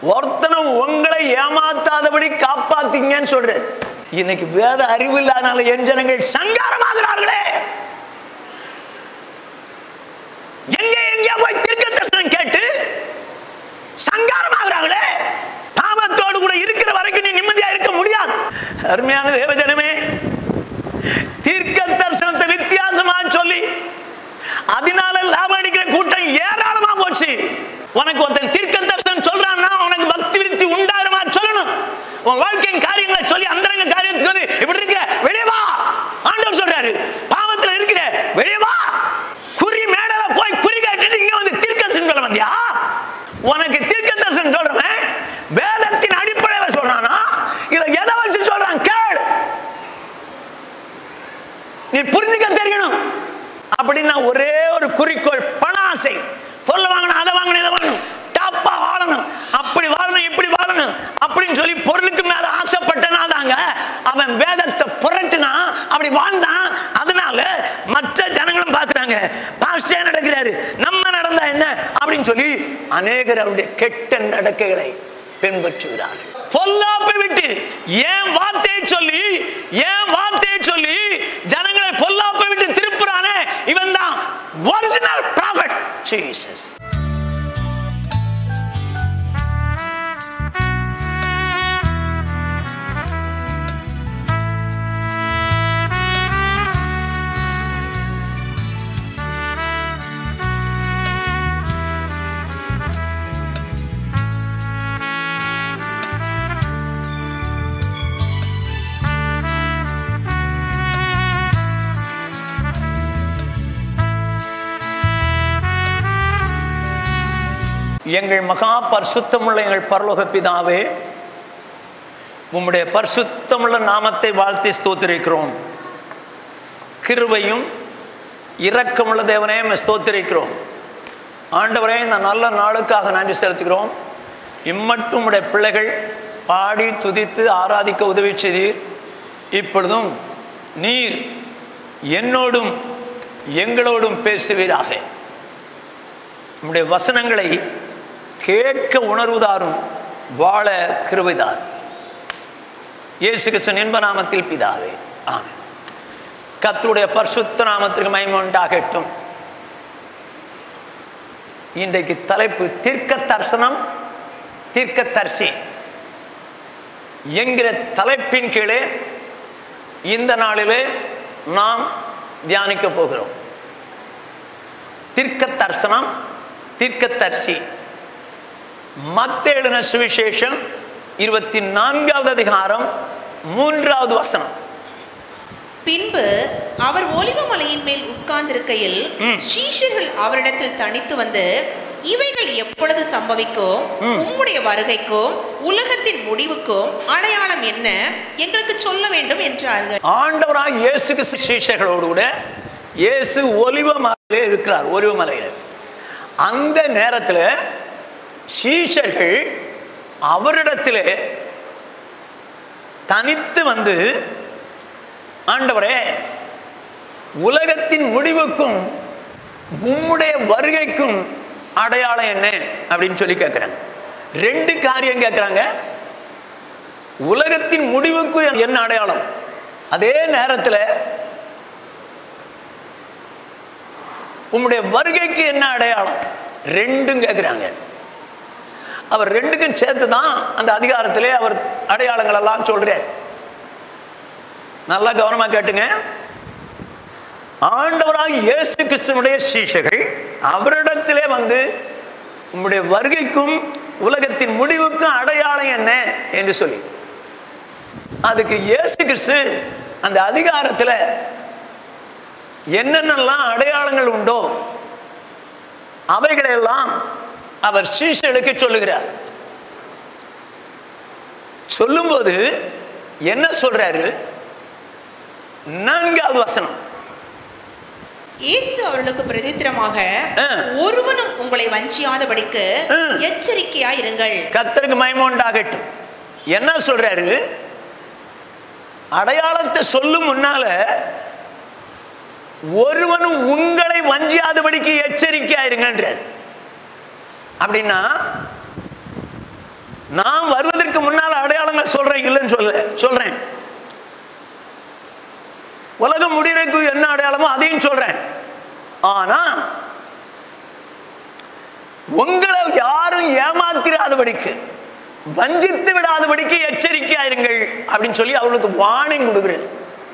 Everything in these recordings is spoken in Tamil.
ஒருத்தனும் உங்களை ஏமாத்தாதபடி காப்பாத்தீங்கன்னு சொல்றாரு இன்னைக்கு வேத அறிவு இல்லாதனால என் ஜனங்கள் சங்காரமாகிறார்களே எங்க எங்க போய் தீர்க்க தரிசனம் கேட்டு சங்காரமாகிறாங்களே பாவத்தோடு கூட இருக்கிற வரைக்கும் நீ நிம்மதியா இருக்க முடியாது அருமையான தேவஜனமே தீர்க்க தரிசனத்தை வித்தியாசமா சொல்லி அதனால லாபம் அடிக்கிற கூட்டம் ஏராளமா போச்சு உனக்கு ஒருத்தன் தீர்க்க தரிசனம் சொல்றான்னா உனக்கு பக்தி விருத்தி உண்டாகிறமா சொல்லணும் உன் வாழ்க்கையின் காரியங்களை சொல்லி அந்தரங்க காரியத்துக்கு வந்து இப்படி இருக்கிற வெளியே வா ஆண்டவர் சொல்றாரு பாவத்துல இருக்கிற வெளியே வா குறி மேடல போய் குறி கேட்டுட்டு இங்க வந்து தீர்க்க தரிசனம் சொல்ல வந்தியா உனக்கு தீர்க்க தரிசனம் சொல்றவன் வேதத்தின் அடிப்படையில சொல்றானா இத எதை வச்சு சொல்றான் கேளு நீ புரிஞ்சுக்க தெரியணும் அப்படின்னா ஒரே ஒரு குறிக்கோள் பண ஆசை பொருள் வாங்கணும் அதை வாங்கணும் இதை வாங்கணும் டாப்பா வாழணும் அப்படி வாழணும் இப்படி வாழணும் அப்படின்னு சொல்லி பொருளுக்கு மேல ஆசைப்பட்டனா தாங்க அவன் வேதத்தை புரட்டுனா அப்படி வாழ்ந்தான் அதனால மற்ற ஜனங்களும் பார்க்கறாங்க பாஸ்டே நடக்கிறாரு நம்ம நடந்தா என்ன அப்படின்னு சொல்லி அநேகர் அவருடைய கெட்ட நடக்கைகளை பின்பற்றுகிறார்கள் பொல்லாப்பை விட்டு ஏன் வார்த்தையை சொல்லி ஏன் வார்த்தையை சொல்லி ஜனங்களை பொல்லாப்பை விட்டு திருப்புறானே இவன் தான் ஒரிஜினல் ப்ராஃபட் ஜீசஸ் எங்கள் மகா பரிசுத்தமுள்ள எங்கள் பரலோக பிதாவே உம்முடைய பரிசுத்தமுள்ள நாமத்தை வாழ்த்தி ஸ்தோத்திரிக்கிறோம் கிருபையும் இரக்கமுள்ள தேவனே உம்மை ஸ்தோத்திரிக்கிறோம் ஆண்டவரே இந்த நல்ல நாளுக்காக நன்றி செலுத்துகிறோம் இம்மட்டும் உடைய பிள்ளைகள் பாடி துதித்து ஆராதிக்க உதவி செய்தீர் இப்பொழுதும் நீர் என்னோடும் எங்களோடும் பேசுவீராக உம்முடைய வசனங்களை கேட்க உணர்வுதாரும் வாழ கிருபைதார் இயேசு கிறிஸ்துவின் இன்ப நாமத்தில் பிதாவே ஆமென் கர்த்தருடைய பரிசுத்த நாமத்திற்கு மகிமை உண்டாகட்டும் இன்றைக்கு தலைப்பு தீர்க்க தரிசனம் தீர்க்க தரிசி என்கிற தலைப்பின் கீழே இந்த நாளிலே நாம் தியானிக்க போகிறோம் தீர்க்க தரிசனம் தீர்க்கதரிசி மத்தேழுன சுவிசேஷம் இருபத்தி நான்காவது அதிகாரம் மூன்றாவது வசனம் பின்பு அவர் ஒலிவ மலையின் மேல் உட்கார்ந்திருக்கையில் சீஷர்கள் அவரிடத்தில் தனித்து வந்து இவைகள் எப்பொழுது சம்பவிக்கும் உம்முடைய வருகைக்கும் உலகத்தின் முடிவுக்கும் அடையாளம் என்ன எங்களுக்கு சொல்ல வேண்டும் என்றார்கள் ஆண்டவராக இயேசு கிறிஸ்து சீஷர்களோடு கூட இயேசு ஒலிவ மலையிலே இருக்கிறார் ஒலிவ மலையில் அந்த நேரத்தில் சீஷர்கள் அவரிடத்தில் தனித்து வந்து ஆண்டவரே உலகத்தின் முடிவுக்கும் உம்முடைய வருகைக்கும் அடையாளம் என்ன அப்படின்னு சொல்லி கேட்குறாங்க ரெண்டு காரியம் கேட்குறாங்க உலகத்தின் முடிவுக்கு என்ன அடையாளம் அதே நேரத்தில் உம்முடைய வருகைக்கு என்ன அடையாளம் ரெண்டும் கேட்குறாங்க அவர் ரெண்டுக்கும் சேர்த்து தான் அந்த அதிகாரத்திலே அவர் அடையாளங்கள் எல்லாம் சொல்றார் நல்லா கவனமா கேட்டுங்க ஆண்டவராக இயேசு கிறிஸ்துவனுடைய சீஷர்கள் அவரிடத்திலே வந்து உம்முடைய வருகைக்கும் உலகத்தின் முடிவுக்கும் அடையாளம் என்ன என்று சொல்லி அதுக்கு இயேசு கிறிஸ்து அந்த அதிகாரத்தில் என்னென்னலாம் அடையாளங்கள் உண்டோ அவைகளெல்லாம் அவர் சீஷர்களுக்கு சொல்லுகிறார் சொல்லும்போது என்ன சொல்றாரு நான்காவது வசனம் இயேசு அவர்களுக்கு பிரதித்திரமாக ஆ. ஒருவனும் உங்களை வஞ்சியாதபடிக்கு ஆ. எச்சரிக்கையாயிருங்கள் கத்தருக்கு மயம உண்டாகட்டும் என்ன சொல்றாரு அடையாளத்தை சொல்லும் முன்னால ஒருவனும் உங்களை வஞ்சியாதபடிக்கு எச்சரிக்கையாயிருங்கன்றார் அப்படின்னா நான் வருவதற்கு முன்னால் அடையாளங்கள் சொல்றேன் இல்லைன்னு சொல்ல சொல்றேன் உலகம் முடியறதுக்கு என்ன அடையாளமோ அதையும் சொல்றேன் ஆனா உங்களை யாரும் ஏமாத்திராதபடிக்கு வஞ்சித்து விடாதபடிக்கு எச்சரிக்கையாயிருங்கள் அப்படின்னு சொல்லி அவளுக்கு வார்னிங் கொடுக்குறாரு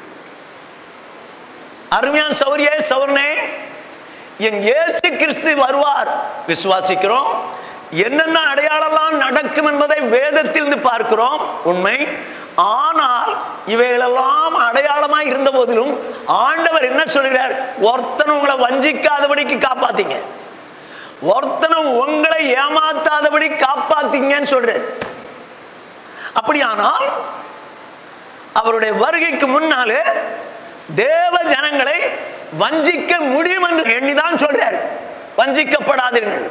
அருமையான சௌரியே சௌர்ணே என் இயேசு கிறிஸ்து வருவார் விசுவாசிக்கிறோம் என்னென்ன அடையாளம்லாம் நடக்கும் என்பதை வேதத்திலிருந்து பார்க்கிறோம் உண்மை ஆனால் இவைகளெல்லாம் அடையாளமாய் இருந்த போதிலும் ஆண்டவர் என்ன சொல்கிறார் ஒருத்தன் உங்களை வஞ்சிக்காதபடிக்கு காப்பாத்தீங்க ஒருத்தனும் உங்களை ஏமாத்தாதபடி காப்பாத்தீங்கன்னு சொல்றார் அப்படியானால் அவருடைய வருகைக்கு முன்னாலே தேவ ஜனங்களை வஞ்சிக்க முடியும் என்று எண்ணிதான் சொல்றார் வஞ்சிக்கப்படாதீர்கள்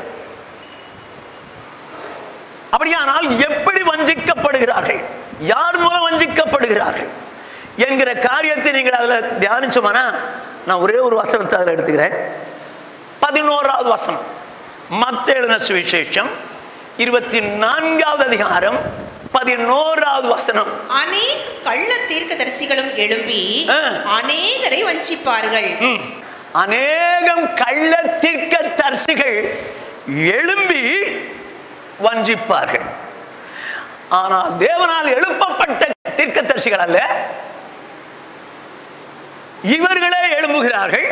அப்படியானால் எப்படி வஞ்சிக்கப்படுகிறார்கள் யார் மூலம் வஞ்சிக்கப்படுகிறார்கள் என்கிற காரியத்தை நீங்கள் அதில் தியானிச்சோம்னா நான் ஒரே ஒரு வசனத்தை அதில் எடுத்துக்கிறேன் பதினோராவது வசனம் மற்ற எழுதின சுவிசேஷம் இருபத்தி நான்காவது அதிகாரம் பதினோராவது வசனம் அநேக கள்ள தீர்க்கதரிசிகளும் எழும்பி ஆ. அநேகரை வஞ்சிப்பார்கள் ம். அநேகம் கள்ள தீர்க்க தரிசிகள் எழும்பி வஞ்சிப்பார்கள் ஆனால் தேவனால் எழுப்பப்பட்ட தீர்க்க தரிசிகள் அல்ல இவர்களே எழும்புகிறார்கள்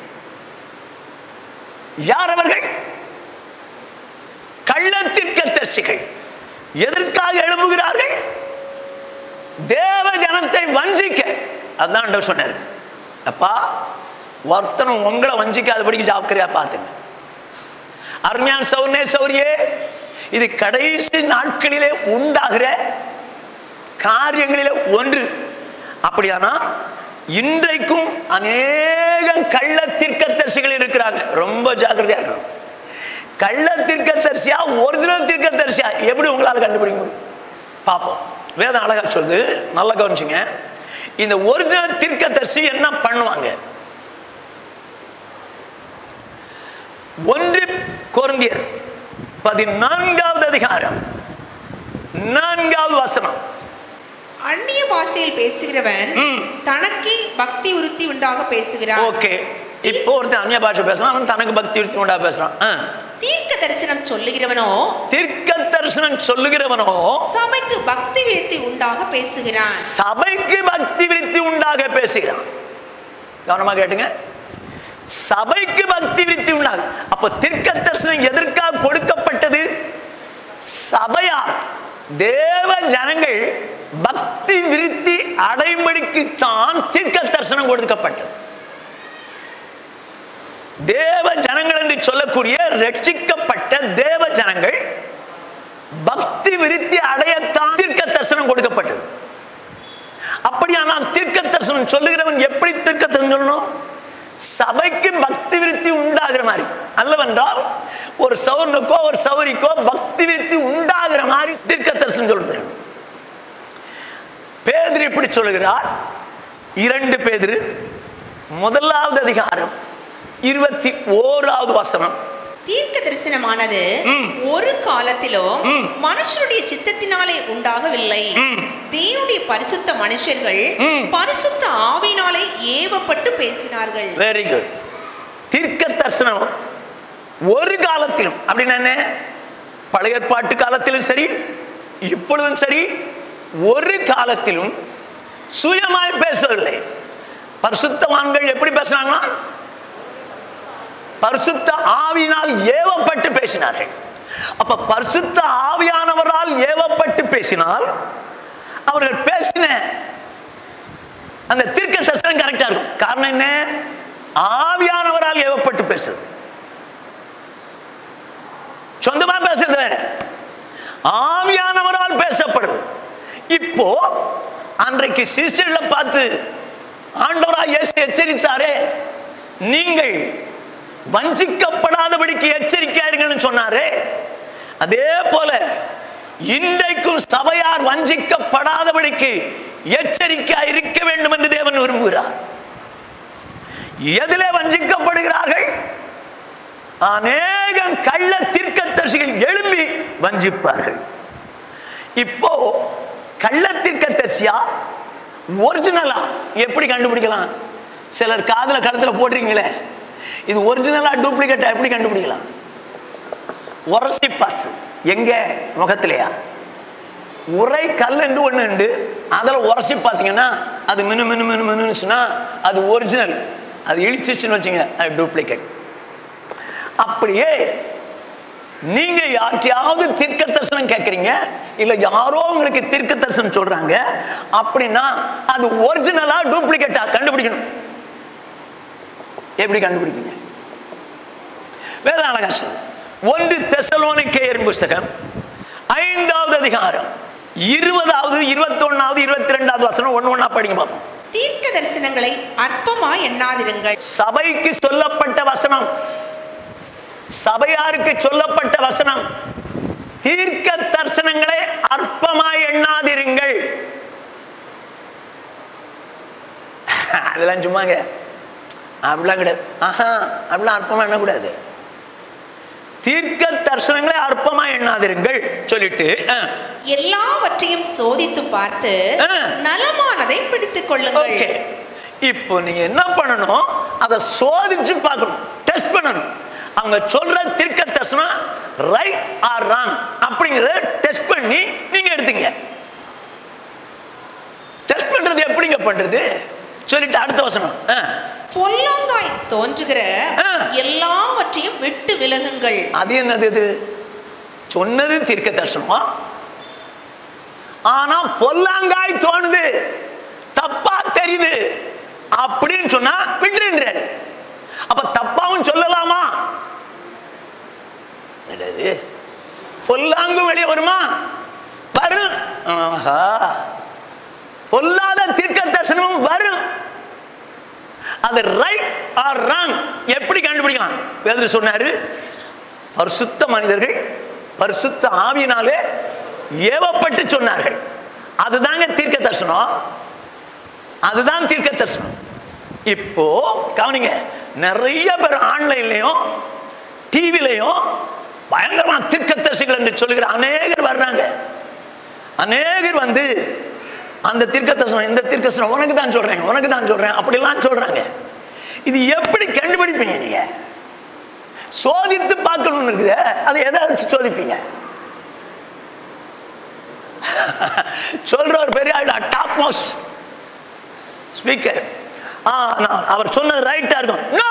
யார் அவர்கள் கள்ள தீர்க்க தரிசிகள் எதற்காக எழும்புகிறார்கள் தேவ ஜனத்தை வஞ்சிக்க அதான் ஆண்டவர் சொன்னார் அப்பா ஒருத்தனும் உங்களை வஞ்சிக்காதபடிக்கு ஜாக்கிரதையா பார்த்துங்க அருமையான சௌர்ணே சௌரியே இது கடைசி நாட்களிலே உண்டாகிற காரியங்களிலே ஒன்று அப்படியானா இன்றைக்கும் அநேக கள்ள தீர்க்கதரிசிகள் இருக்கிறாங்க ரொம்ப ஜாக்கிரதையா இருக்கணும் கள்ள தீர்க்கதரிசியா ஒரிஜினல் தீர்க்கதரிசியா எப்படி உங்களால் கண்டுபிடிக்க முடியும் பார்ப்போம் வேதம் அழகா சொல்லுது நல்லா கவனிச்சுங்க இந்த ஒரிஜினல் தீர்க்கதரிசி என்ன பண்ணுவாங்க ஒன்று கொருந்தியர் பதினான்காவது அதிகாரம் நான்காவது வசனம் அந்நிய பாஷையில் பேசுகிறவன் ம். தனக்கே பக்தி உறுத்தி உண்டாக பேசுகிறான் ஓகே இப்போ ஒருத்தன் அந்நிய பாஷை பேசுறான் அவன் தனக்கு பக்தி விருத்தி உண்டா பேசுறான் ஆ. தீர்க்க தரிசனம் சொல்லுகிறவனோ தீர்க்க தரிசனம் சொல்லுகிறவனோ சபைக்கு பக்தி விருத்தி உண்டாக பேசுகிறான் சபைக்கு பக்தி விருத்தி உண்டாக பேசுகிறான் கவனமா கேட்டுங்க சபைக்கு பக்தி விருத்தி உண்டாகும் அப்போ தீர்க்க தரிசனம் எதற்காக கொடுக்கப்பட்டது சபையார் தேவ ஜனங்கள் பக்தி விருத்தி அடைம்படிக்குத்தான் தீர்க்க தரிசனம் கொடுக்கப்பட்டது தேவ ஜனங்கள் என்று சொல்லக்கூடிய ரட்சிக்கப்பட்ட தேவ ஜனங்கள் பக்தி விருத்தி அடையத்தான் தீர்க்க தரிசனம் கொடுக்கப்பட்டது அப்படியானால் தீர்க்க தரிசனம் சொல்லுகிறவன் எப்படி தீர்க்க தரிசனம் சொல்லணும் சபைக்கு பக்தி விருத்தி உண்டாகிற மாதிரி அல்லவென்றால் ஒரு சௌரனுக்கோ ஒரு சௌரிக்கோ பக்தி விருத்தி உண்டாகிற மாதிரி தீர்க்க தரிசனம் சொல்லுது பேதிரு இப்படி சொல்லுகிறார் இரண்டு பேதிரு முதலாவது அதிகாரம் இருபத்தி ஓராவது வசனம் தீர்க்க தரிசனமானது ம். ஒரு காலத்திலும் ம். மனுஷருடைய சித்தத்தினாலே உண்டாகவில்லை ம். தேவனுடைய பரிசுத்த மனுஷர்கள் ம். பரிசுத்த ஆவினாலே ஏவப்பட்டு பேசினார்கள் வெரி குட் தீர்க்க தரிசனம் ஒரு காலத்திலும் அப்படின்னா என்ன பழைய ஏற்பாட்டு காலத்திலும் சரி இப்பொழுதும் சரி ஒரு காலத்திலும் சுயமாய் பேசவில்லை பரிசுத்தவான்கள் எப்படி பேசினாங்கன்னா பரிசுத்த ஆவியினால் ஏவப்பட்டு பேசினார்கள் அப்ப பரிசுத்த ஆவியானவரால் ஏவப்பட்டு பேசினால் அவர்கள் பேசின அந்த தீர்க்க தரிசனம் கரெக்டா இருக்கும் காரணம் என்ன ஆவியானவரால் ஏவப்பட்டு பேசுறது சொந்தமா பேசுறது வேற ஆவியானவரால் பேசப்படுறது இப்போ அன்றைக்கு சிசில பார்த்து ஆண்டவராய் இயேசு எச்சரித்தாரே நீங்கள் வஞ்சிக்கப்படாதபடிக்கு எச்சரிக்கையாருங்கள்னு சொன்னாரே அதே போல இன்றைக்கும் சபையார் வஞ்சிக்கப்படாதபடிக்கு எச்சரிக்கையா இருக்க வேண்டும் என்று தேவன் விரும்புகிறார் எதிலே வஞ்சிக்கப்படுகிறார்கள் அநேகம் கள்ள தீர்க்கதரிசிகள் எழும்பி வஞ்சிப்பார்கள் இப்போ கள்ளத்திற்க தரிசியா ஒரிஜினலா எப்படி கண்டுபிடிக்கலாம் சிலர் காதுல கழுத்துல போடுறீங்களே இது ஒரிஜினலா டூப்ளிகேட்டா எப்படி கண்டுபிடிக்கலாம் உரசி பார்த்து எங்க முகத்திலையா உரை கல் என்று ஒன்று உண்டு அதில் உரசி பார்த்தீங்கன்னா அது மினு மினு மினு மினுச்சுன்னா அது ஒரிஜினல் அது இழிச்சிச்சுன்னு வச்சுங்க அது டூப்ளிகேட் அப்படியே நீங்க யார்கிட்டயாவது தீர்க்க தரிசனம் கேட்குறீங்க இல்ல யாரோ உங்களுக்கு தீர்க்க தரிசனம் சொல்றாங்க அப்படின்னா அது ஒரிஜினலா டூப்ளிகேட்டா கண்டுபிடிக்கணும் எப்படி கண்டுபிடிப்பீங்க வேத அழகா சொல்லுது. ஒன்று தெசலோனிக்கேயர் புஸ்தகம் ஐந்தாவது அதிகாரம் இருபதாவது இருபத்தொன்னாவது இருபத்தி ரெண்டாவது வசனம் ஒன்று ஒன்றா படிங்க பார்ப்போம் தீர்க்க தரிசனங்களை அற்பமா எண்ணாதிருங்கள் சபைக்கு சொல்லப்பட்ட வசனம் சபையாருக்கு சொல்லப்பட்ட வசனம் தீர்க்க தரிசனங்களை அற்பமாய் எண்ணாதிருங்கள் அதெல்லாம் சும்மாங்க அப்படிலாம் கிடையாது ஆஹா அப்படிலாம் அற்பமா எண்ணக்கூடாது தீர்க்க தரிசனங்களை அற்பமா எண்ணாதிருங்கள் சொல்லிட்டு ஆ, எல்லாவற்றையும் சோதித்து பார்த்து ஆ. நலமானதை பிடித்துக் கொள்ளுங்கள் ஓகே இப்போ நீங்க என்ன பண்ணணும் அதை சோதிச்சு பார்க்கணும் டெஸ்ட் பண்ணணும் அவங்க சொல்ற தீர்க்க தரிசனம் ரைட் ஆர் ராங் அப்படிங்கறத டெஸ்ட் பண்ணி நீங்க எடுத்தீங்க டெஸ்ட் பண்றது எப்படிங்க பண்றது சொல்லிட்டு அடுத்த வசனம் ஆ. பொல்லாங்காய் தோன்றுகிற ஆ. எல்லாவற்றையும் விட்டு விலகுங்கள் அது என்னது இது சொன்னது தீர்க்க தரிசனமா ஆனா பொல்லாங்காய் தோணுது தப்பா தெரியுது அப்படின்னு சொன்னா விட்டுன்றாரு அப்ப தப்பாவும் சொல்லலாமா என்னது பொல்லாங்கு வெளியே வருமா வரும் ஆஹா பொல்லாத தீர்க்க தரிசனமும் வரும் அது ரைட் ஆர் ராங் எப்படி கண்டுபிடிக்கலாம் வேதர் சொன்னாரு பரிசுத்த மனிதர்கள் பரிசுத்த ஆவியினாலே ஏவப்பட்டு சொன்னார்கள் அதுதாங்க தீர்க்க தரிசனம் அதுதான் தீர்க்க தரிசனம் இப்போ கவனிங்க நிறைய பேர் ஆன்லைன்லயும் டிவிலையும் பயங்கரமான தீர்க்க தரிசிகள் என்று சொல்லுகிற அநேகர் வர்றாங்க அநேகர் வந்து அந்த தீர்க்க தரிசனம் இந்த தீர்க்க தரிசனம் உனக்கு தான் சொல்றேன் உனக்கு தான் சொல்றேன் அப்படிலாம் சொல்றாங்க இது எப்படி கண்டுபிடிப்பீங்க நீங்க சோதித்து பார்க்கணும்னு இருக்குது அதை எதை வச்சு சோதிப்பீங்க சொல்ற ஒரு பெரிய ஆள் டாப் மோஸ்ட் ஸ்பீக்கர் அவர் சொன்னது ரைட்டா இருக்கும் நோ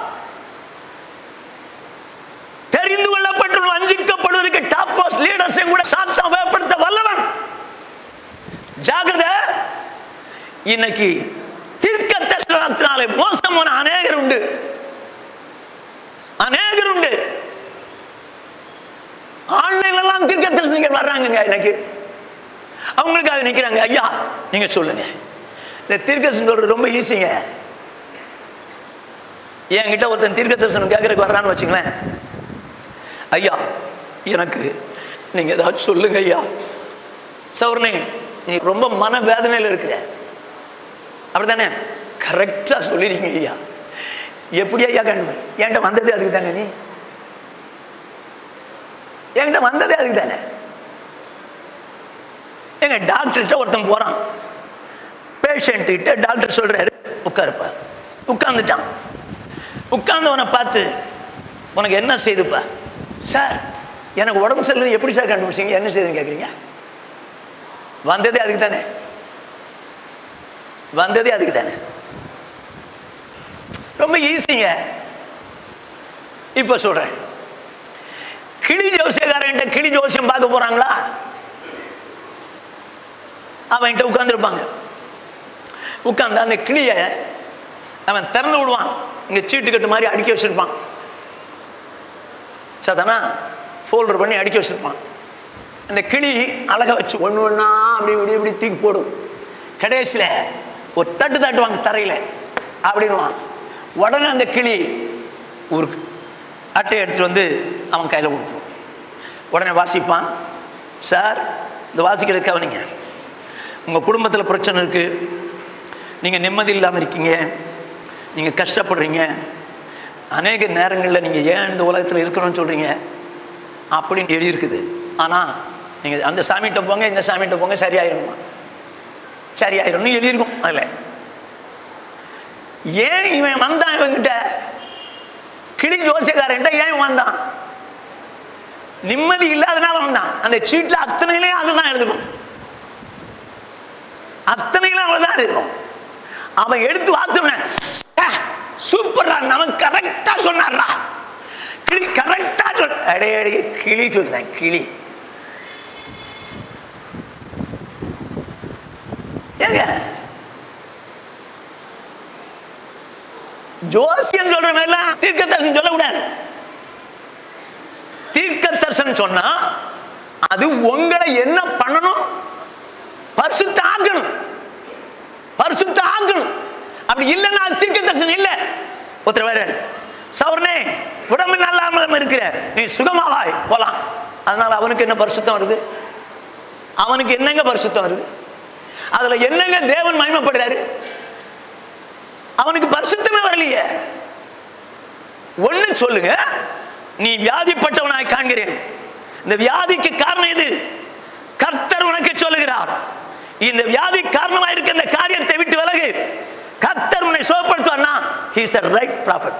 தெரிந்து கொள்ளப்பட்டு வஞ்சிக்கப்படுவதற்கு டாப் மோஸ்ட் லீடர்ஸையும் கூட சாத்தம் வேப்படுத்த வல்லவன் ஜாகிரதை இன்னைக்கு தீர்க்க தரிசனத்தினாலே மோசமான அநேகர் உண்டு அநேகர் உண்டு ஆன்லைன்ல எல்லாம் தீர்க்க தரிசனங்கள் வர்றாங்க இன்னைக்கு அவங்களுக்காக நிக்கிறாங்க ஐயா நீங்க சொல்லுங்க இந்த தீர்க்க தரிசனம் சொல்றது ரொம்ப ஈஸிங்க என்கிட்ட ஒருத்தன் தீர்க்க தரிசனம் கேட்கறதுக்கு வர்றான்னு வச்சுங்களேன் ஐயா எனக்கு நீங்க ஏதாச்சும் சொல்லுங்க ஐயா சௌர்ணி நீ ரொம்ப மன வேதனையில் இருக்கிற அப்படிதானே கரெக்டா சொல்லிருக்கீங்க ஐயா எப்படி ஐயா கண்டு என்கிட்ட வந்ததே அதுக்கு தானே நீ என்கிட்ட வந்ததே அதுக்கு தானே எங்க டாக்டர்கிட்ட ஒருத்தன் போறான் பேஷண்ட் கிட்ட டாக்டர் சொல்றாரு உட்காருப்பா உட்கார்ந்துட்டான் உட்கார்ந்தவனை பார்த்து உனக்கு என்ன செய்துப்பா சார் எனக்கு உடம்பு சரியில்லை எப்படி சார் கண்டுபிடிச்சீங்க என்ன செய்துன்னு கேட்குறீங்க வந்ததே அதுக்கு தானே வந்ததே அதுக்கு தானே ரொம்ப ஈஸிங்க இப்போ சொல்றேன் கிளி ஜோசியக்காரன்ட்ட கிளி ஜோசியம் பார்க்க போறாங்களா அவன்கிட்ட உட்காந்துருப்பாங்க உட்காந்து அந்த கிளியை அவன் திறந்து விடுவான் இங்க சீட்டு கட்டு மாதிரி அடுக்கி வச்சிருப்பான் சதானா ஃபோல்டர் பண்ணி அடுக்கி வச்சிருப்பான் அந்த கிளி அழகா வச்சு ஒன்று ஒன்றா அப்படி இப்படி இப்படி தூக்கி போடும் கடைசியில் ஒரு தட்டு தட்டுவாங்க தரையில் அப்படின்வான் உடனே அந்த கிளி ஒரு அட்டையை எடுத்துட்டு வந்து அவன் கையில் கொடுத்துரும் உடனே வாசிப்பான் சார் இந்த வாசிக்கிறது கவனிங்க உங்கள் குடும்பத்தில் பிரச்சனை இருக்குது நீங்கள் நிம்மதி இல்லாமல் இருக்கீங்க நீங்கள் கஷ்டப்படுறீங்க அநேக நேரங்களில் நீங்கள் ஏன் இந்த உலகத்தில் இருக்கணும்னு சொல்கிறீங்க அப்படின்னு எழுதியிருக்குது ஆனால் நீங்க அந்த சாமிகிட்ட போங்க இந்த சாமிகிட்ட போங்க சரியாயிருமா சரியாயிரும்னு எழுதியிருக்கும் அதுல ஏன் இவன் வந்தான் இவங்கிட்ட கிளி ஜோசியக்காரன்ட்ட ஏன் இவன் வந்தான் நிம்மதி இல்லாதனால வந்தான் அந்த சீட்ல அத்தனையிலையும் அதுதான் எழுதணும் அத்தனையிலும் அவ்வளவுதான் இருக்கும் அவன் எடுத்து வாசன சூப்பர்ரா நமக்கு கரெக்டா சொன்னார்ரா கிளி கரெக்டா சொல் அடே அடே கிளி சொல்லுதான் கிளி ஏங்க ஜோசியம் சொல்ற மாதிரிலாம் தீர்க்க தரிசனம் சொல்லக்கூடாது தீர்க்க தரிசனம் சொன்னா அது உங்களை என்ன பண்ணணும் பரிசுத்த ஆக்கணும் பரிசுத்த ஆக்கணும் அப்படி இல்லைன்னா அது தீர்க்க தரிசனம் இல்லை ஒருத்தர் வேற சவர்னே உடம்பு நல்லாமல் இருக்கிற நீ சுகமாவாய் போலாம் அதனால அவனுக்கு என்ன பரிசுத்தம் வருது அவனுக்கு என்னங்க பரிசுத்தம் வருது அதுல என்னங்க தேவன் மகிமைப்படுறாரு அவனுக்கு பரிசுத்தமே வரலையே ஒண்ணு சொல்லுங்க நீ வியாதிப்பட்டவனாய் காண்கிறேன் இந்த வியாதிக்கு காரணம் எது கர்த்தர் உனக்கு சொல்லுகிறார் இந்த வியாதி காரணமா இருக்க இந்த காரியத்தை விட்டு விலகு கர்த்தர் உன்னை சுகப்படுத்துவார்னா ஹீஸ் அ ரைட் ப்ராஃபிட்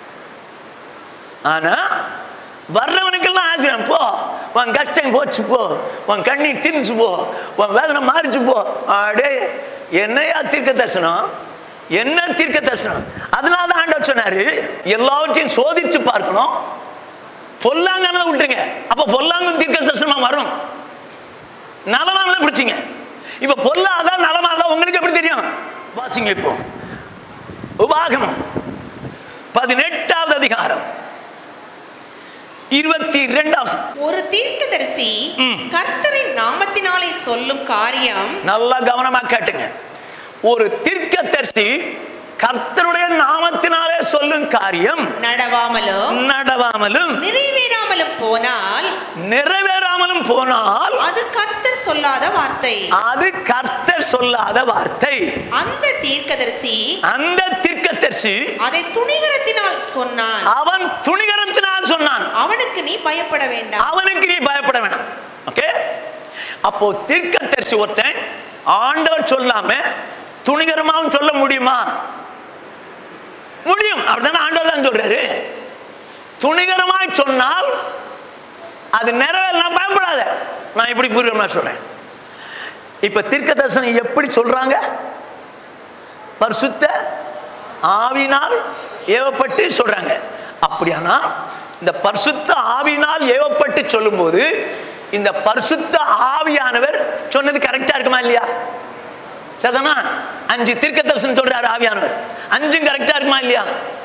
ஆனா வர்றவனுக்கெல்லாம் ஆசிரியம் போ உன் கஷ்டம் போச்சு போ உன் கண்ணீர் திரிஞ்சு போ உன் வேதனை மாறிச்சு போ அடே என்னையா தீர்க்க தரிசனம் என்ன தீர்க்க தரிசனம் அதனால தான் ஆண்டவர் சொன்னாரு எல்லாவற்றையும் சோதிச்சு பார்க்கணும் பொல்லாங்கானதை விட்டுருங்க அப்ப பொல்லாங்கும் தீர்க்க தரிசனமா வரும் நலமானதை பிடிச்சிங்க இப்ப பொல்லாதா நலமானதா உங்களுக்கு எப்படி தெரியும் வாசிங்க இப்போ உபாகமம் பதினெட்டாவது அதிகாரம் இருபத்தி இரண்டாவது ஒரு தீர்க்கதரிசி ம். கர்த்தரின் நாமத்தினாலே சொல்லும் காரியம் நல்லா கவனமா கேட்டுங்க ஒரு தீர்க்கதரிசி கர்த்தருடைய நாமத்தினாலே சொல்லும் காரியம் நடவாமலும் நடவாமலும் நிறைவேறாமலும் போனால் நிறைவேறாமலும் போனால் அது கர்த்தர் சொல்லாத வார்த்தை அது கர்த்தர் சொல்லாத வார்த்தை அந்த தீர்க்கதரிசி அந்த தீர்க்கதரிசி அதை துணிகரத்தினால் சொன்னான் அவன் துணிகரத்தினால் சொன்னான் அவனுக்கு நீ பயப்பட வேண்டாம் அவனுக்கு நீ பயப்பட வேணாம் ஓகே அப்போ தீர்க்கதரிசி ஒருத்தன் ஆண்டவர் சொல்லாம துணிகரமாவும் சொல்ல முடியுமா முடியும் அப்படிதானே ஆண்டவர் தான் சொல்றாரு துணிகரமாய் சொன்னால் அது நிறைவேறலாம் பயப்படாத நான் இப்படி பூர்வமா சொல்றேன் இப்ப தீர்க்க தரிசனம் எப்படி சொல்றாங்க பரிசுத்த ஆவினால் ஏவப்பட்டு சொல்றாங்க அப்படியானா இந்த பரிசுத்த ஆவினால் ஏவப்பட்டு சொல்லும்போது இந்த பரிசுத்த ஆவியானவர் சொன்னது கரெக்டா இருக்குமா இல்லையா சதனா அஞ்சு தீர்க்க தரிசனம் சொல்றாரு ஆவியானவர் அஞ்சும் கரெக்டா இருக்குமா இல்லையா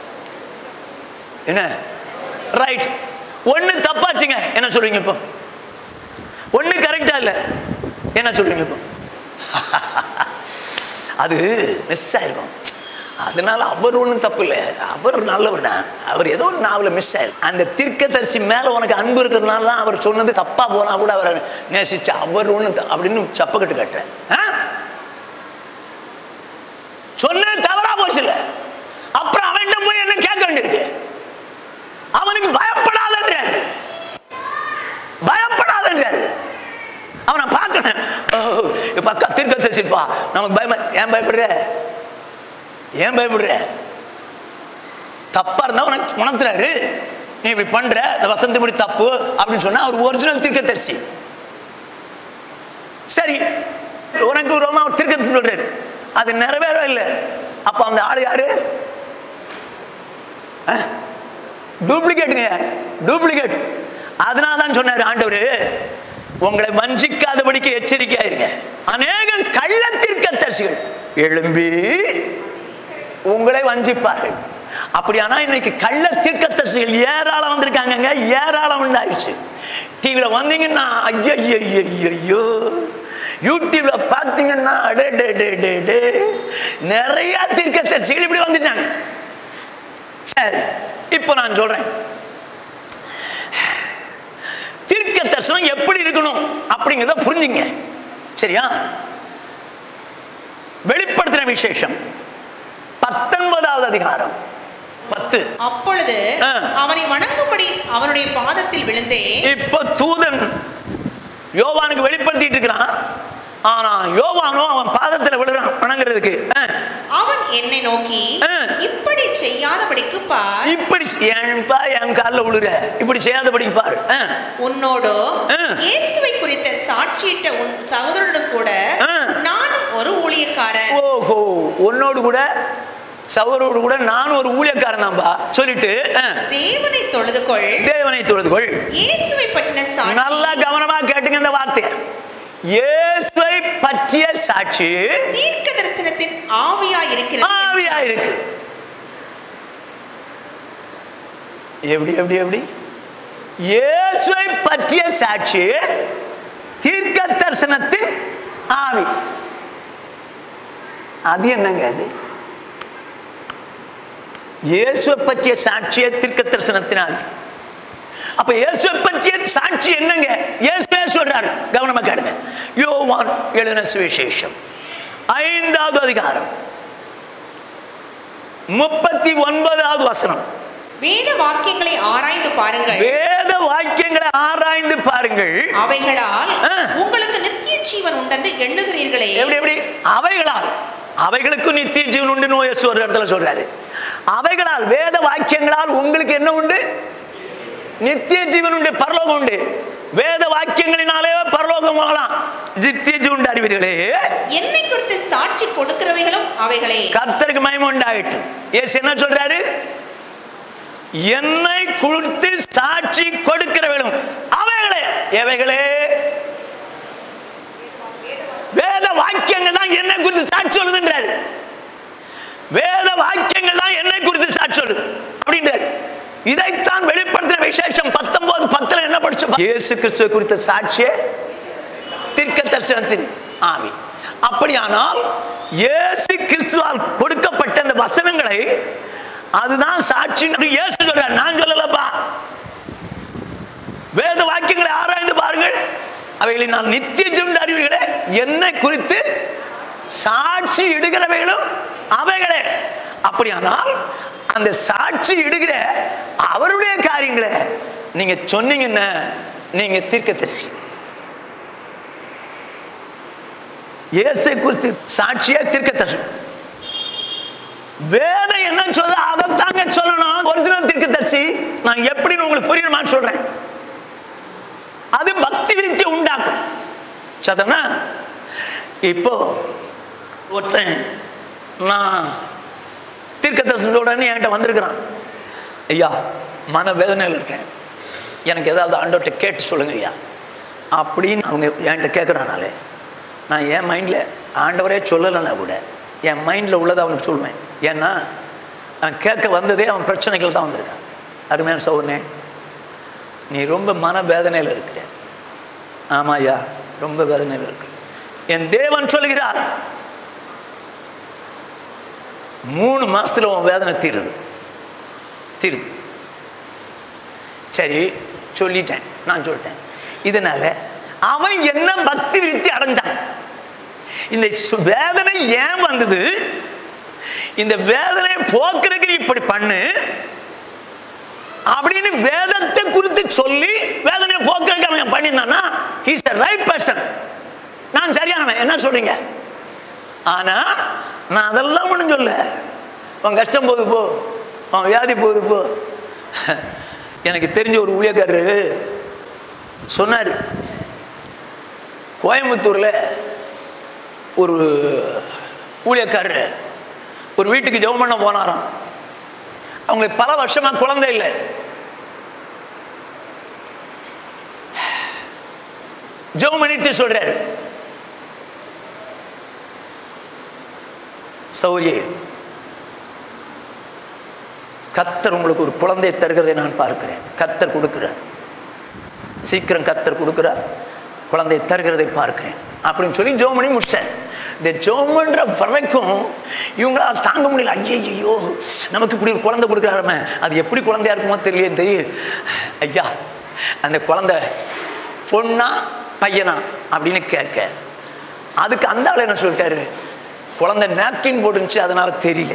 என்ன ரைட் ஒண்ணு தப்பாச்சுங்க என்ன சொல்றீங்க இப்போ ஒண்ணு கரெக்டா இல்ல என்ன சொல்றீங்க இப்போ அது மிஸ் ஆயிருக்கும் அதனால அவர் ஒன்றும் தப்பு இல்லை அவர் நல்லவர் தான் அவர் ஏதோ ஒரு நாவல மிஸ் ஆயிருக்கு அந்த தீர்க்கதரிசி மேல உனக்கு அன்பு இருக்கிறதுனால தான் அவர் சொன்னது தப்பா போனா கூட அவரை நேசிச்சு அவர் ஒன்று அப்படின்னு சப்பக்கட்டு கட்டுறேன் ஆ? சொன்னது தவறா போச்சு இல்ல அப்புறம் அவன்கிட்ட போய் என்ன கேட்க வேண்டியிருக்கு அவனுக்கு பயப்படாதன்றாரு பயப்படாதன்றாரு அவனை பார்த்தேன் பக்கா தீர்க்க தரிசிப்பா நமக்கு பயமா ஏன் பயப்படுற ஏன் பயப்படுற தப்பா இருந்தா உனக்கு உணர்த்துறாரு நீ இப்படி பண்ற இந்த வசந்த் இப்படி தப்பு அப்படின்னு சொன்னா அவர் ஒரிஜினல் தீர்க்கதரிசி சரி உனக்கு ரோமா ஒரு தீர்க்கதரிசி சொல்றாரு அது நிறைவேறவே இல்லை அப்ப அந்த ஆளு யாரு டூப்ளிகேட்டுங்க டூப்ளிகேட் அதனால தான் சொன்னாரு ஆண்டவர் உங்களை வஞ்சிக்காதபடிக்கு எச்சரிக்கையா இருங்க அநேக கள்ள தீர்க்கதரிசிகள் எழும்பி உங்களை வஞ்சிப்பார்கள் அப்படியானா இன்னைக்கு கள்ள தீர்க்கதரிசிகள் ஏராளம் வந்திருக்காங்கங்க ஏராளம் உண்டாயிடுச்சு டிவியில் வந்தீங்கன்னா ஐயோ ஐயோ ஐயோ யூடியூப்ல பார்த்தீங்கன்னா அடே டே டே டே டே நிறைய தீர்க்கதரிசிகள் இப்படி வந்துட்டாங்க சரி இப்போ நான் சொல்றேன் தீர்க்க தரிசனம் எப்படி இருக்கணும் அப்படிங்கிறத புரிஞ்சுங்க சரியா வெளிப்படுத்தின விசேஷம் பத்தொன்பதாவது அதிகாரம் பத்து அப்பொழுது ஆ. அவனை வணங்கும்படி அவனுடைய பாதத்தில் விழுந்தேன் இப்ப தூதன் யோவானுக்கு வெளிப்படுத்திட்டு இருக்கிறான் ஆனா யோவானும் அவன் பாதத்துல விழுறான் வணங்குறதுக்கு ஆ. அவன் என்னை நோக்கி ஆ. இப்படி செய்யாதபடிக்கு பார் இப்படி ஏன்பா என் காலில் விழுற இப்படி செய்யாதபடிக்கு பாரு ஆ. உன்னோடு ஆ. இயேசுவை குறித்த சாட்சியிட்ட உன் சகோதரனுடன் கூட ஆ. நானும் ஒரு ஊழியக்காரன் ஓஹோ உன்னோடு கூட சவரோடு கூட நான் ஒரு ஊழியக்காரன் தான்பா சொல்லிட்டு ஆ, தேவனை தொழுது கொள் தேவனை தொழுதுகொள் இயேசுவை பற்றின நல்லா சாட்சி கவனமா கேட்டுங்க இந்த வார்த்தையை இயேசுவை பற்றிய சாட்சி தீர்க்க தரிசனத்தின் ஆவியா இருக்கிறது ஆவியா இருக்கு எப்படி எப்படி எப்படி இயேசுவை பற்றிய சாட்சி தீர்க்க தரிசனத்தின் ஆவி அது என்னங்க அது இயேசுவை பற்றிய சாட்சிய தீர்க்க தரிசனத்தின் ஆவி அப்ப இயேசுவை பற்றிய சாட்சி என்னங்க இயேசுவே சொல்றாரு கவனமா கேளுங்க யோவான் எழுதின சுவிசேஷம் ஐந்தாவது அதிகாரம் முப்பத்தி ஒன்பதாவது வசனம் வேத வாக்கியங்களை ஆராய்ந்து பாருங்கள் வேத வாக்கியங்களை ஆராய்ந்து பாருங்கள் அவைகளால் ஆ. உங்களுக்கு நித்திய ஜீவன் உண்டென்று எண்ணுகிறீர்களே எப்படி எப்படி அவைகளால் அவைகளுக்கும் நித்திய ஜீவன் உண்டு நோய் ஒரு இடத்துல சொல்றாரு அவைகளால் வேத வாக்கியங்களால் உங்களுக்கு என்ன உண்டு நித்திய ஜீவன் உண்டு பரலோகம் உண்டு வேத வாக்கியங்களினாலே பரலோகம் வாங்கலாம் நித்திய ஜீவன் உண்டு அறிவீர்களே என்னை குறித்து சாட்சி கொடுக்கிறவைகளும் அவைகளே கர்த்தருக்கு மகிமை உண்டாகட்டும் இயேசு என்ன சொல்றாரு என்னை குறித்து சாட்சி கொடுக்கிறவர்களும் அவைகளே எவைகளே வேத வாக்கியங்கள் தான் என்னை குறித்து சாட்சி சொல்லுதுன்றாரு வேத வாக்கியங்கள் தான் என்னை குறித்து சாட்சி சொல்லுது அப்படின்றாரு இதைத்தான் வெளிப்படுத்தின விசேஷம் பத்தொன்பது பத்துல என்ன படிச்சோம் இயேசு கிறிஸ்துவை குறித்த சாட்சியே தீர்க்க தரிசனத்தின் ஆவி அப்படியானால் இயேசு கிறிஸ்துவால் கொடுக்கப்பட்ட அந்த வசனங்களை அதுதான் சாட்சி இயேசு சொல்றார் நான் சொல்லலப்பா வேத வாக்கியங்களை ஆராய்ந்து பாருங்கள் அவைகளை நான் நித்திய ஜீவன் அறிவுகளே என்னை குறித்து சாட்சி இடுகிறவைகளும் அவைகளே அப்படியானால் அந்த சாட்சி இடுகிற அவருடைய காரியங்களை நீங்க சொன்னீங்கன்னா நீங்க தீர்க்கதரிசி இயேசு குறித்து சாட்சியே தீர்க்கதரிசி வேதம் என்ன சொல்லுது அதைத்தாங்க சொல்லணும் ஒரிஜினல் தீர்க்கதரிசி நான் எப்படின்னு உங்களுக்கு புரியணுமான்னு சொல்றேன் அது பக்தி விருத்தியை உண்டாக்கும் சதனா இப்போ ஒருத்தன் நான் தீர்க்க தரிசனத்தோட என்கிட்ட வந்திருக்கிறான் ஐயா மன வேதனையில் இருக்கேன் எனக்கு ஏதாவது ஆண்டோட்ட கேட்டு சொல்லுங்க ஐயா அப்படின்னு அவங்க என்கிட்ட கேட்குறானாலே நான் என் மைண்டில் ஆண்டவரே சொல்லலைன்னா கூட என் மைண்டில் உள்ளதை அவனுக்கு சொல்லுவேன் ஏன்னா நான் கேட்க வந்ததே அவன் பிரச்சனைகள் தான் வந்திருக்கான் அருமையான சௌர்ணே நீ ரொம்ப மன வேதனையில் இருக்கிற ஆமாய்யா ரொம்ப வேதனையில் இருக்கு என் தேவன் சொல்கிறார் மூணு மாசத்துல உன் வேதனை தீருது தீருது சரி சொல்லிட்டேன் நான் சொல்லிட்டேன் இதனால அவன் என்ன பக்தி விருத்தி அடைஞ்சான் இந்த சு- வேதனை ஏன் வந்தது இந்த வேதனையை போக்குறதுக்கு நீ இப்படி பண்ணு அப்படின்னு வேதத்தை குறித்து சொல்லி வேதனையை போக்குறதுக்கு அவன் பண்ணியிருந்தான்னா ஹீஸ் a ரைட் பர்சன் நான் சரியானவன் என்ன சொல்றீங்க ஆனா நான் அதெல்லாம் ஒன்றும் சொல்ல உன் கஷ்டம் போகுது போ உன் வியாதி போகுது போ எனக்கு தெரிஞ்ச ஒரு ஊழியக்காரரு சொன்னார் கோயம்புத்தூரில் ஒரு ஊழியக்காரரு ஒரு வீட்டுக்கு ஜெபம் பண்ண போனாராம் அவங்களுக்கு பல வருஷமா குழந்தை இல்லை ஜெபம் பண்ணிட்டு சொல்றாரு சௌரி கத்தர் உங்களுக்கு ஒரு குழந்தை தருகிறதை நான் பார்க்கிறேன் கத்தர் கொடுக்கிறார் சீக்கிரம் கத்தர் கொடுக்கிறார் குழந்தை தருகிறதை பார்க்கிறேன் அப்படின்னு சொல்லி ஜோம் பண்ணி முடிச்சிட்டேன் இந்த ஜோம் பண்ற வரைக்கும் இவங்களால் தாங்க முடியல ஐயோ நமக்கு இப்படி ஒரு குழந்தை கொடுக்குறாருமே அது எப்படி குழந்தையா இருக்குமோ தெரியலையே தெரியும் ஐயா அந்த குழந்தை பொண்ணா பையனா அப்படின்னு கேட்க அதுக்கு அந்த ஆள் என்ன சொல்லிட்டாரு குழந்தை நாப்கின் போட்டுருந்துச்சு அதனால தெரியல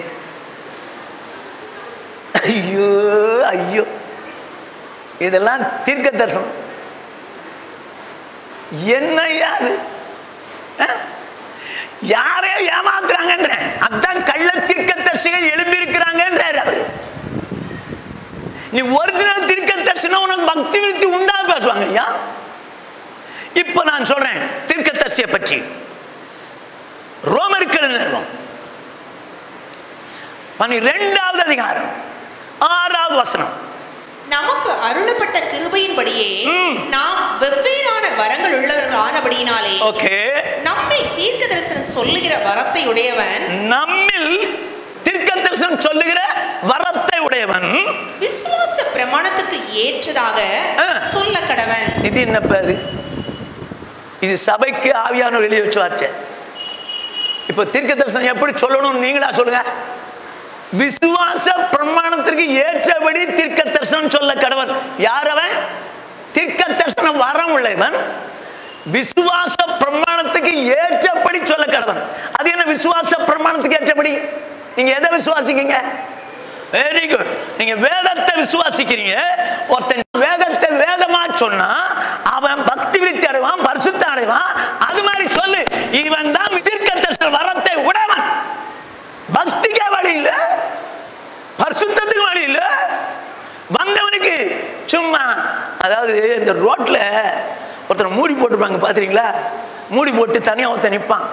ஐயோ ஐயோ இதெல்லாம் தீர்க்க தரிசனம் என்னையா அது அஹ்? யாரையோ ஏமாத்துறாங்கன்ற அதான் கள்ள தீர்க்கதரிசிகள் எழுப்பி இருக்கிறாங்கன்றார் அவரு நீ ஒரிஜினல் தீர்க்கதரிசினா உனக்கு பக்தி விருத்தி உண்டா பேசுவாங்க ஐயா இப்ப நான் சொல்றேன் தீர்க்கதரிசியை பற்றி ரோமர்கள் நிறுவனம் பனிரெண்டாவது அதிகாரம் ஆறாவது வசனம் நமக்கு அருளப்பட்ட கிருபையின்படியே ம். நாம் வெவ்வேறான வரங்கள் உள்ளவர்கள் ஆனபடியினாலே ஓகே நம்மில் தீர்க்க தரிசனம் சொல்லுகிற வரத்தை உடையவன் நம்மில் தீர்க்கதரிசனம் சொல்லுகிற வரத்தை உடையவன் விசுவாச பிரமாணத்துக்கு ஏற்றதாக ஆ. சொல்ல கடவன் இது என்னப்பா இது இது சபைக்கு ஆவியானவர் எழுதி வச்சு வார்த்தை இப்போ தீர்க்க தரிசனம் எப்படி சொல்லணும்னு நீங்களா சொல்லுங்க விசுவாச பிரமாணத்திற்கு ஏற்றபடி தீர்க்க தரிசனம் சொல்ல கடவன் யார் அவன் தீர்க்க தரிசனம் வரம் உள்ளவன் விசுவாச பிரமாணத்துக்கு ஏற்றபடி சொல்ல கடவன் அது என்ன விசுவாச பிரமாணத்துக்கு ஏற்றபடி நீங்க எதை விசுவாசிக்கீங்க வெரி குட் நீங்க வேதத்தை விசுவாசிக்கிறீங்க ஒருத்தன் வேதத்தை வேதமா சொன்னா அவன் பக்தி விருத்தி அடைவான் பரிசுத்த அடைவான் அது மாதிரி சொல்லு இவன் தான் தீர்க்க வரத்தை உடையவன் பக்திக்கே வழி இல்ல பரிசுத்தத்துக்கு வழி இல்ல வந்தவனுக்கு சும்மா அதாவது இந்த ரோட்ல ஒருத்தர் மூடி போட்டுருப்பாங்க பாத்துறீங்களா மூடி போட்டு தனியா ஒருத்தன் நிப்பான்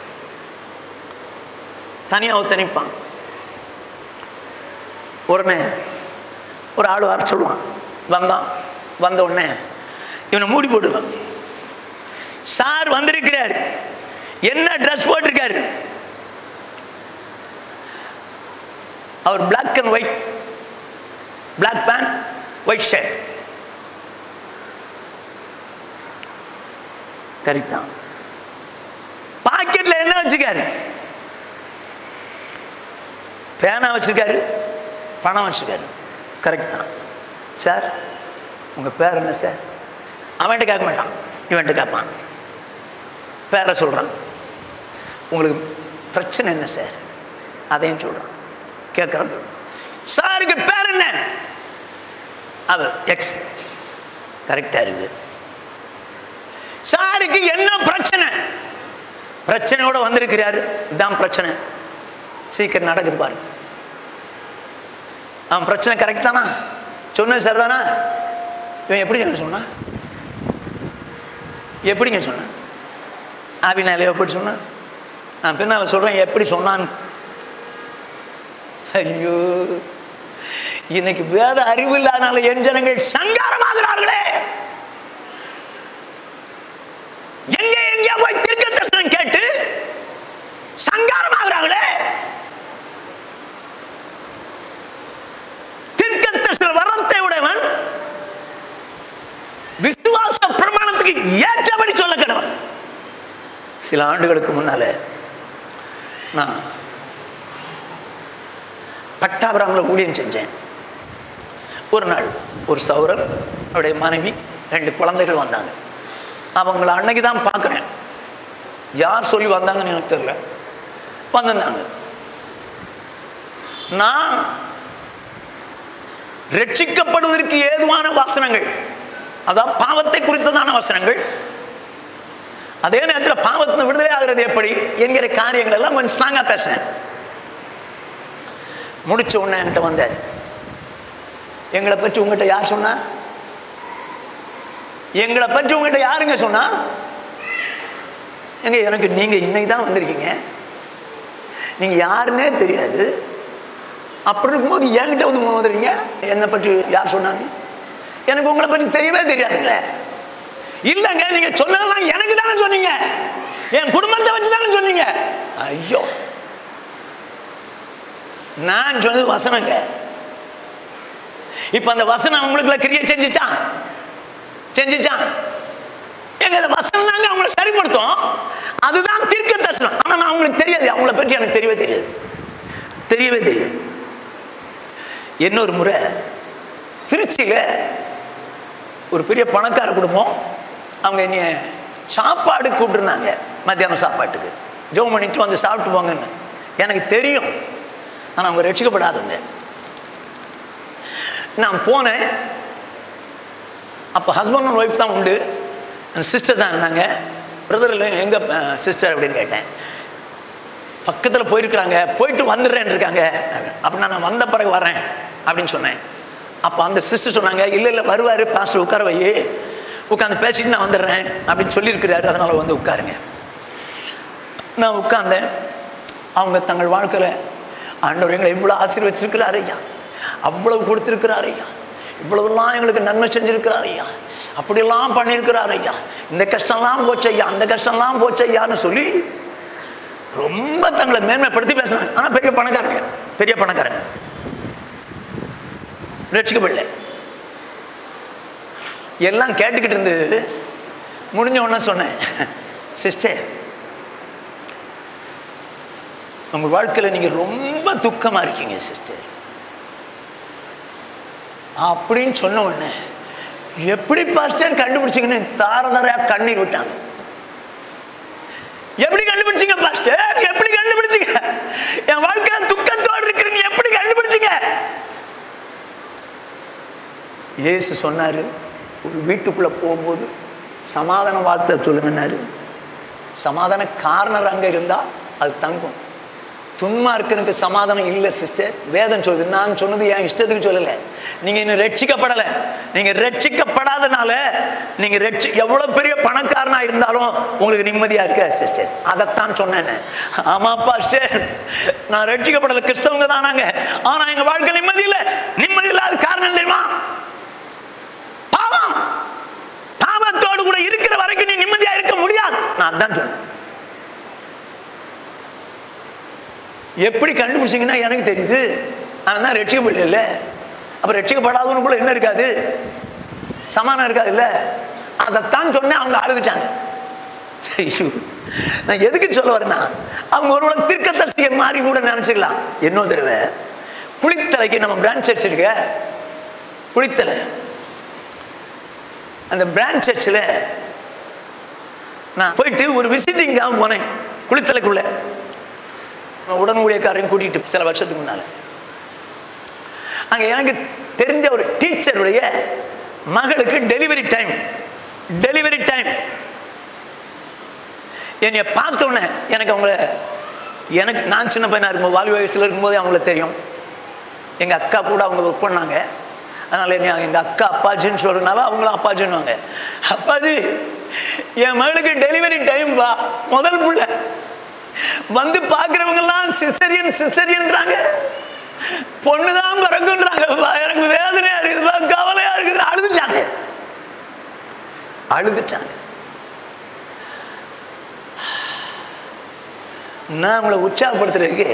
தனியா ஒருத்தன் நிப்பான் உடனே ஒரு ஆள் வர சொல்லுவான் வந்தான் வந்த உடனே இவனை மூடி போட்டுருவான் சார் வந்திருக்கிறார் என்ன ட்ரெஸ் போட்டிருக்காரு அவர் black and white black pant white shirt correct தான் பாக்கெட்ல என்ன வச்சிருக்காரு பேனா வச்சிருக்காரு பணம் வச்சிருக்காரு கரெக்ட் தான் சார் உங்க பேர் என்ன சார் அவன்கிட்ட கேட்க மாட்டான் இவன்கிட்ட கேட்பான் பேரை சொல்றான் உங்களுக்கு பிரச்சனை என்ன சார் அதையும் சொல்றான் கேட்குறான் சாருக்கு பேர் என்ன அவர் எக்ஸ் கரெக்டாக இருக்குது சாருக்கு என்ன பிரச்சனை பிரச்சனையோட வந்திருக்கிறாரு இதான் பிரச்சனை சீக்கிரம் நடக்குது பாருங்க அவன் பிரச்சனை கரெக்ட் தானா சொன்னது சார் தானா இவன் எப்படிங்க சொன்னான் எப்படிங்க சொன்னான் ஆபினாலே எப்படி சொன்னான் நான் பின்னால் சொல்கிறேன் எப்படி சொன்னான்னு ஐயோ இன்னைக்கு வேத அறிவு இல்லாதனால என் ஜனங்கள் சங்காரமாகிறார்களே எங்க எங்க போய் தீர்க்க தரிசனம் கேட்டு சங்காரமாகிறார்களே தீர்க்க தரிசன வரத்தை உடையவன் விசுவாச பிரமாணத்துக்கு ஏற்றபடி சொல்ல கடவன் சில ஆண்டுகளுக்கு முன்னால நான் பட்டாபுரமில் ஊழியம் செஞ்சேன் ஒரு நாள் ஒரு சௌரர் அவருடைய மனைவி ரெண்டு குழந்தைகள் வந்தாங்க அவங்கள அன்னைக்கு தான் பார்க்குறேன் யார் சொல்லி வந்தாங்கன்னு எனக்கு தெரியல வந்திருந்தாங்க நான் ரட்சிக்கப்படுவதற்கு ஏதுவான வசனங்கள் அதான் பாவத்தை குறித்ததான வசனங்கள் அதே நேரத்தில் பாவத்தை விடுதலை ஆகிறது எப்படி என்கிற காரியங்கள் எல்லாம் கொஞ்சம் ஸ்ட்ராங்காக பேசினேன் முடிச்ச உடனே என்கிட்ட வந்தார் எங்களை பற்றி உங்ககிட்ட யார் சொன்னா எங்களை பற்றி உங்ககிட்ட யாருங்க சொன்னா எங்க எனக்கு நீங்க இன்னைக்கு தான் வந்திருக்கீங்க நீங்க யாருன்னே தெரியாது அப்படி இருக்கும்போது என்கிட்ட வந்து வந்துடுறீங்க என்னை பற்றி யார் சொன்னாங்க எனக்கு உங்களை பற்றி தெரியவே தெரியாதுங்களே இல்லைங்க நீங்க சொன்னதெல்லாம் எனக்கு தானே சொன்னீங்க என் குடும்பத்தை வச்சு தானே சொன்னீங்க ஐயோ நான் சொன்னது வசனங்க இப்ப அந்த வசனம் அவங்களுக்குள்ள கிரியை செஞ்சுச்சான் செஞ்சுச்சான் எங்க அந்த வசனம் தாங்க அவங்கள சரிப்படுத்தும் அதுதான் தீர்க்க தரிசனம் ஆனா நான் அவங்களுக்கு தெரியாது அவங்கள பற்றி எனக்கு தெரியவே தெரியாது தெரியவே தெரியாது இன்னொரு முறை திருச்சியில ஒரு பெரிய பணக்கார குடும்பம் அவங்க என்னைய சாப்பாடு கூப்பிட்டுருந்தாங்க மத்தியானம் சாப்பாட்டுக்கு ஜோம் பண்ணிட்டு வந்து சாப்பிட்டு போங்கன்னு எனக்கு தெரியும் ஆனால் அவங்க ரட்சிக்கப்படாதவங்க நான் போனேன் அப்போ ஹஸ்பண்ட் அண்ட் ஒய்ஃப் தான் உண்டு அந்த சிஸ்டர் தான் இருந்தாங்க பிரதர் இல்லை எங்க சிஸ்டர் அப்படின்னு கேட்டேன் பக்கத்தில் போயிருக்கிறாங்க போயிட்டு வந்துடுறேன் இருக்காங்க அப்படின்னா நான் வந்த பிறகு வரேன் அப்படின்னு சொன்னேன் அப்போ அந்த சிஸ்டர் சொன்னாங்க இல்லை இல்லை வருவார் பாஸ்டர் உட்கார வை உட்காந்து பேசிட்டு நான் வந்துடுறேன் அப்படின்னு சொல்லியிருக்கிறாரு அதனால் வந்து உட்காருங்க நான் உட்கார்ந்தேன் அவங்க தங்கள் வாழ்க்கையில் ஆண்டவர் எங்களை இவ்வளோ ஆசீர்வச்சிருக்கிறார் ஐயா அவ்வளவு கொடுத்துருக்கிறார் ஐயா இவ்வளவுலாம் எங்களுக்கு நன்மை செஞ்சிருக்கிறார் ஐயா அப்படியெல்லாம் பண்ணியிருக்கிறார் ஐயா இந்த கஷ்டம்லாம் போச்சு ஐயா அந்த கஷ்டம்லாம் போச்சு ஐயான்னு சொல்லி ரொம்ப தங்களை மேன்மைப்படுத்தி பேசினாங்க ஆனால் பெரிய பணக்காரங்க பெரிய பணக்காரங்க ரட்சிக்கப்படல எல்லாம் கேட்டுக்கிட்டு இருந்து முடிஞ்ச உடனே சொன்னேன் சிஸ்டர் உங்க வாழ்க்கையில் நீங்க ரொம்ப துக்கமா இருக்கீங்க சிஸ்டர் அப்படின்னு சொன்ன உடனே எப்படி பாஸ்டர் கண்டுபிடிச்சிங்கன்னு தார தாரையா கண்ணீர் விட்டாங்க எப்படி கண்டுபிடிச்சீங்க பாஸ்டர் எப்படி கண்டுபிடிச்சீங்க என் வாழ்க்கை துக்கத்தோடு இருக்கிறீங்க எப்படி கண்டுபிடிச்சீங்க இயேசு சொன்னாரு ஒரு வீட்டுக்குள்ள போகும்போது சமாதான வார்த்தை சொல்லுங்கன்னாரு சமாதான காரணர் அங்க இருந்தா அது தங்கும் துன்மார்க்கனுக்கு சமாதானம் இல்லை சிஸ்டர் வேதம் சொல்லுது நான் சொன்னது என் இஷ்டத்துக்கு சொல்லலை நீங்க இன்னும் ரட்சிக்கப்படலை நீங்க ரட்சிக்கப்படாதனால நீங்க ரட்சி எவ்வளவு பெரிய பணக்காரனா இருந்தாலும் உங்களுக்கு நிம்மதியா இருக்க சிஸ்டர் அதைத்தான் சொன்னேன் ஆமாப்பா சிஸ்டர் நான் ரட்சிக்கப்படலை கிறிஸ்தவங்க தானாங்க ஆனா எங்க வாழ்க்கை நிம்மதி இல்லை நிம்மதி இல்லாத காரணம் தெரியுமா பாவம் பாவத்தோடு கூட இருக்கிற வரைக்கும் நீ நிம்மதியா இருக்க முடியாது நான் அதான் சொன்னேன் எப்படி கண்டுபிடிச்சிங்கன்னா எனக்கு தெரியுது அவன் தான் ரட்சிக்கப்படல இல்லை அப்போ ரட்சிக்கப்படாதவனுக்குள்ள என்ன இருக்காது சமானம் இருக்காது இல்லை அதைத்தான் சொன்னேன் அவங்க அழுதுட்டாங்க ஐயோ நான் எதுக்கு சொல்ல வரேன்னா அவங்க ஒருவேளை தீர்க்கதரிசியை மாறி கூட நினச்சிக்கலாம் இன்னொரு தடவை குளித்தலைக்கு நம்ம பிரான்ச் சர்ச் இருக்க குளித்தலை அந்த பிரான்ச் சர்ச்சில் நான் போயிட்டு ஒரு விசிட்டிங்காக போனேன் குளித்தலைக்குள்ள உடன் ஊழியக்காரையும் கூட்டிகிட்டு சில வருஷத்துக்கு முன்னால் அங்கே எனக்கு தெரிஞ்ச ஒரு டீச்சருடைய மகளுக்கு டெலிவரி டைம் டெலிவரி டைம் என்னை பார்த்தோன்னே எனக்கு அவங்கள எனக்கு நான் சின்ன பையனாக இருக்கும்போது வாலி வயசில் இருக்கும்போதே அவங்கள தெரியும் எங்கள் அக்கா கூட அவங்க ஒர்க் பண்ணாங்க அதனால் என்ன எங்கள் அக்கா அப்பாச்சின்னு சொல்கிறதுனால அவங்களும் அப்பாச்சின்னுவாங்க அப்பாஜி என் மகளுக்கு டெலிவரி டைம் பா முதல் புள்ள வந்து பார்க்குறவங்கெல்லாம் சிசரியன் சிசரியன்றாங்க பொண்ணுதான் பிறகுன்றாங்க எனக்கு வேதனையா இருக்குதுப்பா கவலையா இருக்குது அழுதுட்டாங்க அழுதுட்டாங்க நான் உங்களை உற்சாகப்படுத்துறதுக்கு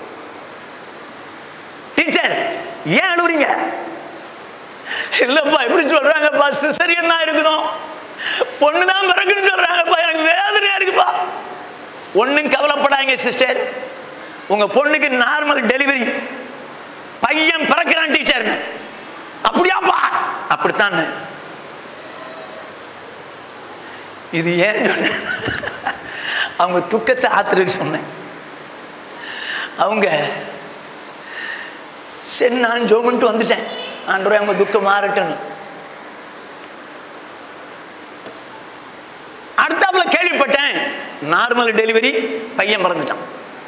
டீச்சர் ஏன் அழுவுறீங்க இல்லப்பா எப்படி சொல்றாங்கப்பா சிசரியன் தான் இருக்கணும் பொண்ணு தான் பிறகுன்னு சொல்றாங்கப்பா எனக்கு வேதனையா இருக்குப்பா ஒன்றும் கவலைப்படாங்க சிஸ்டர் உங்க பொண்ணுக்கு நார்மல் டெலிவரி பையன் பிறக்கிறான் டீச்சர் அப்படியாப்பா அப்படித்தான் இது ஏன் சொன்னேன் அவங்க துக்கத்தை ஆத்துறதுக்கு சொன்னேன் அவங்க சரி நான் ஜோமன்ட்டு வந்துட்டேன் ஆண்டவரே அவங்க துக்கம் மாறட்டும்னு அடுத்தாப்புல கேள்விப்பட்டேன் நார்மல் டெலிவரி பையன் பிறந்துட்டான்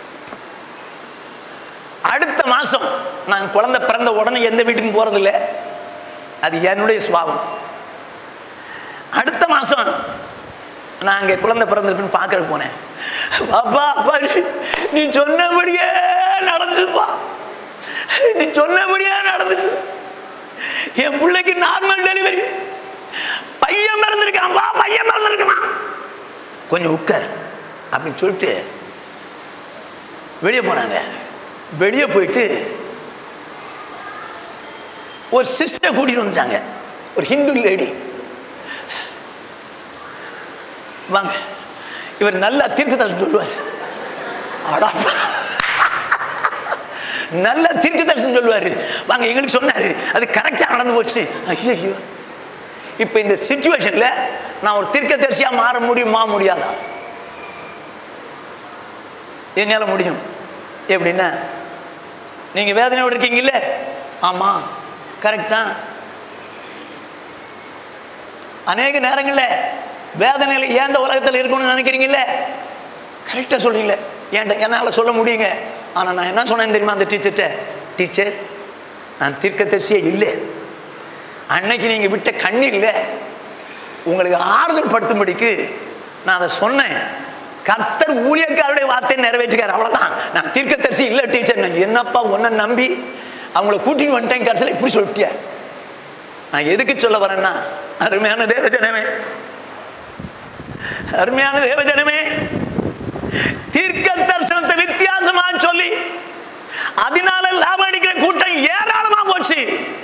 அடுத்த மாசம் நான் குழந்தை பிறந்த உடனே எந்த வீட்டுக்கும் போறதில்ல அது என்னுடைய சுவாபம் அடுத்த மாசம் நான் அங்கே குழந்தை பிறந்திருக்குன்னு பார்க்கறதுக்கு போனேன் அப்பா அப்பா நீ சொன்னபடியே நடந்துச்சுப்பா நீ சொன்னபடியே நடந்துச்சு என் பிள்ளைக்கு நார்மல் டெலிவரி பையன் பிறந்திருக்கான் வா பையன் பிறந்திருக்கான் கொஞ்சம் உட்கார் அப்படின்னு சொல்லிட்டு வெளியே போனாங்க வெளியே போயிட்டு ஒரு சிஸ்டரை கூட்டிட்டு வந்துட்டாங்க ஒரு ஹிந்து லேடி வாங்க இவர் நல்லா தீர்க்கதரிசனம் சொல்லுவார் அடா நல்ல தீர்க்கதரிசனம் சொல்லுவார் வாங்க எங்களுக்கு சொன்னாரு அது கரெக்டாக நடந்து போச்சு ஐயோ ஐயோ இப்போ இந்த சுச்சுவேஷன்ல நான் ஒரு தீர்க்கதரிசியா மாற முடியுமா முடியாதா என்னால் முடியும் எப்படின்னா நீங்க வேதனையோடு இருக்கீங்கல்ல ஆமா கரெக்ட் தான் அநேக நேரங்களில் வேதனையில் ஏன் இந்த உலகத்தில் இருக்கணும்னு நினைக்கிறீங்கல்ல கரெக்டாக சொல்றீங்களே ஏன்ட்ட என்னால் சொல்ல முடியுங்க ஆனால் நான் என்ன சொன்னேன் தெரியுமா அந்த டீச்சர்கிட்ட டீச்சர் நான் தீர்க்கதரிசியே இல்லை அன்னைக்கு நீங்கள் விட்ட கண்ணீர்ல உங்களுக்கு ஆறுதல் படுத்தும்படிக்கு நான் அதை சொன்னேன் கர்த்தர் ஊழியக்காரருடைய வார்த்தையை நிறைவேற்றுக்கார் அவ்வளவுதான் நான் தீர்க்கதரிசி இல்லை டீச்சர் நான் என்னப்பா உன்னை நம்பி அவங்கள கூட்டிட்டு வந்துட்டேன் கருத்தில் இப்படி சொல்லிட்டிய நான் எதுக்கு சொல்ல வரேன்னா அருமையான தேவஜனமே அருமையான தேவஜனமே தீர்க்க தரிசனத்தை வித்தியாசமா சொல்லி அதனால லாபம் அடிக்கிற கூட்டம் ஏராளமா போச்சு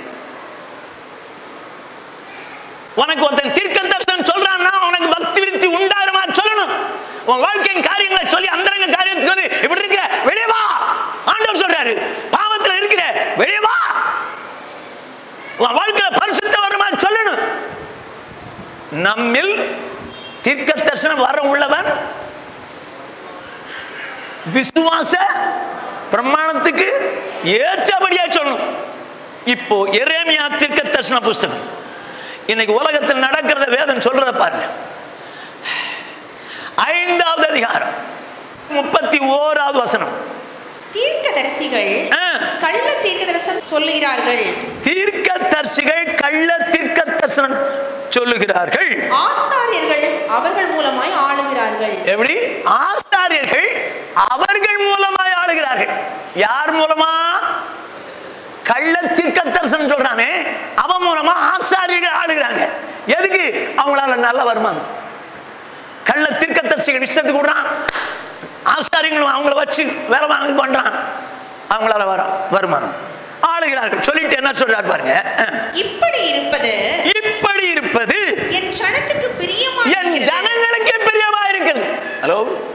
உனக்கு ஒருத்தன் தீர்க்க தரிசனம் சொல்றான்னா உனக்கு பக்தி விருத்தி உண்டாகிறமா சொல்லணும் உன் வாழ்க்கையின் காரியங்களை சொல்லி அந்தரங்க காரியத்துக்கு வந்து இப்படி இருக்கிற வெளியே வா ஆண்டவர் சொல்றாரு பாவத்துல இருக்கிற வெளியே வா உன் வாழ்க்கையில பரிசுத்த வருமா சொல்லணும் நம்மில் தீர்க்க தரிசனம் வர உள்ளவன் விசுவாச பிரமாணத்துக்கு ஏற்றபடியா சொல்லணும் இப்போ எரேமியா தீர்க்க தரிசன புஸ்தகம் இன்னைக்கு உலகத்தில் நடக்கிறத வேதம் சொல்றத பாருங்க ஐந்தாவது அதிகாரம் முப்பத்தி ஓராவது வசனம் தீர்க்கதரிசிகள் ஆ. கள்ள தீர்க்கதரிசனம் சொல்லுகிறார்கள் தீர்க்க தரிசிகள் கள்ள தீர்க்க தரிசனம் சொல்லுகிறார்கள் ஆசாரியர்கள் அவர்கள் மூலமாய் ஆளுகிறார்கள் எப்படி ஆசாரியர்கள் அவர்கள் மூலமாய் ஆளுகிறார்கள் யார் மூலமா கள்ள தீர்க்க தரிசனம் சொல்றானே அவன் மூலமா ஆசாரியர்கள் ஆளுகிறாங்க எதுக்கு அவங்களால நல்ல வருமானம் கள்ள தீர்க்க தரிசிகள் இஷ்டத்துக்கு விடுறான் ஆசாரியங்களும் அவங்கள வச்சு வேலை வாங்கி பண்றான் அவங்களால வர வருமானம் ஆளுகிறார்கள் சொல்லிட்டு என்ன சொல்றாரு பாருங்க அஹ். இப்படி இருப்பது இப்படி இருப்பது என் சனத்துக்கு பிரியமா என் ஜனங்களுக்கே பிரியமா இருக்குது ஹலோ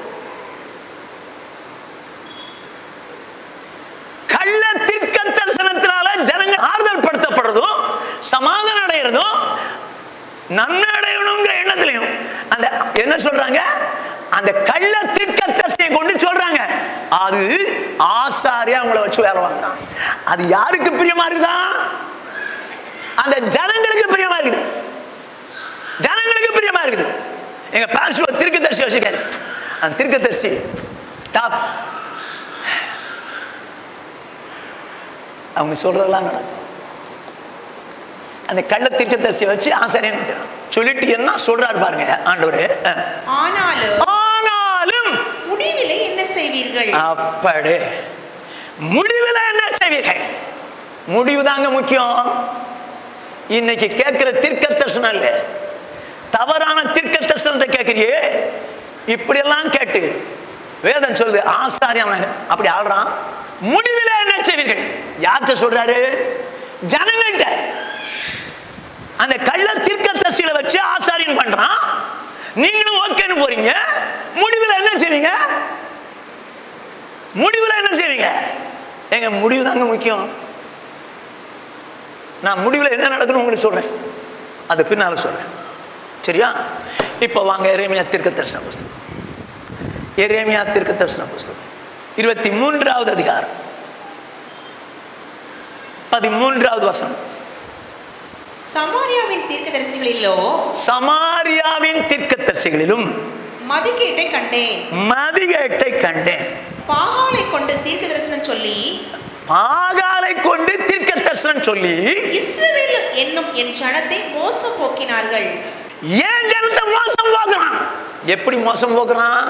கள்ள தீர்க்க தரிசனத்தினால ஜனங்கள் ஆறுதல் படுத்தப்படுறதும் சமாதானம் அடைகிறதும் நன்மை அடையணுங்கிற எண்ணத்திலையும் அந்த என்ன சொல்றாங்க அந்த கள்ள தீர்க்க தரிசனையை கொண்டு சொல்றாங்க அது ஆசாரியா அவங்கள வச்சு வேலை வாங்குறான் அது யாருக்கு பிரியமா இருக்குதா அந்த ஜனங்களுக்கு பிரியமா இருக்குது ஜனங்களுக்கு பிரியமா இருக்குது எங்க பாசுவ திருக்கதர்சி வச்சிருக்காரு அந்த திருக்கதர்சி டாப் அவங்க சொல்றதெல்லாம் நடக்கும் அந்த கள்ள தீர்க்கதரிசி வச்சு ஆசாரியன் விட்டுறான். சொல்லிட்டு என்ன சொல்றாரு பாருங்க ஆண்டவரு அஹ். ஆனாலும் ஆனாலும் முடிவிலே என்ன செய்வீர்கள் அப்படி முடிவில் என்ன செய்வீர்கள் முடிவு தாங்க முக்கியம் இன்னைக்கு கேட்கிற தீர்க்க தரிசனம் இல்ல தவறான தீர்க்க தரிசனத்தை கேட்கிறியே இப்படியெல்லாம் கேட்டு வேதம் சொல்லுது ஆசாரியம் அப்படி ஆடுறான் முடிவில் என்ன செய்வீர்கள் யார்கிட்ட சொல்றாரு ஜனங்கள்கிட்ட அந்த கள்ள தீர்க்க தரிசிகளை வச்சு ஆசாரியன் பண்றான் நீங்களும் ஓகேன்னு போறீங்க முடிவில் என்ன செய்வீங்க முடிவில் என்ன செய்வீங்க எங்க முடிவு தாங்க முக்கியம் நான் முடிவில் என்ன நடக்கணும் உங்களுக்கு சொல்றேன் அது பின்னால சொல்றேன் சரியா இப்போ வாங்க எரேமியா தீர்க்க தரிசன புஸ்தகம் எரேமியா தீர்க்க தரிசன புஸ்தகம் இருபத்தி மூன்றாவது அதிகாரம் பதிமூன்றாவது வசனம் சமாரியாவின் தீர்க்கதரிசிகளிலோ சமாரியாவின் தீர்க்கதரிசிகளிலும் மதிகேட்டை கண்டேன் மதிகேட்டை கண்டேன் பாகாலை கொண்டு தீர்க்க தரிசனம் சொல்லி பாகாலை கொண்டு தீர்க்க தரிசனம் சொல்லி இஸ்ரவேல் என்னும் என் ஜனத்தை மோசம் போக்கினார்கள் ஏன் ஜனத்தை மோசம் போக்குறான் எப்படி மோசம் போக்குறான்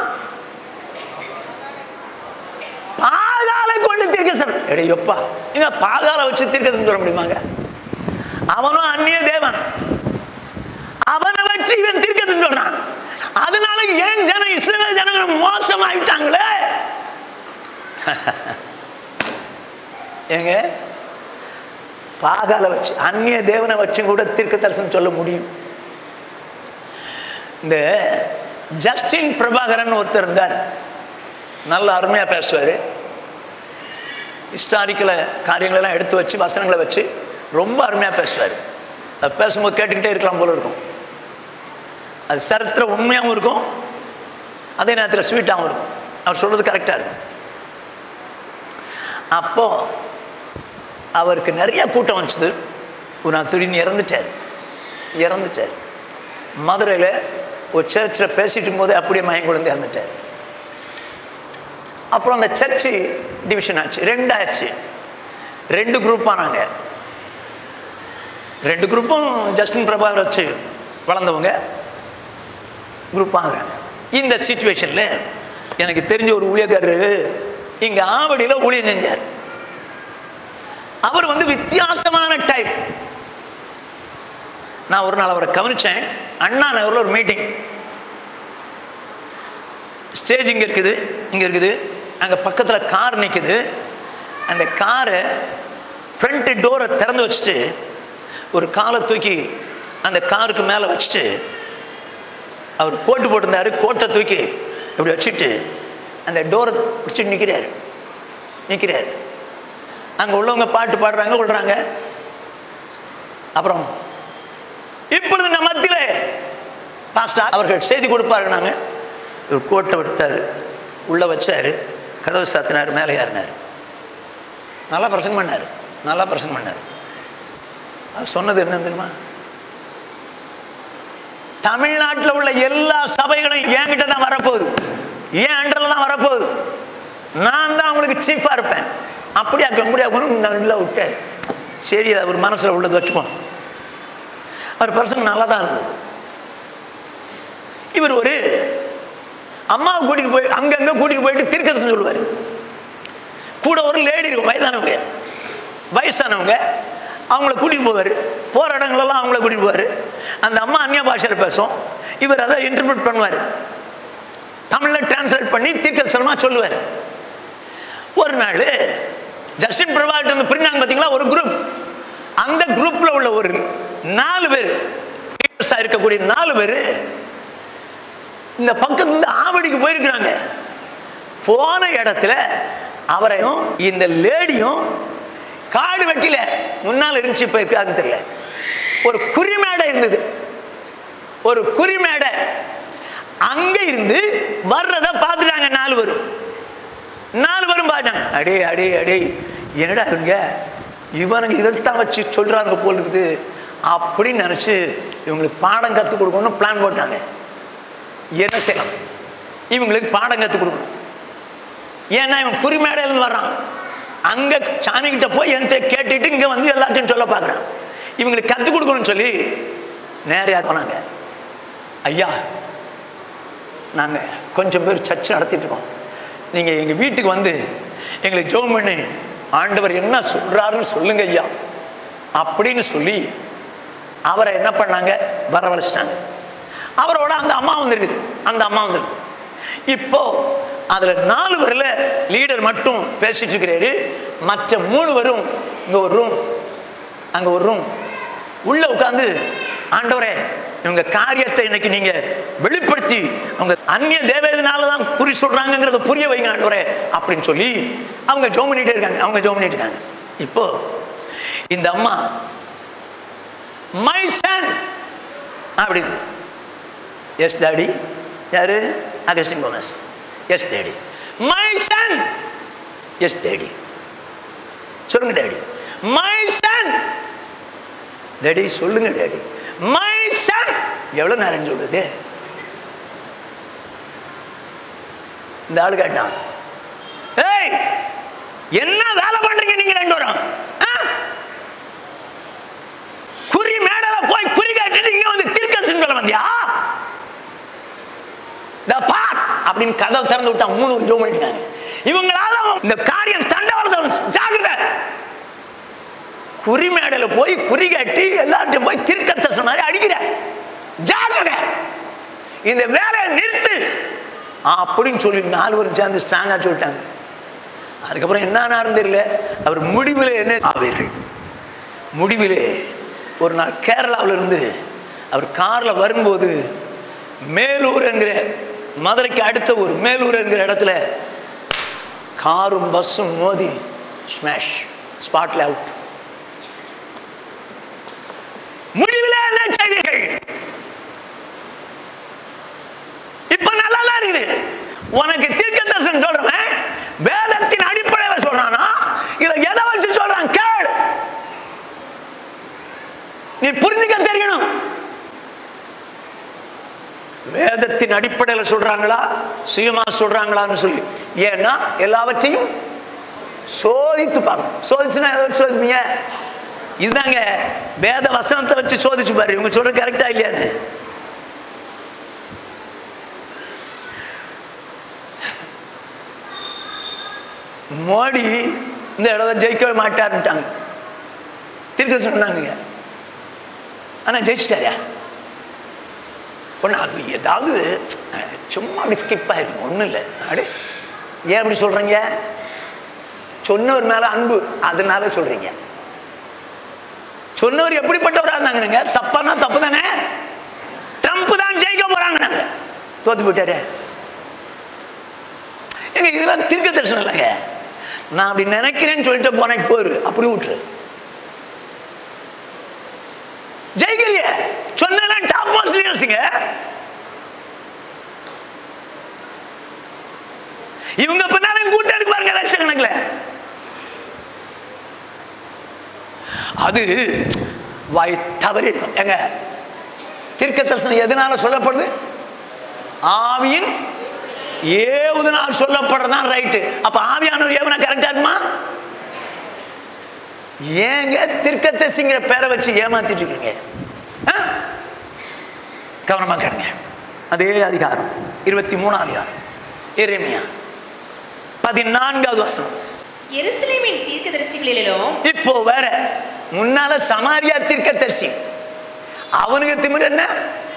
பாகாலை கொண்டு தீர்க்கசன் எடே எப்பா எங்க பாகாலை வச்சு தீர்க்கசன் சொல்ல முடியுமாங்க அவனும் அந்நிய தேவன் அவனை வச்சு இவன் தீர்க்கசன் சொல்றான் அதனால ஏன் ஜனம் இஸ்ரேல் ஜனங்கள் மோசமாயிட்டாங்களே ஏங்க பாகாலை வச்சு அந்நிய தேவனை வச்சு கூட தீர்க்க தரிசனம் சொல்ல முடியும் இந்த ஜஸ்டின் பிரபாகரன் ஒருத்தர் இருந்தார் நல்ல அருமையாக பேசுவார் ஹிஸ்டாரிக்கல காரியங்களெல்லாம் எடுத்து வச்சு வசனங்களை வச்சு ரொம்ப அருமையாக பேசுவார் அது பேசும்போது கேட்டுக்கிட்டே இருக்கலாம் போல இருக்கும் அது சரித்திர உண்மையாகவும் இருக்கும் அதே நேரத்தில் ஸ்வீட்டாகவும் இருக்கும் அவர் சொல்கிறது கரெக்டாக இருக்கும் அப்போது அவருக்கு நிறைய கூட்டம் வந்துச்சுது ஒரு நாள் திடீர்னு இறந்துட்டார் இறந்துட்டார் மதுரையில் ஒரு சர்ச்சில் பேசிட்டு போதே அப்படியே மயம் குழந்தை இறந்துட்டார் அப்புறம் அந்த சர்ச்சு டிவிஷன் ஆச்சு ரெண்டாச்சு ரெண்டு குரூப் ஆனாங்க ரெண்டு குரூப்பும் ஜஸ்டின் பிரபாகர் வச்சு வளர்ந்தவங்க குரூப் ஆகுறாங்க இந்த சுச்சுவேஷனில் எனக்கு தெரிஞ்ச ஒரு ஊழியக்காரரு இங்கே ஆவடியில் ஊழியம் செஞ்சார் அவர் வந்து வித்தியாசமான டைப் நான் ஒரு நாள் அவரை கவனிச்சேன் அண்ணா நகரில் ஒரு மீட்டிங் ஸ்டேஜ் இங்கே இருக்குது இங்கே இருக்குது அங்கே பக்கத்தில் கார் நிற்குது அந்த காரை ஃப்ரண்ட் டோரை திறந்து வச்சுட்டு ஒரு காலை தூக்கி அந்த காருக்கு மேலே வச்சுட்டு அவர் கோட்டு போட்டிருந்தாரு கோட்டை தூக்கி இப்படி வச்சுட்டு அந்த டோரை வச்சுட்டு நிற்கிறாரு நிற்கிறாரு அங்கே உள்ளவங்க பாட்டு பாடுறாங்க விடுறாங்க அப்புறம் இப்பொழுது நம்ம மத்தியிலே பாஸ்டர் அவர்கள் செய்தி கொடுப்பாரு நாங்க இவர் கோட்டை எடுத்தாரு உள்ளே வச்சாரு கதவு சாத்தினார் மேலே ஏறினார் நல்லா பிரசங்கம் பண்ணார் நல்லா பிரசங்கம் பண்ணார் அது சொன்னது என்ன தெரியுமா தமிழ்நாட்டில் உள்ள எல்லா சபைகளும் என்கிட்ட தான் வரப்போகுது ஏன் அண்டரில் தான் வரப்போகுது நான் தான் உங்களுக்கு சீஃபாக இருப்பேன் அப்படியா அப்படியா நல்லா விட்டார் சரி அவர் மனசில் உள்ளது வச்சுக்கோ அவர் பர்சன் நல்லா தான் இருந்தது இவர் ஒரு அம்மாவை கூட்டிட்டு போய் அங்கங்க கூட்டிட்டு போயிட்டு திருக்கதம் சொல்லுவார் கூட ஒரு லேடி இருக்கும் வயதானவங்க வயசானவங்க அவங்கள கூட்டிட்டு போவார் போகிற இடங்களெல்லாம் அவங்கள கூட்டிட்டு போவார் அந்த அம்மா அந்நிய பாஷையில் பேசும் இவர் அதை இன்டர்பிரட் பண்ணுவார் தமிழில் டிரான்ஸ்லேட் பண்ணி தீர்க்கதரிசனமாக சொல்லுவார் ஒரு நாள் ஜஸ்டின் பிரபாகர் வந்து பிரிஞ்சாங்க பார்த்தீங்களா ஒரு குரூப் அந்த குரூப்பில் உள்ள ஒரு நாலு பேர் leaders-ஆ இருக்கக்கூடிய நாலு பேர் இந்த பக்கத்துல இருந்து ஆவடிக்கு போயிருக்கிறாங்க போன இடத்துல அவரையும் இந்த லேடியும் காடு வெட்டில முன்னால் இருந்துச்சு இப்போ இருக்காதுன்னு தெரியல ஒரு குறிமேடை இருந்தது ஒரு குறிமேடை அங்க இருந்து வர்றத பார்த்துட்டாங்க நாலு பேரும் நாலு பேரும் பார்த்தாங்க அடே அடே அடே என்னடா இவங்க இவனுங்க இதைத்தான் வச்சு சொல்றாங்க போல் இருக்குது அப்படின்னு நினச்சி இவங்களுக்கு பாடம் கற்றுக் கொடுக்கணும்னு பிளான் போட்டாங்க என்ன செய்யலாம் இவங்களுக்கு பாடம் கற்றுக் கொடுக்கணும் ஏன்னா இவன் குறிமேடையிலேருந்து வர்றான் அங்கே சாமி கிட்ட போய் என்கிட்ட கேட்டுட்டு இங்கே வந்து எல்லாத்தையும் சொல்ல பார்க்குறான் இவங்களுக்கு கற்றுக் கொடுக்கணும்னு சொல்லி நேரையாக போனாங்க ஐயா நாங்கள் கொஞ்சம் பேர் சர்ச் நடத்திட்டு இருக்கோம் நீங்கள் எங்கள் வீட்டுக்கு வந்து எங்களை ஜோம் பண்ணி ஆண்டவர் என்ன சொல்கிறாருன்னு சொல்லுங்க ஐயா அப்படின்னு சொல்லி அவரை என்ன பண்ணாங்க வரவழைச்சிட்டாங்க அவரோட அந்த அம்மா வந்துருக்குது அந்த அம்மா வந்துருக்குது இப்போ அதில் நாலு பேரில் லீடர் மட்டும் பேசிட்டு இருக்கிறாரு மற்ற மூணு பேரும் இங்கே ஒரு ரூம் அங்கே ஒரு ரூம் உள்ளே உட்காந்து ஆண்டவரே இவங்க காரியத்தை இன்னைக்கு நீங்க வெளிப்படுத்தி அவங்க அந்நிய தேவேதனால தான் குறி சொல்றாங்கிறத புரிய வைங்க ஆண்டவரே அப்படின்னு சொல்லி அவங்க ஜோம் பண்ணிட்டே இருக்காங்க அவங்க ஜோம் பண்ணிட்டு இருக்காங்க இப்போ இந்த அம்மா மை சன் அப்படின்னு எஸ் டாடி யாரு Augustine Gomes yes daddy my son yes daddy சொல்லுங்க டேடி மை சன் டேடி சொல்லுங்க டேடி மை சன் எவ்வளவு நேரம் சொல்றது இந்த ஆளு கேட்டான் ஏய் என்ன வேலை பண்றீங்க நீங்க ரெண்டு பேரும் ஆ? குறி மேடல போய் குறி கேட்டுட்டு இங்க வந்து திருக்கசன் சொல்ல வந்தியா இந்த பார் அப்படின்னு கதவை திறந்து விட்டா மூணு ஒரு ஜோம் பண்ணிட்டாங்க இவங்களால இந்த காரியம் தண்டவாளத்தை ஜாகிரதை குறி மேடையில போய் குறி கட்டி எல்லார்ட்டையும் போய் திருக்கத்த மாதிரி அடிக்கிற ஜாகிரதை இந்த வேலையை நிறுத்து அப்படின்னு சொல்லி நாலு பேரும் சேர்ந்து ஸ்ட்ராங்கா சொல்லிட்டாங்க அதுக்கப்புறம் என்ன தெரியல அவர் முடிவில் என்ன ஆவீர்கள் முடிவிலே ஒரு நாள் கேரளாவில் இருந்து அவர் காரில் வரும்போது மேலூர் என்கிற மதுரைக்கு அடுத்த ஒரு மேலூர் என்கிற இடத்துல காரும் பஸ்ஸும் மோதி ஸ்மாஷ் ஸ்பாட்ல அவுட் முடிவில் என்ன செய்வீர்கள் இப்ப நல்லா தான் இருக்குது உனக்கு தீர்க்கதர்சன் சொல்றவன் வேதத்தின் அடிப்படையில் சொல்றானா இதை எதை வச்சு சொல்றான் கேளு நீ புரிஞ்சுக்க தெரியணும் வேதத்தின் அடிப்படையில் சொல்றாங்களா சுயமா சொல்றாங்களான்னு சொல்லி ஏன்னா எல்லாவற்றையும் சோதித்து பார்க்கணும் சோதிச்சுன்னா எதை வச்சு சோதிப்பீங்க இதுதாங்க வேத வசனத்தை வச்சு சோதிச்சு பாரு இவங்க சொல்றது கரெக்டா இல்லையான்னு மோடி இந்த இடவை ஜெயிக்கவே மாட்டாருன்ட்டாங்க திருக்க சொன்னாங்க ஆனா ஜெயிச்சிட்டாரா ஒன்று அது ஏதாவது அஹ், சும்மா அப்படி ஸ்கிப் ஆயிரும் ஒன்றும் இல்லை அடு ஏன் அப்படி சொல்கிறீங்க சொன்னவர் மேலே அன்பு அதனால சொல்கிறீங்க சொன்னவர் எப்படிப்பட்டவராக இருந்தாங்க தப்பானா தப்பு தானே ட்ரம்ப் தான் ஜெயிக்க போகிறாங்க நாங்கள் தோத்து போயிட்டாரு எங்க இதெல்லாம் தீர்க்க தரிசனம் இல்லைங்க நான் அப்படி நினைக்கிறேன்னு சொல்லிட்டு போனேன் போரு அப்படி விட்டுரு ஜெயிக்கலையே சொன்னதெல்லாம் டாப் மோஸ்ட் லீடர்ஸுங்க இவங்க பின்னால கூட்டம் இருக்கு பாருங்க லட்சக்கணக்கில் அது வாய் தவறி இருக்கும் எங்க தீர்க்க தரிசனம் எதனால சொல்லப்படுது ஆவியின் ஏவுதனால் சொல்லப்படுறதுதான் ரைட்டு அப்ப ஆவியானவர் ஏவனா கரெக்டா இருக்குமா ஏங்க திருக்கத்தசிங்கிற பேரை வச்சு ஏமாத்திட்டு இருக்கீங்க ஆ? கவனமா கேளுங்க அதே அதிகாரம் இருபத்தி மூணாம் அதிகாரம் எரேமியா பதினான்காவது வசனம் எருசலேமின் தீர்க்கதரிசிகளிலும் இப்போ வேற முன்னால சமாரியா தீர்க்கதரிசி அவனுக்கு திமிரு என்ன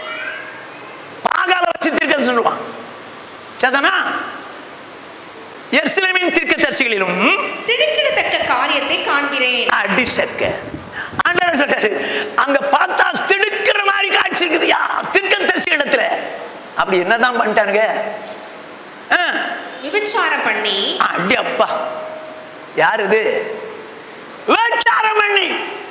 பாகால வச்சு தீர்க்க சொல்லுவான் சதனா எருசலேமின் தீர்க்கதரிசிகளிலும் திடுக்கிடத்தக்க காரியத்தை காண்கிறேன் அடி சக்க ஆண்டவர் சொல்றாரு அங்க பார்த்தா திடுக்கிற மாதிரி காட்சி இருக்குதுயா தீர்க்கதரிசி இடத்துல அப்படி என்னதான் பண்ணிட்டானுங்க ஆ, விபச்சாரம் பண்ணி அடி அப்பா யார் இது விபச்சாரம் பண்ணி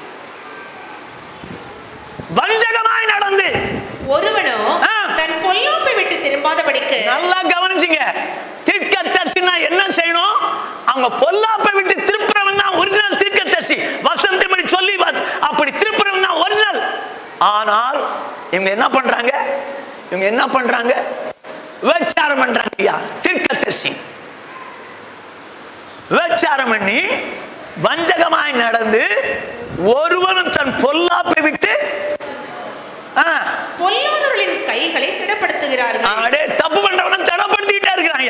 வஞ்சகமாய் நடந்து ஒருவனோ ஆ. தன் பொல்லாப்பை விட்டு திரும்பாதபடிக்கு நல்லா கவனிச்சுங்க தீர்க்கதரிசினா என்ன செய்யணும் அவங்க பொல்லாப்பை விட்டு திருப்புறவன் தான் ஒரிஜினல் தீர்க்கதரிசி வசந்தபடி சொல்லி பாத்- அப்படி திருப்புறவன் தான் ஒரிஜினல் ஆனால் இவங்க என்ன பண்றாங்க இவங்க என்ன பண்றாங்க விபச்சாரம் பண்றாங்க ஐயா தீர்க்கதரிசி விபச்சாரம் பண்ணி வஞ்சகமாய் நடந்து ஒருவனும் தன் பொல்லாப்பை விட்டு ஆ பொல்லாதவர்களின் கைகளை திடப்படுத்துகிறார்கள் அடே தப்பு பண்றவன தடப்படுத்திக்கிட்டே இருக்கிறாங்க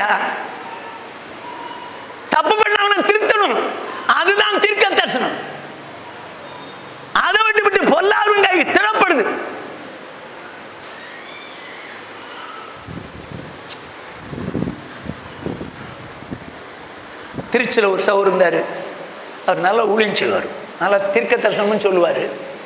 தப்பு பண்ணவனை திருத்தணும் அதுதான் தீர்க்க தரிசனம் அதை விட்டு விட்டு பொல்லாரும் கை திடப்படுது திருச்சியில் ஒரு சவர் இருந்தார் அவர் நல்லா ஊழியம் செய்வார் நல்லா தீர்க்க தரிசனம்னு சொல்லுவார்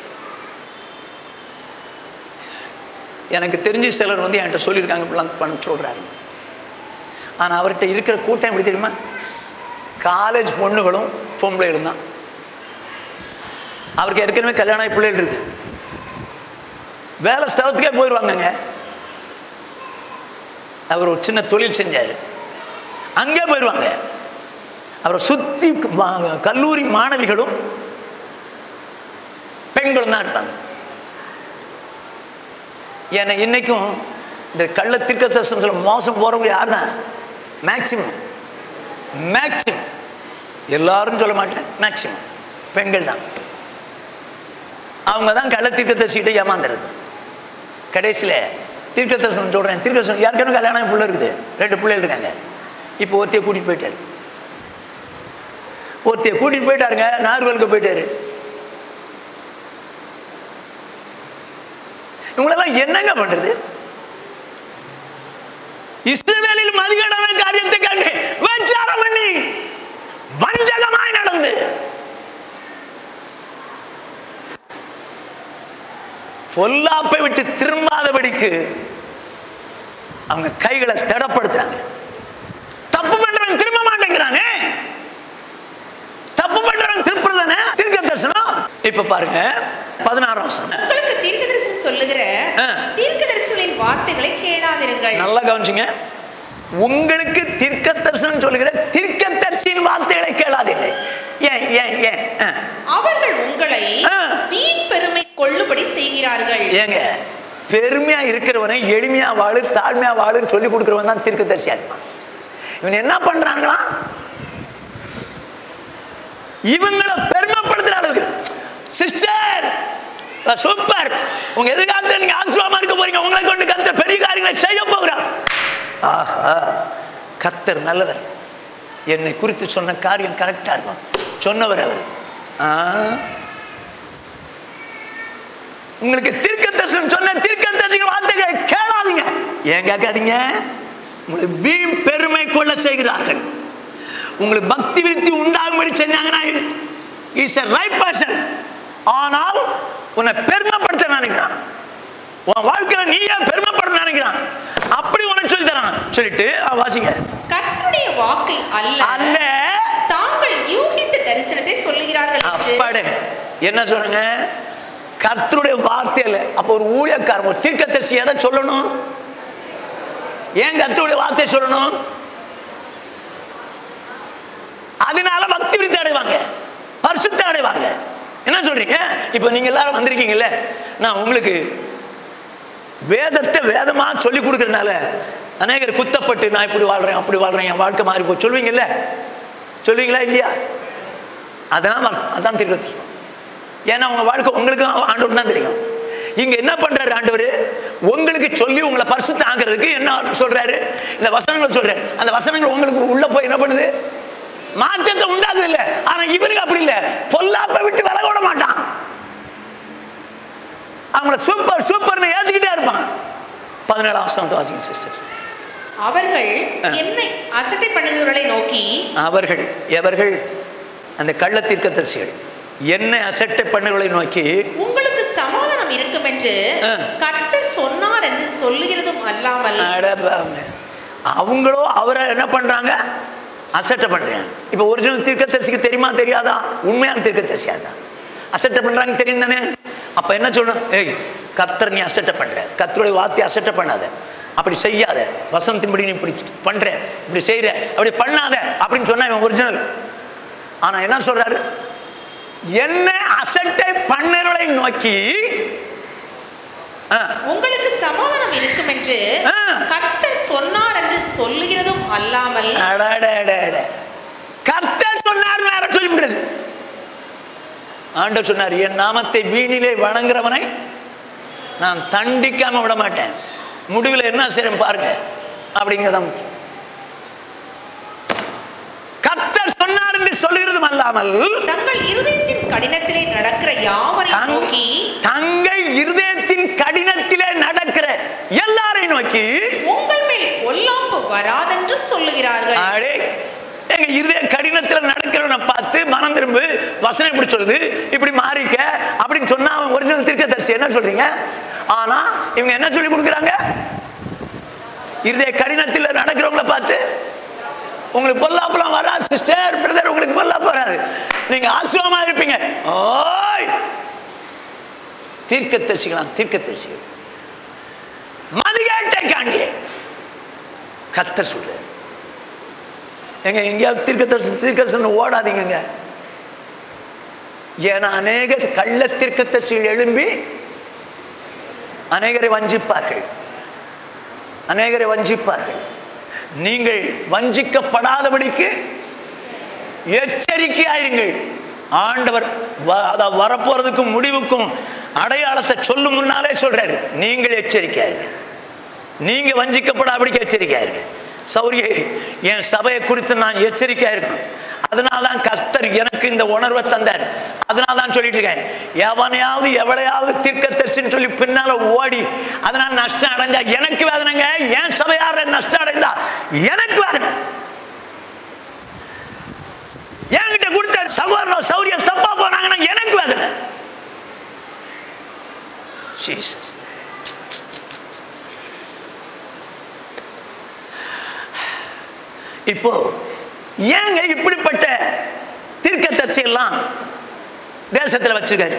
எனக்கு தெரிஞ்சு சிலர் வந்து என்கிட்ட சொல்லியிருக்காங்க இப்படிலாம் பண்ண சொல்கிறாரு ஆனால் அவர்கிட்ட இருக்கிற கூட்டம் எப்படி தெரியுமா காலேஜ் பொண்ணுகளும் பொம்பளைகளும் தான் அவருக்கு ஏற்கனவே கல்யாணம் ஆகி பிள்ளைகள் இருக்கு வேலை ஸ்தலத்துக்கே போயிடுவாங்கங்க அவர் ஒரு சின்ன தொழில் செஞ்சார் அங்கே போயிடுவாங்க அவரை சுற்றி கல்லூரி மாணவிகளும் பெண்களும் தான் இருப்பாங்க ஏன்னா இன்னைக்கும் இந்த கள்ள தீர்க்க தரிசனத்தில் மோசம் போகிறவங்க யார் தான் மேக்சிமம் மேக்சிமம் எல்லாரும் சொல்ல மாட்டேன் மேக்சிமம் பெண்கள் தான் அவங்க தான் கள்ள தீர்க்க தரிசிக்கிட்ட ஏமாந்துறது கடைசியில் தீர்க்க தரிசனம் சொல்கிறேன் தீர்க்க தரிசனம் யாருக்கணும் கல்யாணம் பிள்ளை இருக்குது ரெண்டு பிள்ளைகள் இருக்காங்க இப்போ ஒருத்தையை கூட்டிகிட்டு போயிட்டாரு ஒருத்தையை கூட்டிகிட்டு போயிட்டாருங்க நார்வலுக்கு போயிட்டாரு இவங்களெல்லாம் என்னங்க பண்றது இஸ்ரவேலில் மதிகடான காரியத்தை கண்டு விபச்சாரம் பண்ணி வஞ்சகமாய் நடந்து பொல்லாப்பை விட்டு திரும்பாதபடிக்கு அவங்க கைகளை தடப்படுத்துறாங்க தப்பு பண்றவன் திரும்ப மாட்டேங்கிறானே தப்பு பண்றவன் திருப்புறதானே திருக்க தரிசனம் இப்ப பாருங்க பதினாறாம் வசனம் உங்களுக்கு தீர்க்கதரிசனம் சொல்லுகிற ஆ. தீர்க்கதரிசிகளின் வார்த்தைகளை கேளாதிருங்கள் நல்லா கவனிச்சுங்க உங்களுக்கு தீர்க்க தரிசனம் சொல்லுகிற தீர்க்க தரிசியின் வார்த்தைகளை கேளாதீர்கள் ஏன் ஏன் ஏன் ஆ. அவர்கள் உங்களை ஆ. வீண் பெருமை கொள்ளுபடி செய்கிறார்கள் ஏங்க பெருமையா இருக்கிறவனை எளிமையா வாழு தாழ்மையா வாழுன்னு சொல்லி கொடுக்கிறவன் தான் தீர்க்கதரிசியா இருப்பான் இவன் என்ன பண்றாங்களா இவங்களை பெருமைப்படுத்துற அளவுக்கு சிஸ்டர் சூப்பர் உங்க எதிர்காலத்துல நீங்க ஆசிரமா இருக்க போறீங்க உங்களை கொண்டு கத்த பெரிய காரியங்களை செய்ய போகிறார் ஆஹா கத்தர் நல்லவர் என்னை குறித்து சொன்ன காரியம் கரெக்டா இருக்கும் சொன்னவர் அவர் ஆ. உங்களுக்கு தீர்க்க தரிசனம் சொன்ன தீர்க்க தரிசன வார்த்தைகளை கேளாதீங்க ஏன் கேட்காதீங்க உங்களை வீண் பெருமை கொள்ள செய்கிறார்கள் உங்களுக்கு பக்தி விருத்தி உண்டாகும்படி செஞ்சாங்கன்னா இஸ் a ரைட் பர்சன் ஆனால் உன்னை பெருமைப்படுத்த நினைக்கிறான் உன் வாழ்க்கையில நீயே பெருமைப்பட நினைக்கிறான் அப்படி உனக்கு சொல்லி தரான் சொல்லிட்டு ஆ, வாசிங்க கர்த்தருடைய வாக்கை அல்ல அல்ல தாங்கள் யூகித்த தரிசனத்தை சொல்லுகிறார்கள் என்று அப்பாடு என்ன சொல்லுங்க கர்த்தருடைய வார்த்தையில அப்ப ஒரு ஊழியக்காரன் ஒரு தீர்க்கதரிசி எதை சொல்லணும் ஏன் கர்த்தருடைய வார்த்தையை சொல்லணும் அதனால பக்தி விருத்தி அடைவாங்க பரிசுத்த அடைவாங்க என்ன சொல்றீங்க இப்ப நீங்க எல்லாரும் வந்திருக்கீங்கல்ல நான் உங்களுக்கு வேதத்தை வேதமா சொல்லி கொடுக்கறதுனால அநேகர் குத்தப்பட்டு நான் இப்படி வாழ்றேன் அப்படி வாழ்றேன் என் வாழ்க்கை மாறி போய் சொல்லுவீங்கல்ல சொல்லுவீங்களா இல்லையா அதான் வஸ்- அதான் திருக்கத்து ஏன்னா உங்க வாழ்க்கை உங்களுக்கு ஆண்டவர் தான் தெரியும் இங்க என்ன பண்றாரு ஆண்டவர் உங்களுக்கு சொல்லி உங்களை பரிசுத்த ஆகிறதுக்கு என்ன சொல்றாரு இந்த வசனங்கள் சொல்றாரு அந்த வசனங்கள் உங்களுக்கு உள்ள போய் என்ன பண்ணுது மாற்றத்தை உண்டாக்குது இல்ல ஆனா இவனுக்கு அப்படி இல்ல பொல்லாப்ப விட்டு விலக விட மாட்டான் அவங்கள சூப்பர் சூப்பர்னு ஏத்துக்கிட்டே இருப்பான் பதினேழாம் வசனத்தை வாசிங்க சிஸ்டர் அவர்கள் என்னை அசட்டை பண்ணுகிறவர்களை நோக்கி அவர்கள் எவர்கள் அந்த கள்ள தீர்க்கதரிசிகள் என்ன அசட்டை பண்ணுகளை நோக்கி உங்களுக்கு சமாதானம் இருக்கும் என்று ஆ. கர்த்தர் சொன்னார் என்று சொல்லுகிறதும் அல்லாமல் அடப்பாங்க. அவங்களோ அவரை என்ன பண்றாங்க அசட்டை பண்றாங்க இப்போ ஒரிஜினல் தீர்க்கதரிசிக்கு தெரியுமா தெரியாதா உண்மையான தீர்க்கதரிசியா தான் அசட்டை பண்றாங்க தெரியும் தானே அப்ப என்ன சொல்லணும் ஏய் கர்த்தர் நீ அசட்டை பண்ற கர்த்தருடைய வார்த்தையை அசட்டை பண்ணாத அப்படி செய்யாத வசனத்தின்படி நீ இப்படி பண்ற இப்படி செய்யற அப்படி பண்ணாத அப்படின்னு சொன்னா இவன் ஒரிஜினல் ஆனா என்ன சொல்றாரு என்ன அசட்டை பண்ணர்களை நோக்கி ஆ, உங்களுக்கு சமாதானம் இருக்கும் என்று ஆ. கர்த்தர் சொன்னார் என்று சொல்லுகிறதும் அல்லாமல் அடடடட. கர்த்தர் சொன்னார் வேற சொல்லிவிடுறது ஆண்டவர் சொன்னார் என் நாமத்தை வீணிலே வணங்குறவனை நான் தண்டிக்காம விட மாட்டேன் முடிவில் என்ன செய்யறேன் பாருங்க அப்படிங்கிறத முக்கியம் கர்த்தர் சொன்னார் என்று சொல்லுகிறதும் அல்லாமல் தங்கள் இருதயத்தின் கடினத்திலே நடக்கிற யாவரையும் தங்- நோக்கி தங்கள் இருதயத்தின் கடினத்திலே நடக்கிற எல்லாரையும் நோக்கி உங்கள் மேல் பொல்லாப்பு வராதென்றும் சொல்லுகிறார்கள் அடே எங்க இருதய கடினத்துல நடக்கிறவனை பார்த்து மனம் திரும்பு வசனம் இப்படி சொல்லுது இப்படி மாறிக்க அப்படின்னு சொன்னா அவன் ஒரிஜினல் தீர்க்கதரிசி என்ன சொல்றீங்க ஆனா இவங்க என்ன சொல்லி கொடுக்குறாங்க இருதய கடினத்தில் நடக்கிறவங்கள பார்த்து உங்களுக்கு பொல்லாப்பெல்லாம் வராது சிஸ்டர் பிரதர் உங்களுக்கு பொல்லாப்பு வராது நீங்க ஆசிரமா இருப்பீங்க ஓய் தீர்க்கதரிசிகளாம் தீர்க்கதரிசிகள் மதிகேட்டை காண்கிறேன் கத்தர் சொல்றாரு எங்க எங்கேயாவது தீர்க்கதரிசனம் தீர்க்கதரிசனம் ஓடாதீங்கங்க ஏன்னா அநேக கள்ள தீர்க்கதரிசிகள் எழும்பி அநேகரை வஞ்சிப்பார்கள் அநேகரை வஞ்சிப்பார்கள் நீங்கள் வஞ்சிக்கப்படாதபடிக்கு எச்சரிக்கையாயிருங்கள் ஆண்டவர் வ- அதாவது வரப்போறதுக்கும் முடிவுக்கும் அடையாளத்தை சொல்லும் முன்னாலே சொல்றாரு நீங்கள் எச்சரிக்கையாயிருங்க நீங்க வஞ்சிக்கப்படாதபடிக்கு எச்சரிக்கையாயிருங்க சௌரிய என் சபையை குறித்து நான் எச்சரிக்கையா இருக்கணும் அதனால தான் கத்தர் எனக்கு இந்த உணர்வை தந்தார் அதனால தான் சொல்லிட்டு இருக்கேன் எவனையாவது எவளையாவது தீர்க்கதரிசின்னு சொல்லி பின்னால ஓடி அதனால நஷ்டம் அடைஞ்சா எனக்கு வேதனைங்க என் சபையார நஷ்டம் அடைந்தா எனக்கு வேதனை என்கிட்ட கொடுத்த சகோதரன் சௌரிய தப்பா போனாங்கன்னா எனக்கு வேதனை ஜீசஸ் இப்போ ஏங்க இப்படிப்பட்ட தீர்க்கதரிசி எல்லாம் தேசத்துல வச்சிருக்காரு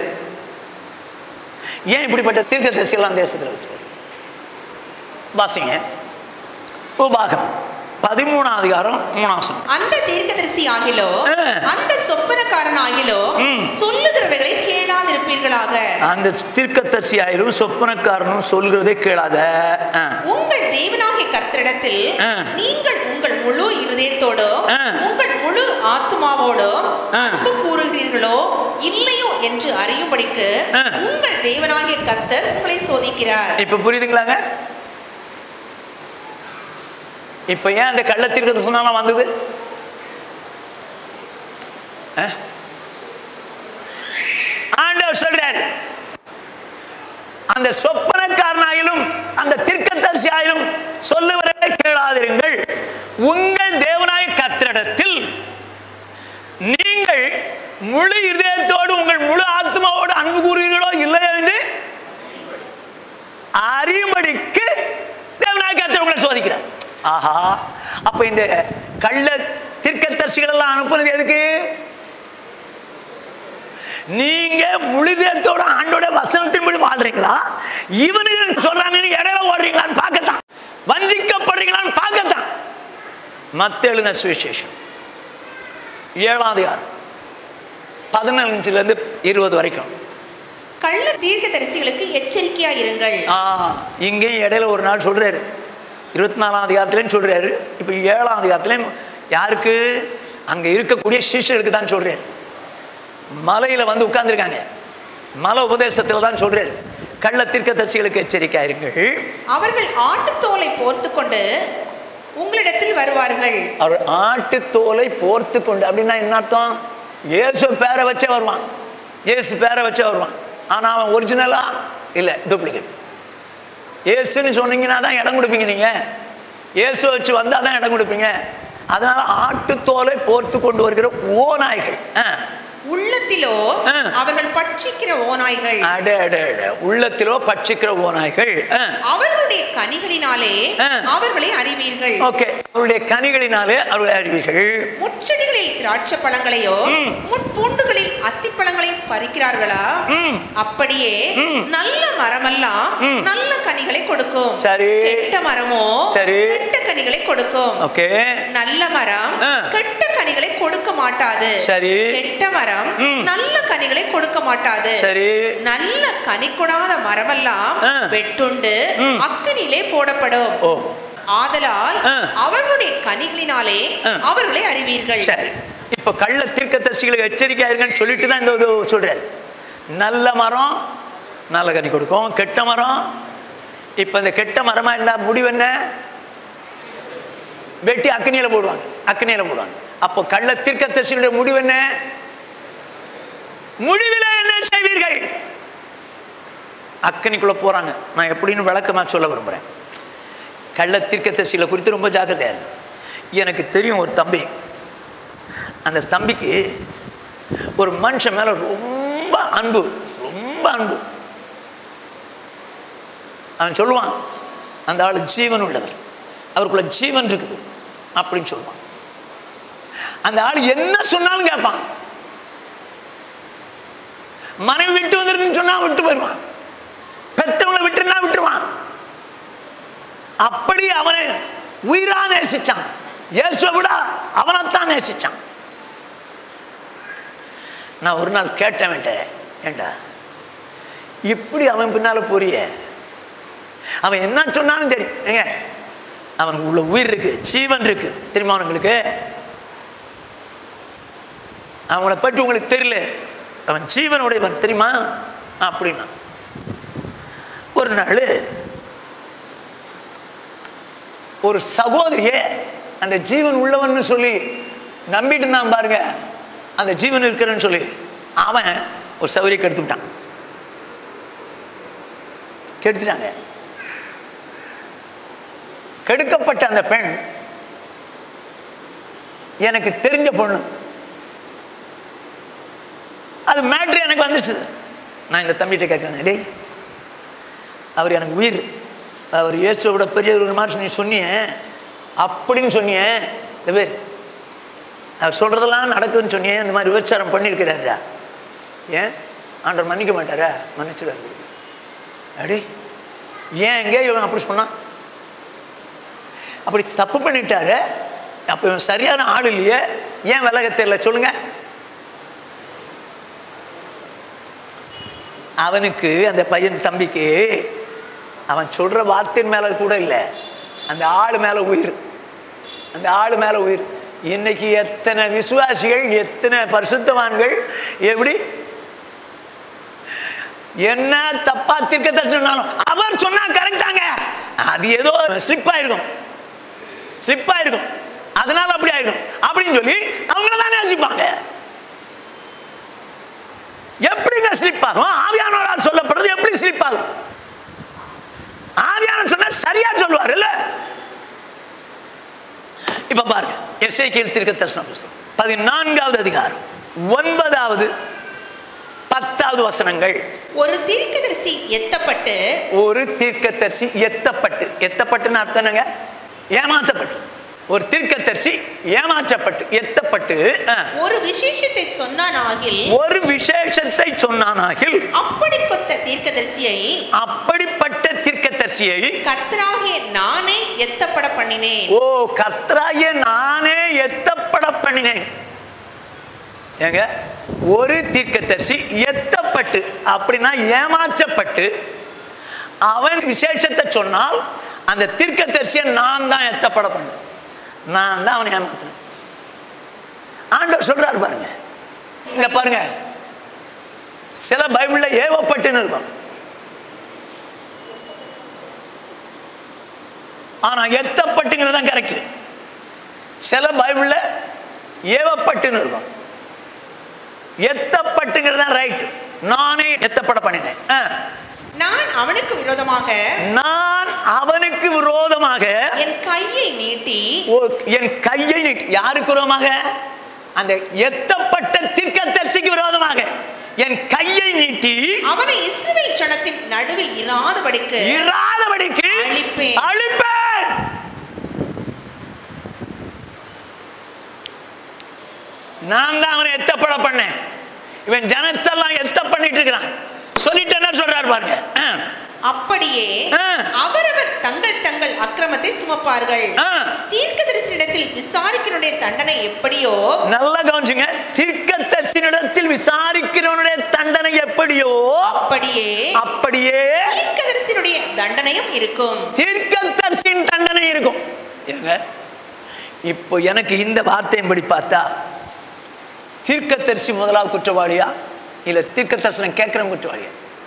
ஏன் இப்படிப்பட்ட தீர்க்கதரிசி எல்லாம் தேசத்துல வச்சிருக்காரு வாசிங்க உபாகம் பதிமூணாம் அதிகாரம் மூணாசம் அந்த தீர்க்கதரிசி ஆகிலோ ஆ. அந்த சொப்பனக்காரன் ஆகிலோ ம். சொல்லுகிறவைகளை கேளாதிருப்பீர்களாக அந்த தீர்க்கதரிசி ஆயிரும் சொப்பனக்காரனும் சொல்கிறதே கேளாத ஆ. உங்கள் தேவனாகிய கர்த்தரிடத்தில் ஆ. நீங்கள் உங்கள் முழு இருதயத்தோடும் ஆ. உங்கள் முழு ஆத்மாவோடும் ஆ. அன்பு கூறுகிறீர்களோ இல்லையோ என்று அறியும்படிக்கு ஆ. உங்கள் தேவனாகிய கர்த்தர் உங்களை சோதிக்கிறார் இப்ப புரியுதுங்களாங்க இப்ப ஏன் அந்த கள்ளத்திற்கு சொன்னாலும் வந்தது ஆ? ஆண்டவர் சொல்றாரு அந்த சொப்பனக்காரனாயிலும் அந்த தீர்க்கதரிசி ஆயிலும் சொல்லுவதை கேளாதிருங்கள் உங்கள் தேவனாய கத்திரிடத்தில் நீங்கள் முழு இதயத்தோடு உங்கள் முழு ஆத்மாவோடு அன்பு கூறுவீர்களோ இல்லையோ என்று அறியும்படிக்கு தேவனாய கர்த்தர் உங்களை சோதிக்கிறார் ஆஹா அப்ப இந்த கள்ள தீர்க்கதரிசிகள் எல்லாம் அனுப்புனது எதுக்கு நீங்க முழுதத்தோட ஆண்டோட வசனத்தின்படி வாழ்றீங்களா இவனுக்கு சொல்றாங்க இடையில ஓடுறீங்களான்னு பார்க்கத்தான் வஞ்சிக்கப்படுறீங்களான்னு பார்க்கத்தான் மத்த எழுதின சுவிசேஷம் ஏழாம் அதிகாரம் பதினஞ்சுல இருந்து இருபது வரைக்கும் கள்ள தீர்க்கதரிசிகளுக்கு எச்சரிக்கையா இருங்கள் ஆ இங்கேயும் இடையில ஒரு நாள் சொல்றாரு இருபத்தி நாலாம் அதிகாரத்துலேயும் சொல்றாரு இப்போ ஏழாம் அதிகாரத்துலேயும் யாருக்கு அங்கே இருக்கக்கூடிய சிஷ்யர்களுக்கு தான் சொல்றாரு மலையில் வந்து உட்கார்ந்திருக்காங்க மலை உபதேசத்தில் தான் சொல்றாரு கள்ள தீர்க்கதரிசிகளுக்கு எச்சரிக்கை இருங்கள் அவர்கள் ஆட்டுத்தோலை போர்த்துக் கொண்டு உங்களிடத்தில் வருவார்கள் அவர் ஆட்டுத்தோலை போர்த்து கொண்டு அப்படின்னா என்ன அர்த்தம் இயேசு பேரை வச்சே வருவான் இயேசு பேரை வச்சே வருவான் ஆனால் அவன் ஒரிஜினலா இல்லை டூப்ளிகேட் இயேசுன்னு சொன்னீங்கன்னா தான் இடம் கொடுப்பீங்க நீங்கள் இயேசு வச்சு வந்தால் தான் இடம் கொடுப்பீங்க அதனால ஆட்டுத்தோலை போர்த்து கொண்டு வருகிற ஓநாய்கள் ஆ உள்ளத்திலோ ஆ. அவர்கள் பட்சிக்கிற ஓநாய்கள் அட அட அட உள்ளத்திலோ பட்சிக்கிற ஓநாய்கள் ஆ அவர்களுடைய கனிகளினாலே ஆ. அவர்களை அறிவீர்கள் ஓகே அவருடைய கனிகளினாலே அவருடைய அறிவிகள் முச்செடிகளில் திராட்சை பழங்களையோ முட்பூண்டுகளில் அத்திப்பழங்களையும் பறிக்கிறார்களா ம். அப்படியே நல்ல மரமெல்லாம் நல்ல கனிகளை கொடுக்கும் சரி. கெட்ட மரமோ சரி. கெட்ட கனிகளை கொடுக்கும் ஓகே நல்ல மரம் ஆ. கெட்ட கனிகளை கொடுக்க மாட்டாது சரி. கெட்ட மரம் நல்ல கனிகளை கொடுக்க மாட்டாது சரி நல்ல கனி கொடாத மரமெல்லாம் ஆ. வெட்டுண்டு அக்கினிலே போடப்படும் ஓ ஆதலால் ஆ. அவர்களுடைய கனிகளினாலே ஆ. அவர்களை அறிவீர்கள் சரி இப்போ கள்ள தீர்க்கதரிசிகளுக்கு எச்சரிக்கையா இருங்கன்னு சொல்லிட்டு தான் இந்த இது சொல்றாரு நல்ல மரம் நல்ல கனி கொடுக்கும் கெட்ட மரம் இப்போ இந்த கெட்ட மரமா இருந்தா முடிவு என்ன வெட்டி அக்னியில போடுவாங்க அக்னியில போடுவாங்க அப்போ கள்ள தீர்க்கதரிசிகளுடைய முடிவு என்ன முடிவில் என்ன செய்வீர்கள் அக்னிக்குள்ள போறாங்க நான் எப்படின்னு விளக்கமா சொல்ல விரும்புறேன் கள்ள தீர்க்கதரிசிகளை குறித்து ரொம்ப ஜாக்கிரதையா இருக்கு எனக்கு தெரியும் ஒரு தம்பி அந்த தம்பிக்கு ஒரு மனுஷன் மேல ரொம்ப அன்பு ரொம்ப அன்பு அவன் சொல்லுவான் அந்த ஆள் ஜீவன் உள்ளவர் அவருக்குள்ள ஜீவன் இருக்குது அப்படின்னு சொல்லுவான் அந்த ஆள் என்ன சொன்னாலும் கேட்பான் மனைவி விட்டு வந்துருன்னு சொன்னா விட்டு போயிடுவான் பெத்தவங்களை விட்டுருந்தா விட்டுருவான் அப்படி அவனை உயிரா நேசிச்சான் இயேசுவை விட அவனைத்தான் நேசிச்சான் நான் ஒரு நாள் கேட்டவன்ட்ட ஏண்டா இப்படி அவன் பின்னால போறிய அவன் என்ன சொன்னாலும் சரி ஏங்க அவனுக்கு உள்ள உயிர் இருக்கு ஜீவன் இருக்கு தெரியுமா அவனுங்களுக்கு அவனை பற்றி உங்களுக்கு தெரியல அவன் ஜீவனுடையவன் தெரியுமா அப்படின்னா ஒரு நாள் ஒரு சகோதரியே அந்த ஜீவன் உள்ளவன்னு சொல்லி நம்பிட்டு இருந்தான் பாருங்க அந்த ஜீவன் இருக்கிறன்னு சொல்லி அவன் ஒரு சௌரியை கெடுத்து விட்டான் கெடுத்துட்டாங்க கெடுக்கப்பட்ட அந்த பெண் எனக்கு தெரிஞ்ச பொண்ணு அது மேட்ரு எனக்கு வந்துச்சு நான் இந்த தம்பிகிட்ட கேட்குறேன் டேய் அவர் எனக்கு உயிர் அவர் இயேசுவோட பெரியவர் மாதிரி நீ சொன்னிய அப்படின்னு சொன்னிய இந்த பேர் அவர் சொல்கிறதெல்லாம் நடக்குதுன்னு சொன்னியே இந்த மாதிரி விபச்சாரம் பண்ணியிருக்கிறாரா ஏன் ஆண்டவர் மன்னிக்க மாட்டாரா மன்னிச்சிடாரு அடி ஏன் எங்கே இவன் அப்படி சொன்னான் அப்படி தப்பு பண்ணிட்டாரு அப்போ இவன் சரியான ஆள் இல்லையே ஏன் விலக தெரியல சொல்லுங்க அவனுக்கு அந்த பையன் தம்பிக்கு அவன் சொல்ற வார்த்தையின் மேல கூட இல்லை அந்த ஆள் மேல உயிர் அந்த ஆள் மேல உயிர் இன்னைக்கு எத்தனை விசுவாசிகள் எத்தனை பரிசுத்தவான்கள் எப்படி என்ன தப்பா தீர்க்கத்தை சொன்னாலும் அவர் சொன்னா கரெக்டாங்க அது ஏதோ ஸ்லிப் ஆயிருக்கும் ஸ்லிப் ஆயிருக்கும் அதனால அப்படி ஆயிருக்கும் அப்படின்னு சொல்லி அவங்கள தான் நேசிப்பாங்க எப்படிங்க ஸ்லிப் ஆகும் ஆவியானவரால் சொல்லப்படுறது எப்படி ஸ்லிப் ஆகும் ஆவியான சொன்னா சரியா சொல்லுவார் இல்ல இப்ப பாருங்க எஸ்ஐக்கியல் தீர்க்க தரிசன புஸ்தகம் பதினான்காவது அதிகாரம் ஒன்பதாவது பத்தாவது வசனங்கள் ஒரு தீர்க்கதரிசி எத்தப்பட்டு ஒரு தீர்க்கதரிசி எத்தப்பட்டு எத்தப்பட்டுன்னு அர்த்தம் என்னங்க ஏமாத்தப்பட்டு ஒரு தீர்க்கதரிசி ஏமாற்றப்பட்டு எத்தப்பட்டு ஆ, ஒரு விசேஷத்தை சொன்னானாகில் ஒரு விசேஷத்தை சொன்னானாகில் அப்படி கொத்த தீர்க்கதரிசியை அப்படிப்பட்ட தீர்க்கதரிசியை கர்த்தராகிய நானே எத்தப்பட பண்ணினேன் ஓ கர்த்தராகிய நானே எத்தப்பட பண்ணினேன் ஏங்க ஒரு தீர்க்கதரிசி எத்தப்பட்டு அப்படின்னா ஏமாற்றப்பட்டு அவன் விசேஷத்தை சொன்னால் அந்த தீர்க்கதரிசியை நான் தான் எத்தப்பட பண்ணேன் நான் தான் அவனை ஏமாத்தினேன் ஆண்டவர் சொல்றாரு பாருங்க இங்க பாருங்க சில பைபிள்ல ஏவப்பட்டுன்னு இருக்கும் ஆனா எத்தப்பட்டுங்கிறது தான் கரெக்ட் சில பைபிள்ல ஏவப்பட்டுன்னு இருக்கும் எத்தப்பட்டுங்கிறது தான் ரைட் நானே எத்தப்பட பண்ணினேன் ஆ. நான் அவனுக்கு விரோதமாக நான் அவனுக்கு விரோதமாக என் கையை நீட்டி ஓ, என் கையை நீட்டி யாருக்கு விரோதமாக அந்த எத்தப்பட்ட தீர்க்கதரிசிக்கு விரோதமாக என் கையை நீட்டி அவனை இஸ்ரவேல் ஜனத்தின் நடுவில் இராதபடிக்கு இராதபடிக்கு அழிப்பேன். அழிப்பேன் நான் தான் அவனை எத்தப்பட பண்ணேன் இவன் ஜனத்தெல்லாம் எத்த பண்ணிட்டு இருக்கிறான் சொல்லிட்டு என்ன சொல்றாரு பாருங்க ஆ, அப்படியே ஆ. அவரவர் தங்கள் தங்கள் அக்கிரமத்தை சுமப்பார்கள் ஆ. தீர்க்கதரிசனிடத்தில் விசாரிக்கிறனுடைய தண்டனை எப்படியோ நல்லா கவனிச்சுங்க தீர்க்கதரிசனிடத்தில் விசாரிக்கிறவனுடைய தண்டனை எப்படியோ அப்படியே அப்படியே தீர்க்கதரிசனுடைய தண்டனையும் இருக்கும் தீர்க்கதரிசியின் தண்டனை இருக்கும் ஏங்க இப்போ எனக்கு இந்த வார்த்தையின்படி பார்த்தா தீர்க்கதரிசி முதலாவது குற்றவாளியா இல்ல தீர்க்க தரிசனம் கேட்கிறவன் குற்றவாளியா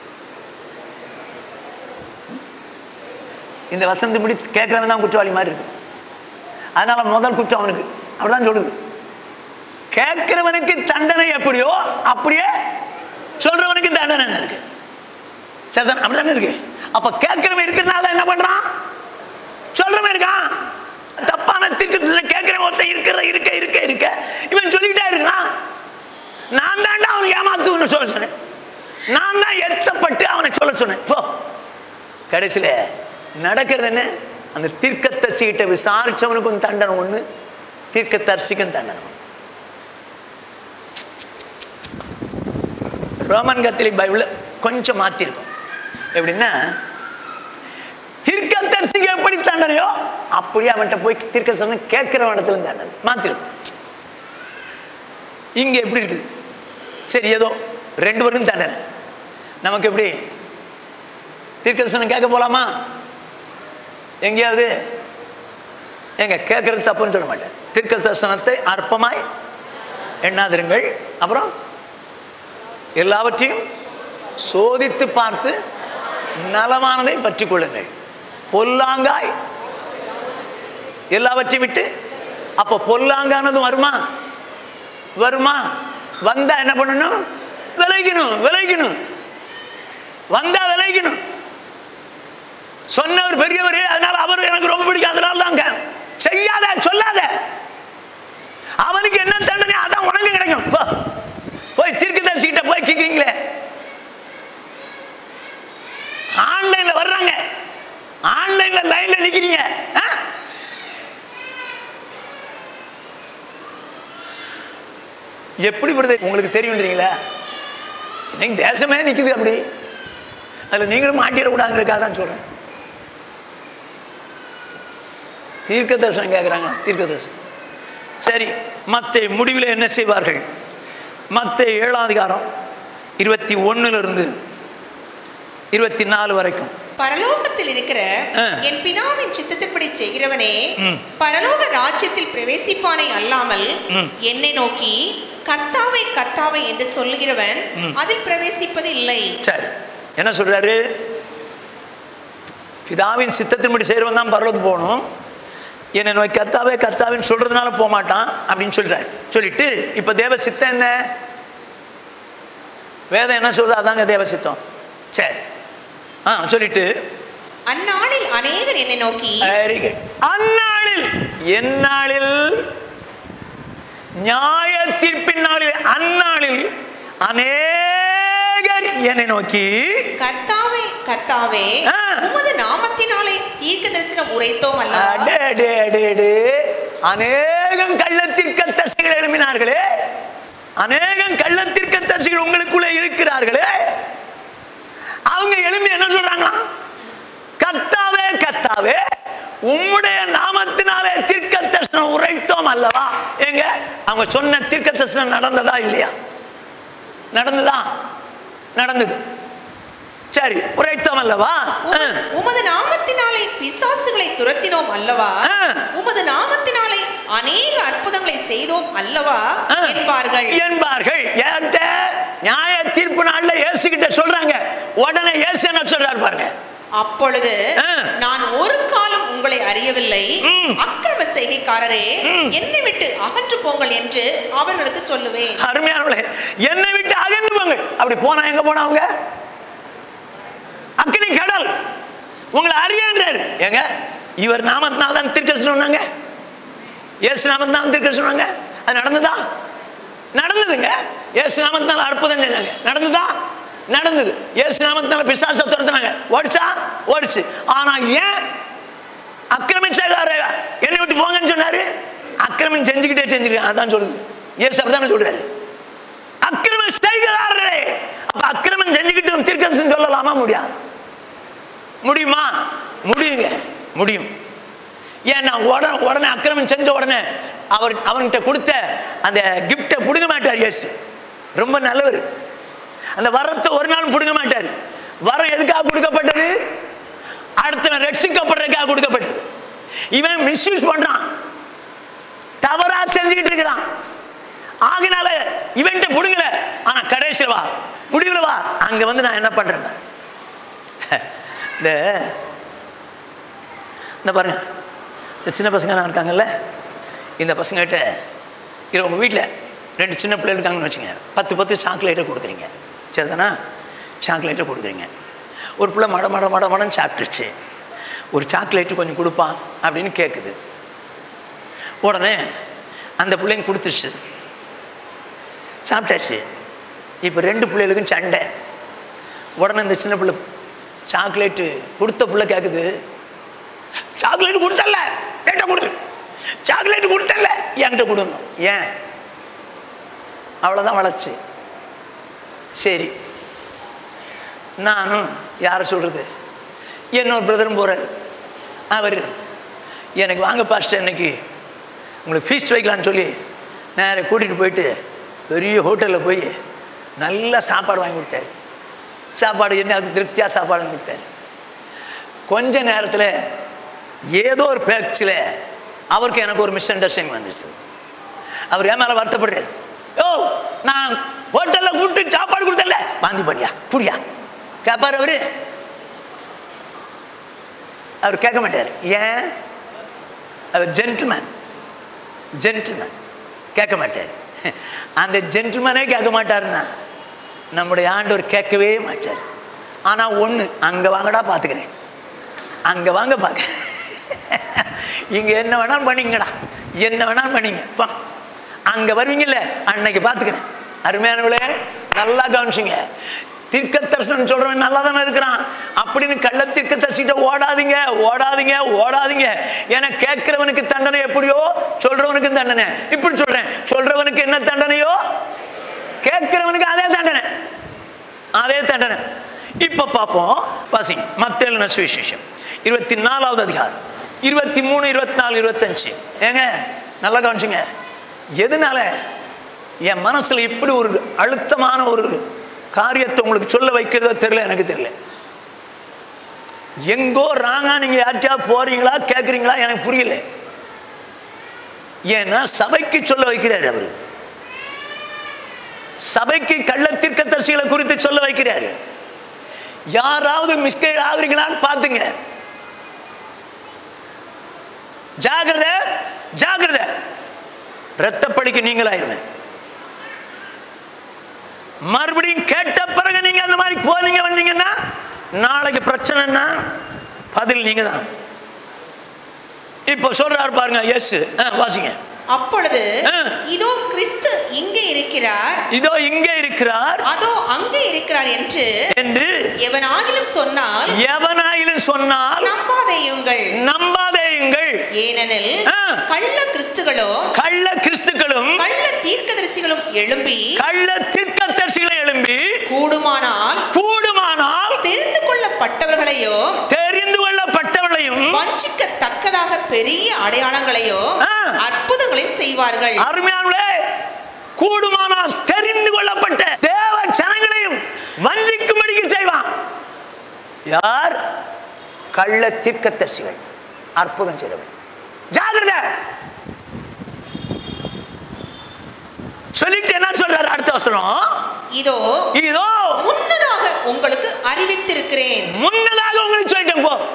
இந்த வசந்தபடி கேட்கிறவன் தான் குற்றவாளி மாதிரி இருக்கு அதனால முதல் குற்றம் அவனுக்கு அப்படிதான் சொல்லுது கேட்கிறவனுக்கு தண்டனை எப்படியோ அப்படியே சொல்றவனுக்கு தண்டனை இருக்கு சரிதான் அப்படிதானே இருக்கு அப்ப கேட்கிறவன் இருக்கிறனால என்ன பண்றான் சொல்றவன் இருக்கான் தப்பான தீர்க்கதரிசனை கேட்கிறவன் ஒருத்தன் இருக்கிற இருக்க இருக்க இருக்க இவன் சொல்லிக்கிட்டே இருக்கிறான் நான் தான்டா அவனை ஏமாத்துன்னு சொல்ல சொன்னேன் நான் தான் எத்தப்பட்டு அவனை சொல்ல சொன்னேன் போ கடைசியில நடக்கிறது என்ன அந்த தீர்க்கத்தரிசிகிட்ட விசாரிச்சவனுக்கும் தண்டனை ஒண்ணு தீர்க்கதரிசிக்கும் தண்டனை ஒண்ணு. ரோமன் கத்திலிக் பைபிள் கொஞ்சம் மாத்திருக்கும் எப்படின்னா தீர்க்கதரிசிக்கு எப்படி தண்டனையோ அப்படியே அவன்கிட்ட போய் தீர்க்கதரிசனம் கேட்கிற இடத்துல தண்டனை மாத்திருக்கும் இங்க எப்படி இருக்குது சரி ஏதோ ரெண்டு பேருக்கும் தண்டனை நமக்கு எப்படி தீர்க்கதரிசனம் கேட்க போலாமா எங்கேயாவது எங்க கேட்கறது தப்புன்னு சொல்ல மாட்டேன் தீர்க்க தரிசனத்தை அற்பமாய் எண்ணாதிருங்கள் அப்புறம் எல்லாவற்றையும் சோதித்து பார்த்து நலமானதை பற்றி கொள்ளுங்கள் பொல்லாங்காய் எல்லாவற்றையும் விட்டு அப்போ பொல்லாங்கானதும் வருமா வருமா வந்தா என்ன பண்ணணும் விளைக்கணும் விளைக்கணும் வந்தா விளைக்கணும் சொன்னவர் பெரியவர் அதனால அவர் எனக்கு ரொம்ப பிடிக்கும் அதனால தாங்க செய்யாத சொல்லாத அவனுக்கு என்ன தண்டனை அதான் உனக்கு கிடைக்கும் போ. போய் தீர்க்கதரிசிக்கிட்ட போய் கேட்குறீங்களே ஆன்லைன்ல வர்றாங்க ஆன்லைன்ல லைன்ல நிக்கிறீங்க ஆ? எப்படி வருது உங்களுக்கு தெரியுன்றீங்களா இன்னைக்கு தேசமே நிக்குது அப்படி அதுல நீங்களும் மாட்டிடக்கூடாதுங்கிறதுக்காக தான் சொல்றேன் தீர்க்க தரிசனம் கேட்குறாங்க தீர்க்க தரிசனம் சரி மற்ற முடிவில் என்ன செய்வார்கள் மற்ற ஏழாம் அதிகாரம் இருபத்தி ஒன்னுலேருந்து இருபத்தி நாலு வரைக்கும் பரலோகத்தில் இருக்கிற ஆ. என் பிதாவின் சித்தத்தின்படி செய்கிறவனே ம். பரலோக ராஜ்யத்தில் பிரவேசிப்பானே அல்லாமல் ம். என்னை நோக்கி கர்த்தாவே கர்த்தாவே என்று சொல்லுகிறவன் அதில் பிரவேசிப்பது இல்லை சரி என்ன சொல்றாரு பிதாவின் சித்தத்தின்படி செய்கிறவன் தான் பரலோகத்துக்கு போகணும் என்னை நோய் கத்தாவே கத்தாவின்னு சொல்றதுனால போக மாட்டான் அப்படின்னு சொல்றாரு சொல்லிட்டு இப்போ தேவ சித்தம் என்ன வேதம் என்ன சொல்றது அதாங்க தேவ சித்தம் சரி ஆ சொல்லிட்டு அந்நாளில் அநேகர் என்னை நோக்கி வெரி குட் அந்நாளில் எந்நாளில் நியாய தீர்ப்பின் நாளில் அந்நாளில் அநேகர் என்னை நோக்கி கர்த்தாவே கர்த்தாவே ஆ. உமது நாமத்தினாலே தீர்க்க தரிசனம் உரைத்தோம் அல்லவா அடே, அடே, அடே, அடே. அநேகம் கள்ளத்திற்க தசைகள் எழுப்பினார்களே அநேகம் கள்ளத்திற்க தசைகள் உங்களுக்குள்ளே இருக்கிறார்களே அவங்க எழும்பி என்ன சொல்றாங்களாம் கத்தாவே கத்தாவே உம்முடைய நாமத்தினாலே தீர்க்க தரிசனம் உரைத்தோம் அல்லவா எங்க அவங்க சொன்ன தீர்க்க தரிசனம் நடந்ததா இல்லையா நடந்ததா நடந்தது சரி உரைத்தோம் அல்லவா ஆ. உமது- உமது நாமத்தினாலே பிசாசுகளை துரத்தினோம் அல்லவா ஆ. உமது நாமத்தினாலே அநேக அற்புதங்களை செய்தோம் அல்லவா ஆ. என்பார்கள் என்பார்கள் ஏன்ட்ட நியாய தீர்ப்பு நாள்ல இயேசு கிட்ட சொல்றாங்க உடனே இயேசு என்ன சொல்றாரு பாருங்க அப்பொழுது ஆ. நான் ஒரு காலம் உங்களை அறியவில்லை ம். அக்கிரம செய்கைக்காரரே ம். என்னை விட்டு அகன்று போங்கள் என்று அவர்களுக்கு சொல்லுவேன் அருமையானவளே என்னை விட்டு அகன்று போங்க அப்படி போனா எங்க போனா அவங்க அக்கினி கடல் உங்களை அறியன்றாரு ஏங்க இவர் நாமத்தினால தான் திருக்க சொன்னாங்க இயேசு நாமத்தினால திருக்க சொன்னாங்க அது நடந்ததா நடந்ததுங்க இயேசு நாமத்தினால அற்புதம் செஞ்சாங்க நடந்ததா நடந்தது இயேசு நாமத்தினால பிசாச துரத்துனாங்க ஓடிச்சா ஓடிச்சு ஆனா ஏன் அக்கிரமிச்சாரு என்னை விட்டு போங்கன்னு சொன்னாரு அக்கிரமம் செஞ்சுக்கிட்டே செஞ்சுக்கிட்டே அதான் சொல்லுது இயேசு அப்படிதானே சொல்றாரு அக்கிரமம் செய்கிறாரே அப்ப அக்கிரமம் செஞ்சுக்கிட்டு தீர்க்கதரிசனம் சொல்லலாமா முடியாது முடியுமா முடியுங்க முடியும் ஏன்னா உடனே உடனே அக்கிரமம் செஞ்ச உடனே அவர் அவன்கிட்ட கொடுத்த அந்த கிஃப்டை பிடுங்க மாட்டார் இயேசு ரொம்ப நல்லவர் அந்த வரத்தை ஒரு நாள் பிடுங்க மாட்டார் வரம் எதுக்காக கொடுக்கப்பட்டது அடுத்தவன் ரட்சிக்கப்படுறதுக்காக கொடுக்கப்பட்டது இவன் மிஸ்யூஸ் பண்றான் தவறா செஞ்சுக்கிட்டு இருக்கிறான் ஆகினால இவன்ட்ட புடுங்கல ஆனா கடைசியில் வா முடிவுல வா அங்க வந்து நான் என்ன பண்றேன் பாரு இந்த இந்த பாருங்க இந்த சின்ன பசங்க இருக்காங்கல்ல இந்த பசங்ககிட்ட இது உங்கள் வீட்டில் ரெண்டு சின்ன பிள்ளை இருக்காங்கன்னு வச்சுங்க பத்து பத்து சாக்லேட்டை கொடுக்குறீங்க சரிதானா சாக்லேட்டை கொடுக்குறீங்க ஒரு பிள்ளை மட மட மட மடன்னு சாப்பிட்டுருச்சு ஒரு சாக்லேட்டு கொஞ்சம் கொடுப்பான் அப்படின்னு கேட்குது உடனே அந்த பிள்ளைங்க கொடுத்துருச்சு சாப்பிட்டாச்சு இப்போ ரெண்டு பிள்ளைகளுக்கும் சண்டை உடனே இந்த சின்ன பிள்ளை சாக்லேட்டு கொடுத்த பிள்ளை கேட்குது சாக்லேட் கொடுத்தல்ல என்கிட்ட கொடு சாக்லேட் கொடுத்தல்ல என்கிட்ட கொடுங்க ஏன் அவ்வளோதான் வளர்ச்சி சரி நானும் யாரை சொல்கிறது என்னோட பிரதரும் போகிறார் அவர் எனக்கு வாங்க பாஸ்டர் இன்னைக்கு உங்களுக்கு ஃபீஸ்ட் வைக்கலான்னு சொல்லி நேரா கூட்டிகிட்டு போயிட்டு பெரிய ஹோட்டலில் போய் நல்ல சாப்பாடு வாங்கி கொடுத்தாரு சாப்பாடு என்ன அது திருப்தியாக சாப்பாடு வாங்கி கொடுத்தாரு கொஞ்ச நேரத்தில் ஏதோ ஒரு பேச்சில் அவருக்கு எனக்கு ஒரு மிஸ் அண்டர்ஸ்டாண்டிங் வந்துருச்சு அவர் என் மேலே வருத்தப்படுறாரு ஓ நான் ஹோட்டலில் கூப்பிட்டு சாப்பாடு கொடுத்தல வாந்தி பண்ணியா குடியா கேட்பார் அவரு அவர் கேட்க மாட்டார் ஏன் அவர் ஜென்டில்மேன் ஜென்டில்மேன் கேட்க மாட்டார் அந்த ஜென்டில்மேனே கேட்க மாட்டாருன்னா நம்முடைய ஆண்டவர் கேட்கவே மாட்டார் ஆனால் ஒன்று அங்கே வாங்கடா பார்த்துக்கிறேன் அங்கே வாங்க பார்க்குறேன் இங்கே என்ன வேணாலும் பண்ணிங்கடா என்ன வேணாலும் பண்ணிங்க பா அங்கே வருவீங்கல்ல அன்னைக்கு பார்த்துக்கிறேன் அருமையானவளே நல்லா கவனிச்சிங்க தீர்க்க தரிசனம் சொல்றவன் நல்லா தானே இருக்கிறான் அப்படின்னு கள்ள தீர்க்க தரிசிட்ட ஓடாதீங்க ஓடாதீங்க ஓடாதீங்க ஏன்னா கேட்கிறவனுக்கு தண்டனை எப்படியோ சொல்றவனுக்கு தண்டனை இப்படி சொல்றேன் சொல்றவனுக்கு என்ன தண்டனையோ கேட்கிறவனுக்கு அதே தண்டனை அதே தண்டனை இப்ப பார்ப்போம் வாசிங்க மத்தேல் சுவிசேஷம் இருபத்தி நாலாவது அதிகாரம் இருபத்தி மூணு இருபத்தி நாலு இருபத்தஞ்சு ஏங்க நல்லா கவனிச்சுங்க எதனால என் மனசுல இப்படி ஒரு அழுத்தமான ஒரு காரியத்தை உங்களுக்கு சொல்ல வைக்கிறதோ தெரியல எனக்கு தெரியல எங்கோ ராங்கா நீங்க யார்ட்டா போறீங்களா கேட்குறீங்களா எனக்கு புரியல ஏன்னா சபைக்கு சொல்ல வைக்கிறார் அவர் சபைக்கு கள்ள தீர்க்கதரிசிகளை குறித்து சொல்ல வைக்கிறாரு யாராவது மிஸ்கைட் ஆகுறீங்களான்னு பார்த்துங்க ஜாகிரதை ஜாகிரதை ரத்தப்படிக்கு நீங்களாயிருவேன் மறுபடியும் கேட்ட பிறகு நீங்க அந்த மாதிரி போனீங்க வந்தீங்கன்னா நாளைக்கு பிரச்சனைன்னா பதில் நீங்க தான் இப்போ சொல்றாரு பாருங்க எஸ் வாசிங்க அப்பொழுது ஆ. இதோ கிறிஸ்து இங்கே இருக்கிறார் இதோ இங்கே இருக்கிறார் அதோ அங்கே இருக்கிறார் என்று என்று எவனாகிலும் சொன்னால் எவனாயிலும் சொன்னால் நம்பாதேயுங்கள் நம்பாதேயுங்கள் ஏனெனில் ஆ. கள்ள கிறிஸ்துகளும் கள்ள கிறிஸ்துக்களும் கள்ள தீர்க்கதரிசிகளும் எழும்பி கள்ள தீர்க்கதரிசிகளை எழும்பி கூடுமானால் கூடுமானால் தெரிந்து கொள்ளப்பட்டவர்களையும் தெரிந்து கொள்ளப்பட்டவர்களையும் வஞ்சிக்கத்தக்கதாக பெரிய அடையாளங்களையும் ஆ. அற்புதங்களையும் செய்வார்கள் அருமையானவர்களே கூடுமானால் தெரிந்து கொள்ளப்பட்ட தேவ ஜனங்களையும் வஞ்சிக்கும்படிக்கு செய்வான் யார் கள்ள தீர்க்கதரிசிகள் அற்புதம் செய்றவன் ஜாகிரதை சொல்லிட்டு என்ன சொல்றாரு அடுத்த வசனம் இதோ இதோ முன்னதாக உங்களுக்கு அறிவித்திருக்கிறேன் முன்னதாக உங்களுக்கு சொல்லிட்டேன் போ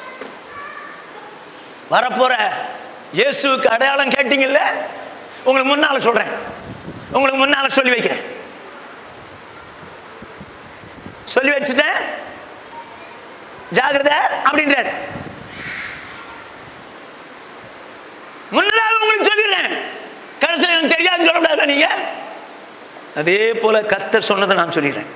வரப்போற இயேசுவுக்கு அடையாளம் கேட்டீங்கல்ல உங்களுக்கு முன்னால சொல்றேன் உங்களுக்கு முன்னால சொல்லி வைக்கிறேன் சொல்லி வச்சுட்டேன் ஜாகிரதை அப்படின்றார் முன்னதாக உங்களுக்கு சொல்லிடுறேன் கடைசியில் எனக்கு தெரியாதுன்னு சொல்ல முடியாதா நீங்க அதே போல கத்தர் சொன்னதை நான் சொல்லிடுறேன்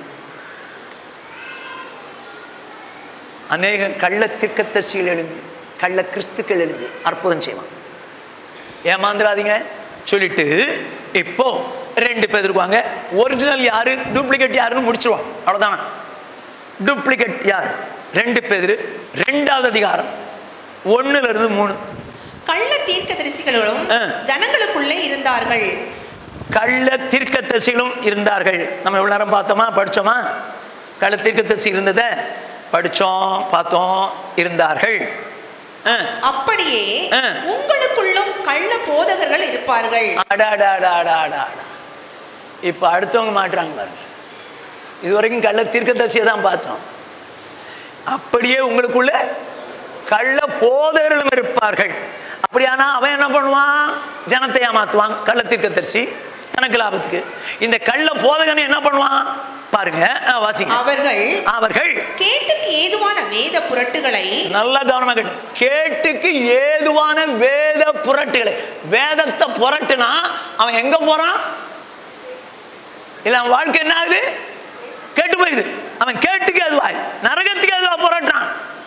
அநேக கள்ள திர்க்கத்தரிசிகள் எழும்பி கள்ள கிறிஸ்துக்கள் எழும்பி அற்புதம் செய்வான் ஏமாந்துடாதீங்க சொல்லிட்டு இப்போ ரெண்டு பேர் இருப்பாங்க ஒரிஜினல் யாரு டூப்ளிகேட் யாருன்னு முடிச்சிருவான் அவ்வளவுதானா டூப்ளிகேட் யார் ரெண்டு பேர் ரெண்டாவது அதிகாரம் ஒண்ணுல இருந்து மூணு கள்ள தீர்க்கதரிசிகளும் ஆ. ஜனங்களுக்குள்ளே இருந்தார்கள் கள்ள தீர்க்கதரிசிகளும் இருந்தார்கள் நம்ம எவ்வளவு நேரம் பார்த்தோமா படிச்சோமா கள்ள தீர்க்கதரிசி இருந்ததை படிச்சோம் பார்த்தோம் இருந்தார்கள் ஆ அப்படியே ஆ. உங்களுக்குள்ளும் கள்ள போதகர்கள் இருப்பார்கள் அடாடாடாடாடா இப்போ அடுத்தவங்க மாட்டுறாங்க பாருங்க இது வரைக்கும் கள்ள தீர்க்கதரிசியை தான் பார்த்தோம் அப்படியே உங்களுக்குள்ள கள்ள போதகர்களும் இருப்பார்கள் அப்படியானா அவன் என்ன பண்ணுவான் ஜனத்தை ஏமாத்துவான் கள்ள தீர்க்கதரிசி தனக்கு லாபத்துக்கு இந்த கள்ள போதகன் என்ன பண்ணுவான் பாருங்க ஆ, வாசிங்க அவர்கள் அவர்கள் கேட்டுக்கு ஏதுவான வேத புரட்டுகளை நல்லா கவனமா கேட்டு கேட்டுக்கு ஏதுவான வேத புரட்டுகளை வேதத்தை புரட்டுனா அவன் எங்க போறான் இல்ல அவன் வாழ்க்கை என்ன ஆகுது கேட்டு போயிடுது அவன் கேட்டுக்கு எதுவாய் நரகத்துக்கு எதுவா புரட்டான்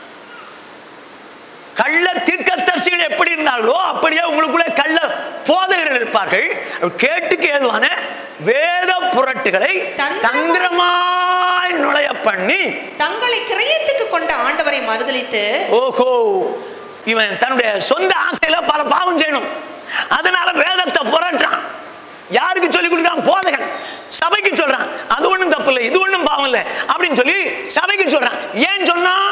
கள்ள தீர்க்கதரிசிகள் எப்படி இருந்தார்களோ அப்படியே உங்களுக்குள்ளே கள்ள போதகர்கள் இருப்பார்கள் அவர் கேட்டுக்கு ஏதுவான வேத புரட்டுகளை தந்திரமா- தந்திரமாய் நுழைய பண்ணி தங்களை கிரயத்துக்கு கொண்ட ஆண்டவரை மறுதலித்து ஓஹோ இவன் தன்னுடைய சொந்த ஆசையில பல பாவம் செய்யணும் அதனால வேதத்தை புரட்டான் யாருக்கு சொல்லி கொடுக்குறான் போதகன் சபைக்கு சொல்றான் அது ஒண்ணும் தப்பு இல்லை இது ஒண்ணும் பாவம் இல்லை அப்படின்னு சொல்லி சபைக்கு சொல்றான் ஏன் சொன்னான்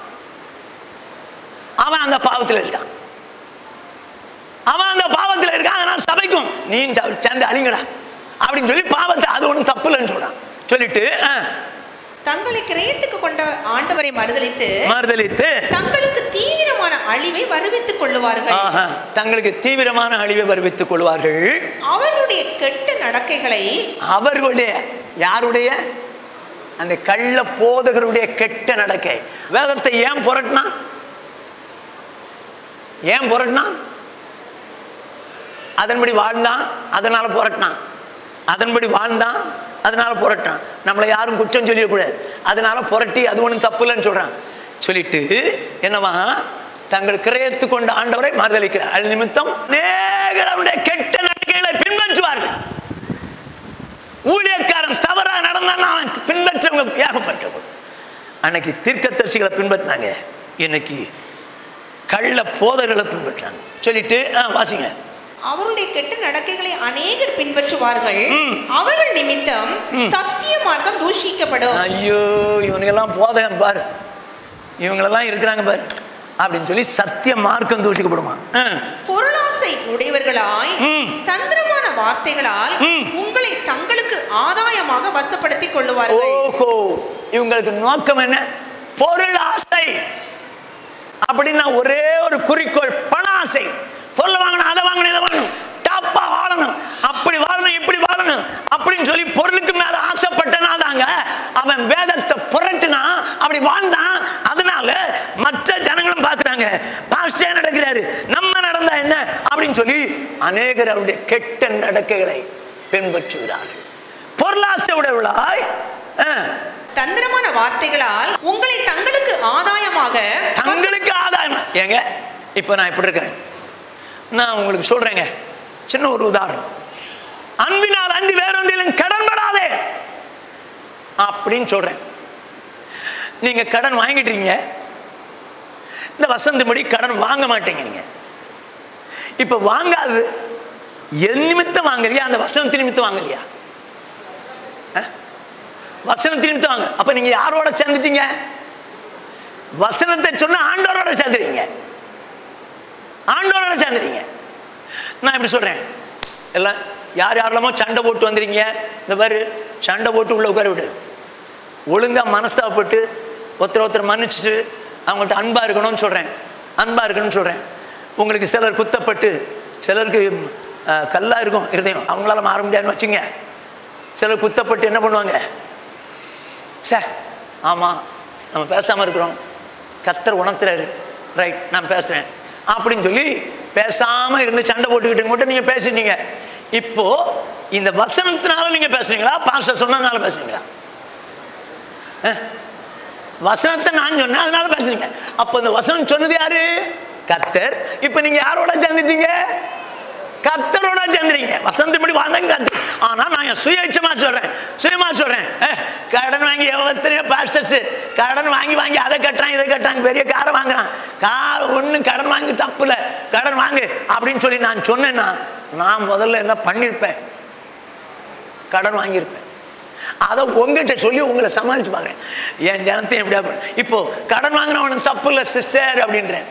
அவன் அந்த பாவத்தில் இருக்கான் அவன் அந்த பாவத்தில் இருக்கான் அதனால சபைக்கும் நீ சேர்ந்து அழிங்கடா அப்படின்னு சொல்லி பாவத்தை அது ஒண்ணும் தப்பு இல்லைன்னு சொல்றான் சொல்லிட்டு ஆ, தங்களை கிரயத்துக்கு கொண்ட ஆண்டவரை மறுதலித்து மறுதலித்து தங்களுக்கு தீவிரமான அழிவை வருவித்துக் கொள்ளுவார்கள் ஆஹா, தங்களுக்கு தீவிரமான அழிவை வருவித்துக் கொள்வார்கள் அவர்களுடைய கெட்ட நடக்கைகளை அவர்களுடைய யாருடைய அந்த கள்ள போதகருடைய கெட்ட நடக்கை வேதத்தை ஏன் புரட்டினா ஏன் புரட்டினா அதன்படி வாழ்ந்தான் அதனால புரட்டினான் அதன்படி வாழ்ந்தான் அதனால புரட்டான் நம்மளை யாரும் குற்றம் சொல்லிடக்கூடாது அதனால புரட்டி அது ஒன்றும் தப்பு இல்லைன்னு சொல்றான் சொல்லிட்டு என்னவா தங்கள் கிரயத்து கொண்ட ஆண்டவரை மறுதளிக்கிறார் அது நிமித்தம் அநேகர் அவருடைய கெட்ட நடக்கைகளை பின்பற்றுவார்கள் ஊழியக்காரன் தவறா நடந்தான்னா அவன் பின்பற்றவங்க ஏகப்பட்ட அன்னைக்கு தீர்க்கதரிசிகளை பின்பற்றினாங்க இன்னைக்கு கள்ள போதர்களை பின்பற்றாங்க சொல்லிட்டு ஆ, வாசிங்க அவருடைய கெட்ட நடக்கைகளை அநேகர் பின்பற்றுவார்கள் அவர்கள் நிமித்தம் சத்திய மார்க்கம் தூஷிக்கப்படும் ஐயோ இவனுங்கெல்லாம் போதகன் பாரு இவங்களெல்லாம் இருக்கிறாங்க பாரு அப்படின்னு சொல்லி சத்திய மார்க்கம் தூஷிக்கப்படுமா ஆ. பொருளாசை உடையவர்களாய் ம். தந்திரமான வார்த்தைகளால் ம். உங்களை தங்களுக்கு ஆதாயமாக வசப்படுத்திக் கொள்ளுவார்கள் ஓஹோ இவங்களுக்கு நோக்கம் என்ன பொருள் ஆசை அப்படின்னா ஒரே ஒரு குறிக்கோள் பண ஆசை பொருள் வாங்கணும் அதை வாங்கணும் இதை வாங்கணும் டாப்பா வாழணும் அப்படி வாழணும் இப்படி வாழணும் அப்படின்னு சொல்லி பொருளுக்கு மேல ஆசைப்பட்டனா தாங்க அவன் வேதத்தை புரட்டுனா அப்படி வாழ்ந்தான் அதனால மற்ற ஜனங்களும் பார்க்கறாங்க பாஸ்டே நடக்கிறாரு நம்ம நடந்தா என்ன அப்படின்னு சொல்லி அநேகர் அவருடைய கெட்ட நடக்கைகளை பின்பற்றுகிறார்கள் பொருளாசை உடையவளாய் ஆ, தந்திரமான வார்த்தைகளால் உங்களை தங்களுக்கு ஆதாயமாக தங்களுக்கு ஆதாயம் ஏங்க இப்போ நான் இப்படி இருக்கிறேன் நான் உங்களுக்கு சொல்றேங்க சின்ன ஒரு உதாரணம் அன்பினால் அன்றி வேறொன்றிலும் கடன் படாதே அப்படின்னு சொல்றேன் நீங்க கடன் வாங்கிட்டீங்க இந்த வசந்தபடி கடன் வாங்க மாட்டீங்க நீங்க இப்ப வாங்காது என் நிமித்தம் வாங்கலையா அந்த வசனத்து நிமித்தம் வாங்கலையா அஹ்? வசனத்து நிமித்தம் வாங்க அப்ப நீங்க யாரோட சேர்ந்துட்டீங்க வசனத்தை சொன்ன ஆண்டவரோட சேர்ந்துறீங்க ஆண்டவரோட சேர்ந்துறீங்க நான் இப்படி சொல்றேன் எல்லாம் யார் யாரெல்லாமோ சண்டை போட்டு வந்துறீங்க இந்த பாரு சண்டை போட்டு உள்ள உட்கார விடு ஒழுங்கா மனஸ்தாபப்பட்டு ஒருத்தர் ஒருத்தர் மன்னிச்சுட்டு அவங்கள்ட்ட அன்பா இருக்கணும்னு சொல்றேன் அன்பா இருக்கணும்னு சொல்றேன் உங்களுக்கு சிலர் குத்தப்பட்டு சிலருக்கு அஹ், கல்லா இருக்கும் இருதயம் அவங்களால மாற முடியாதுன்னு வச்சுங்க சிலர் குத்தப்பட்டு என்ன பண்ணுவாங்க சே ஆமாம் நம்ம பேசாமல் இருக்கிறோம் கத்தர் உணர்த்துறாரு ரைட் நான் பேசுகிறேன் அப்படின்னு சொல்லி பேசாமல் இருந்து சண்டை போட்டுக்கிட்டு மட்டும் நீங்கள் பேசிட்டீங்க இப்போ இந்த வசனத்தினால நீங்கள் பேசுறீங்களா பாஸ்டர் சொன்னதுனால பேசுறீங்களா அஹ்? வசனத்தை நான் சொன்னேன் அதனால பேசுறீங்க அப்போ இந்த வசனம் சொன்னது யாரு கத்தர் இப்போ நீங்க யாரோட சேர்ந்துட்டீங்க கத்தரோட சேர்ந்துறீங்க வசந்த் இப்படி வாழ்ந்தாங்க கத்தர் ஆனா நான் என் சுயேட்சமா சொல்றேன் சுயமா சொல்றேன் ஏ, கடன் வாங்கி எத்தனையோ பாஸ்டர்ஸ் கடன் வாங்கி வாங்கி அதை கட்டுறான் இதை கட்டுறாங்க பெரிய காரை வாங்குறான் கார் ஒன்றும் கடன் வாங்கி தப்பு இல்லை கடன் வாங்கு அப்படின்னு சொல்லி நான் சொன்னேன்னா நான் முதல்ல என்ன பண்ணியிருப்பேன் கடன் வாங்கியிருப்பேன் அதை உங்ககிட்ட சொல்லி உங்களை சமாளிச்சு பார்க்குறேன் என் ஜனத்தையும் எப்படியா பண்ண இப்போ கடன் வாங்கினவனுக்கு தப்பு இல்லை சிஸ்டர் அப்படின்றேன்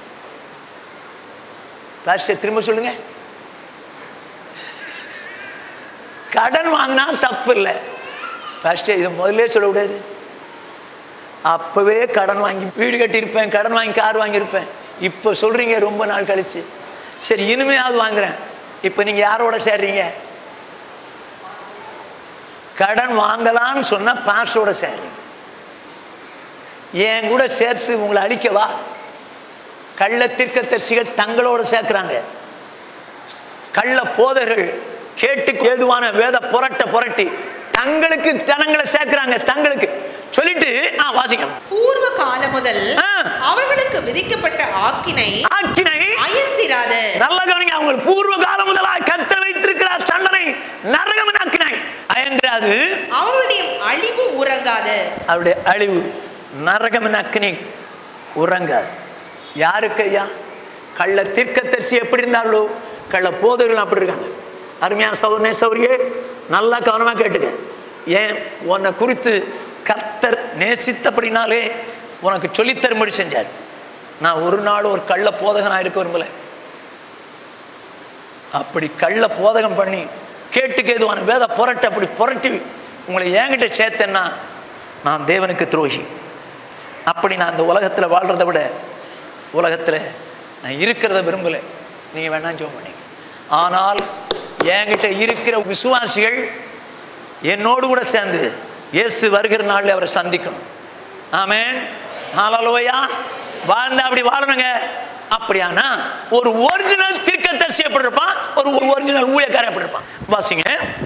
பாஸ்டர் திரும்ப சொல்லுங்க கடன் வாங்கினா தப்பு இல்லை பாஸ்டர் இதை முதல்ல சொல்லக்கூடாது அப்பவே கடன் வாங்கி வீடு கட்டியிருப்பேன் கடன் வாங்கி கார் வாங்கியிருப்பேன் இப்போ சொல்றீங்க ரொம்ப நாள் கழிச்சு சரி இனிமையாவது வாங்குறேன் இப்போ நீங்க யாரோட சேர்றீங்க கடன் வாங்கலாம்னு சொன்னா பாஸ்டரோட சேர்றீங்க என் கூட சேர்த்து உங்களை அழிக்கவா கள்ள தீர்க்கதரிசிகள் தங்களோட சேர்க்கிறாங்க கள்ள போதர்கள் கேட்டு ஏதுவான வேத புரட்ட புரட்டி தங்களுக்கு ஜனங்களை சேர்க்கிறாங்க தங்களுக்கு சொல்லிட்டு ஆ வாசிங்க பூர்வ காலம் முதல் ஆ. அவர்களுக்கு விதிக்கப்பட்ட ஆக்கினை ஆக்கினை அயர்ந்திராத நல்ல கவனிங்க அவங்க பூர்வ காலம் முதலாக கத்த வைத்திருக்கிறார் தண்டனை நரகம் ஆக்கினை அயன்றாது அவர்களுடைய அழிவு உறங்காது அவருடைய அழிவு நரகம் அக்னி உறங்காது யாருக்கு ஐயா கள்ள தீர்க்கதரிசி எப்படி இருந்தார்களோ கள்ள போதர்கள் அப்படி இருக்காங்க அருமையான சௌர்ணே சௌரியே நல்லா கவனமாக கேட்டுக்க ஏன் உன்னை குறித்து கர்த்தர் நேசித்தபடினாலே உனக்கு சொல்லித்தரும்படி செஞ்சார் நான் ஒரு நாள் ஒரு கள்ள போதகனாக இருக்க விரும்பல அப்படி கள்ள போதகம் பண்ணி கேட்டுக்கு எதுவான வேத புரட்டு அப்படி புரட்டி உங்களை என்கிட்ட சேர்த்தேன்னா நான் தேவனுக்கு துரோகி அப்படி நான் இந்த உலகத்தில் வாழ்கிறத விட உலகத்தில் நான் இருக்கிறத விரும்பலை நீங்கள் வேணாம் ஜோம் பண்ணீங்க ஆனால் என்கிட்ட இருக்கிற விசுவாசிகள் என்னோடு கூட சேர்ந்து இயேசு வருகிற நாளில் அவரை சந்திக்கணும் ஆமென் ஹalleluya வாழ்ந்தா அப்படி வாழணுங்க அப்படியானா ஒரு ஒரிஜினல் தீர்க்கதரிசி எப்படி இருப்பான் ஒரு ஒரிஜினல் ஊழியக்காரன் எப்படி இருப்பான் வாசிங்க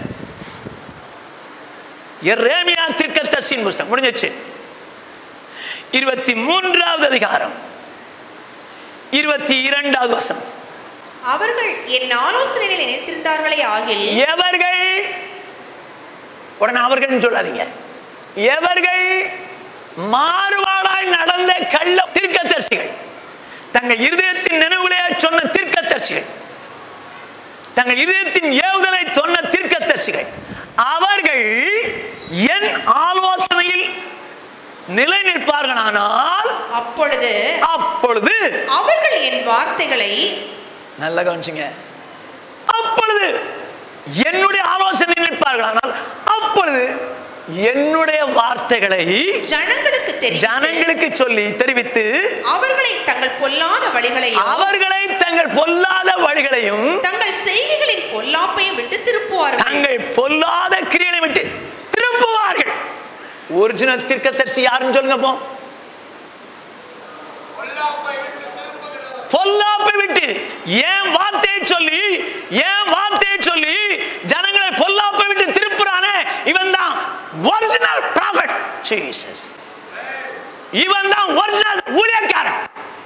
எரேமியா தீர்க்கதரிசியின் புஸ்தகம் முடிஞ்சிச்சு இருபத்தி மூன்றாவது அதிகாரம் இருபத்தி இரண்டாவது வசனம் அவர்கள் என் ஆலோசனைகளை நினைத்திருந்தார்களே ஆகில் எவர்கள் உடனே அவர்கள் சொல்லாதீங்க எவர்கள் மாறுபாடாய் நடந்த கள்ள தீர்க்கதரிசிகள் தங்கள் இருதயத்தின் நினைவுகளே சொன்ன தீர்க்கதரிசிகள் தங்கள் இதயத்தின் ஏவுதலை சொன்ன தீர்க்கதரிசிகள் அவர்கள் என் ஆலோசனையில் நிலை நிற்பார்களானால் அப்பொழுது அப்பொழுது அவர்கள் என் வார்த்தைகளை நல்லா கவனிச்சுங்க அப்பொழுது என்னுடைய ஆலோசனை நிற்பார்களானால் அப்பொழுது என்னுடைய வார்த்தைகளை ஜனங்களுக்கு தெரிவித்து ஜனங்களுக்கு சொல்லி தெரிவித்து அவர்களை தங்கள் பொல்லாத வழிகளையும் அவர்களை தங்கள் பொல்லாத வழிகளையும் தங்கள் செய்கைகளின் பொல்லாப்பையும் விட்டு திருப்புவார்கள் தங்கள் பொல்லாத கிரியைகளை விட்டு திருப்புவார்கள் ஒரிஜினல் தீர்க்கதரிசி யாருன்னு சொல்லுங்க போ பொல்லாப்பை விட்டு ஏன் வார்த்தையை சொல்லி ஏன் வார்த்தையை சொல்லி ஜனங்களை பொல்லாப்பை விட்டு திருப்புறானே இவன் தான் ஒரிஜினல் ப்ராஃபட் ஜீசஸ் இவன் தான் ஒரிஜினல் ஊழியக்காரன்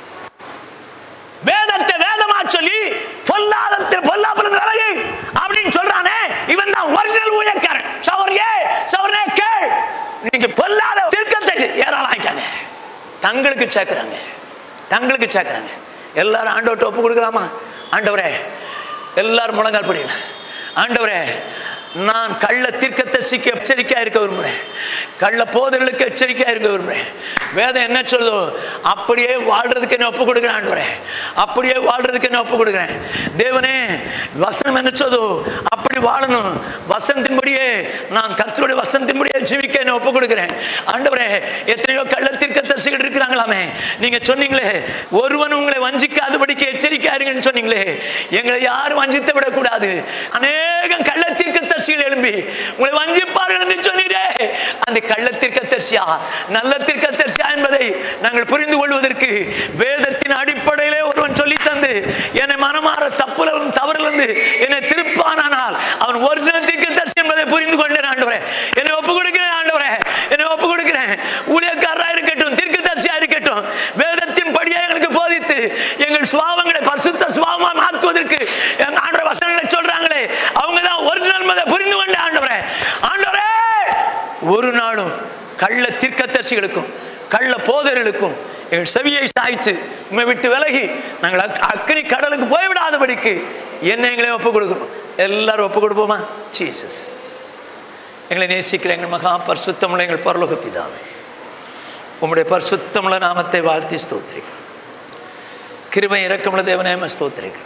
வேதத்தை வேதமா சொல்லி பொல்லாதத்தில் பொல்லாப்பிலிருந்து விலகு அப்படின்னு சொல்றானே இவன் தான் ஒரிஜினல் ஊழியக்காரன் சவர்யே சவர்னே கேள் நீங்க பொல்லாத திருக்கத்தை ஏராளம் ஆயிட்டாங்க தங்களுக்கு சேர்க்கிறாங்க தங்களுக்கு சேர்க்கிறாங்க எல்லாரும் ஆண்டவர்கிட்ட ஒப்பு கொடுக்கலாமா ஆண்டவரே எல்லாரும் முழங்கால் படியல ஆண்டவரே நான் கள்ள தீர்க்கத்தை சிக்க எச்சரிக்கையா இருக்க விரும்புகிறேன் கள்ள போதர்களுக்கு எச்சரிக்கையா இருக்க விரும்புகிறேன் வேதம் என்ன சொல்லுதோ அப்படியே வாழ்றதுக்கு என்ன ஒப்பு கொடுக்குறேன் ஆண்டவரே அப்படியே வாழ்றதுக்கு என்ன ஒப்பு கொடுக்குறேன் தேவனே வசனம் என்ன சொல்லுதோ அப்படி வாழணும் வசனத்தின்படியே நான் கர்த்தருடைய வசனத்தின்படியே ஜீவிக்க என்ன ஒப்பு கொடுக்குறேன் ஆண்டவரே எத்தனையோ கள்ள தீர்க்கதரிசிகள் இருக்கிறாங்களாமே நீங்க சொன்னீங்களே ஒருவன் உங்களை வஞ்சிக்காதபடிக்கு எச்சரிக்கையா இருங்கன்னு சொன்னீங்களே எங்களை யாரும் வஞ்சித்து விடக்கூடாது அநேகம் கள்ள தீர்க்கதரிசிகள் எழும்பி உங்களை வஞ்சிப்பார்கள் என்று சொன்னீரே அந்த கள்ள தீர்க்கதரிசியா நல்ல தீர்க்கதரிசியா என்பதை நாங்கள் புரிந்து கொள்வதற்கு வேதத்தின் அடிப்படையிலே ஒருவன் சொல்லி தந்து என்னை மனமாற தப்புல தவறிலிருந்து என்னை திருப்பானால் அவன் ஒரிஜினல் தீர்க்கதரிசி என்பதை புரிந்து கொண்டேன் ஆண்டவரே என்னை ஒப்பு கொடுக்கிறேன் ஆண்டவரே என்னை ஒப்பு கொடுக்கிறேன் ஊழியக்காரராக இருக்கட்டும் தீர்க்கதரிசியா இருக்கட்டும் வேதத்தின் படியே எங்களுக்கு போதித்து எங்கள் சுவாவங்களை பரிசுத்த சுவாவமா மாற்றுவதற்கு எங்க ஆண்டவர் வசனங்களை சொல்றாங்களே அவங்க தான் ஒரிஜினல் என்பதை புரிந்து கொண்ட ஆண்டவரே ஆண்டவரே ஒரு நாளும் கள்ள தீர்க்கதரிசிகளுக்கும் கள்ள போதர்களுக்கும் எங்கள் செவியை சாய்ச்சு உண்மை விட்டு விலகி நாங்கள் அக்- அக்கினி கடலுக்கு போய்விடாதபடிக்கு என்ன எங்களை ஒப்பு கொடுக்குறோம் எல்லாரும் ஒப்பு கொடுப்போமா ஜீசஸ் எங்களை நேசிக்கிற எங்கள் மகா பரிசுத்தமுள்ள எங்கள் பரலோக பிதாவே உம்முடைய பரிசுத்தமுள்ள நாமத்தை வாழ்த்தி ஸ்தோத்திரிக்கிறோம் கிருபை இறக்கமுள்ள தேவனே உம்மை ஸ்தோத்திரிக்கிறோம்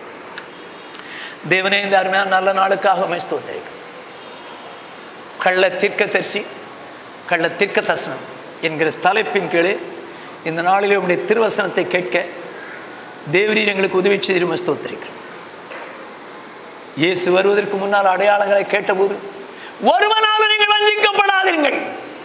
தேவனே இந்த அருமையான நல்ல நாளுக்காக உம்மை ஸ்தோத்திரிக்கிறோம் கள்ள தீர்க்கதரிசி கள்ள தீர்க்க தரிசனம் என்கிற தலைப்பின் கீழே இந்த நாளிலே உம்முடைய திருவசனத்தை கேட்க தேவரீர் எங்களுக்கு உதவி செய்திரும ஸ்தோத்திரிக்கிறோம் இயேசு வருவதற்கு முன்னால் அடையாளங்களை கேட்டபோது ஒருவனாலும் நீங்கள் வஞ்சிக்கப்படாதீர்கள்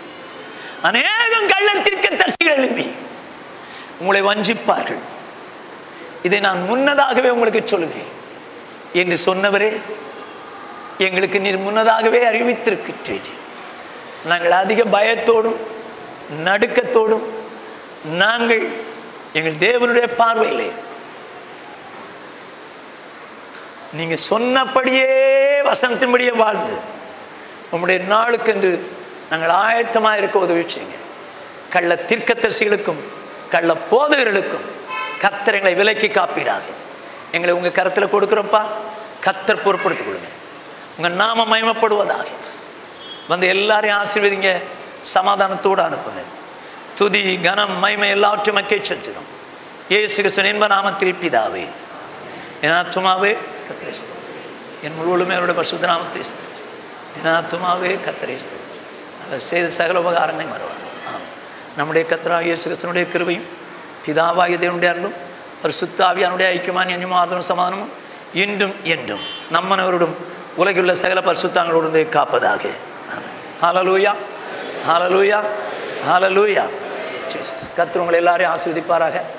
அநேகம் கள்ள தீர்க்கதரிசிகள் எழும்பி உங்களை வஞ்சிப்பார்கள் இதை நான் முன்னதாகவே உங்களுக்கு சொல்லுகிறேன் என்று சொன்னவரே எங்களுக்கு நீர் முன்னதாகவே அறிவித்திருக்கிறீர் நாங்கள் அதிக பயத்தோடும் நடுக்கத்தோடும் நாங்கள் எங்கள் தேவனுடைய பார்வையிலே நீங்க சொன்னபடியே வசனத்தின்படியே வாழ்ந்து உம்முடைய நாளுக்கென்று நாங்கள் ஆயத்தமாக இருக்க உதவி செய்யுங்க கள்ள தீர்க்கதரிசிகளுக்கும் கள்ள போதகர்களுக்கும் கர்த்தர் எங்களை விலைக்கு காப்பீராக எங்களை உங்கள் கரத்தில் கொடுக்குறோம்ப்பா கர்த்தர் பொறுப்படுத்திக் கொள்ளுங்க உங்கள் நாம மயமப்படுவதாக வந்து எல்லாரையும் ஆசீர்வதிங்க சமாதானத்தோடு அனுப்புங்க துதி கனம் மகிமை எல்லாவற்றையும் மக்கே செலுத்திடும் இயேசு கிறிஸ்துவின் இன்ப நாமத்தில் பிதாவே என் ஆத்துமாவே கத்திரை ஸ்தோத்திரம். என் முழுவதுமே அவருடைய பரிசுத்த நாமத்தை ஸ்தோத்திரம். என் ஆத்துமாவே கத்திரை ஸ்தோத்திரம். அவர் செய்த சகல உபகாரங்களை மறுவார் ஆமாம் நம்முடைய கத்திரா இயேசு கிறிஸ்தனுடைய கிருபையும் பிதாவாகிய தேவனுடைய அருளும் பரிசுத்த ஆவியானுடைய ஐக்கியமான அஞ்சுமாதனும் சமாதானமும் இன்றும் என்றும் நம்மனவரோடும் உலகிலுள்ள சகல பரிசுத்தாங்களோடு காப்பதாக ஆமென். ஹalleluya ஹalleluya ஹalleluya ஜீசஸ் கர்த்தர் உங்களை எல்லாரையும் ஆசீர்வதிப்பாராக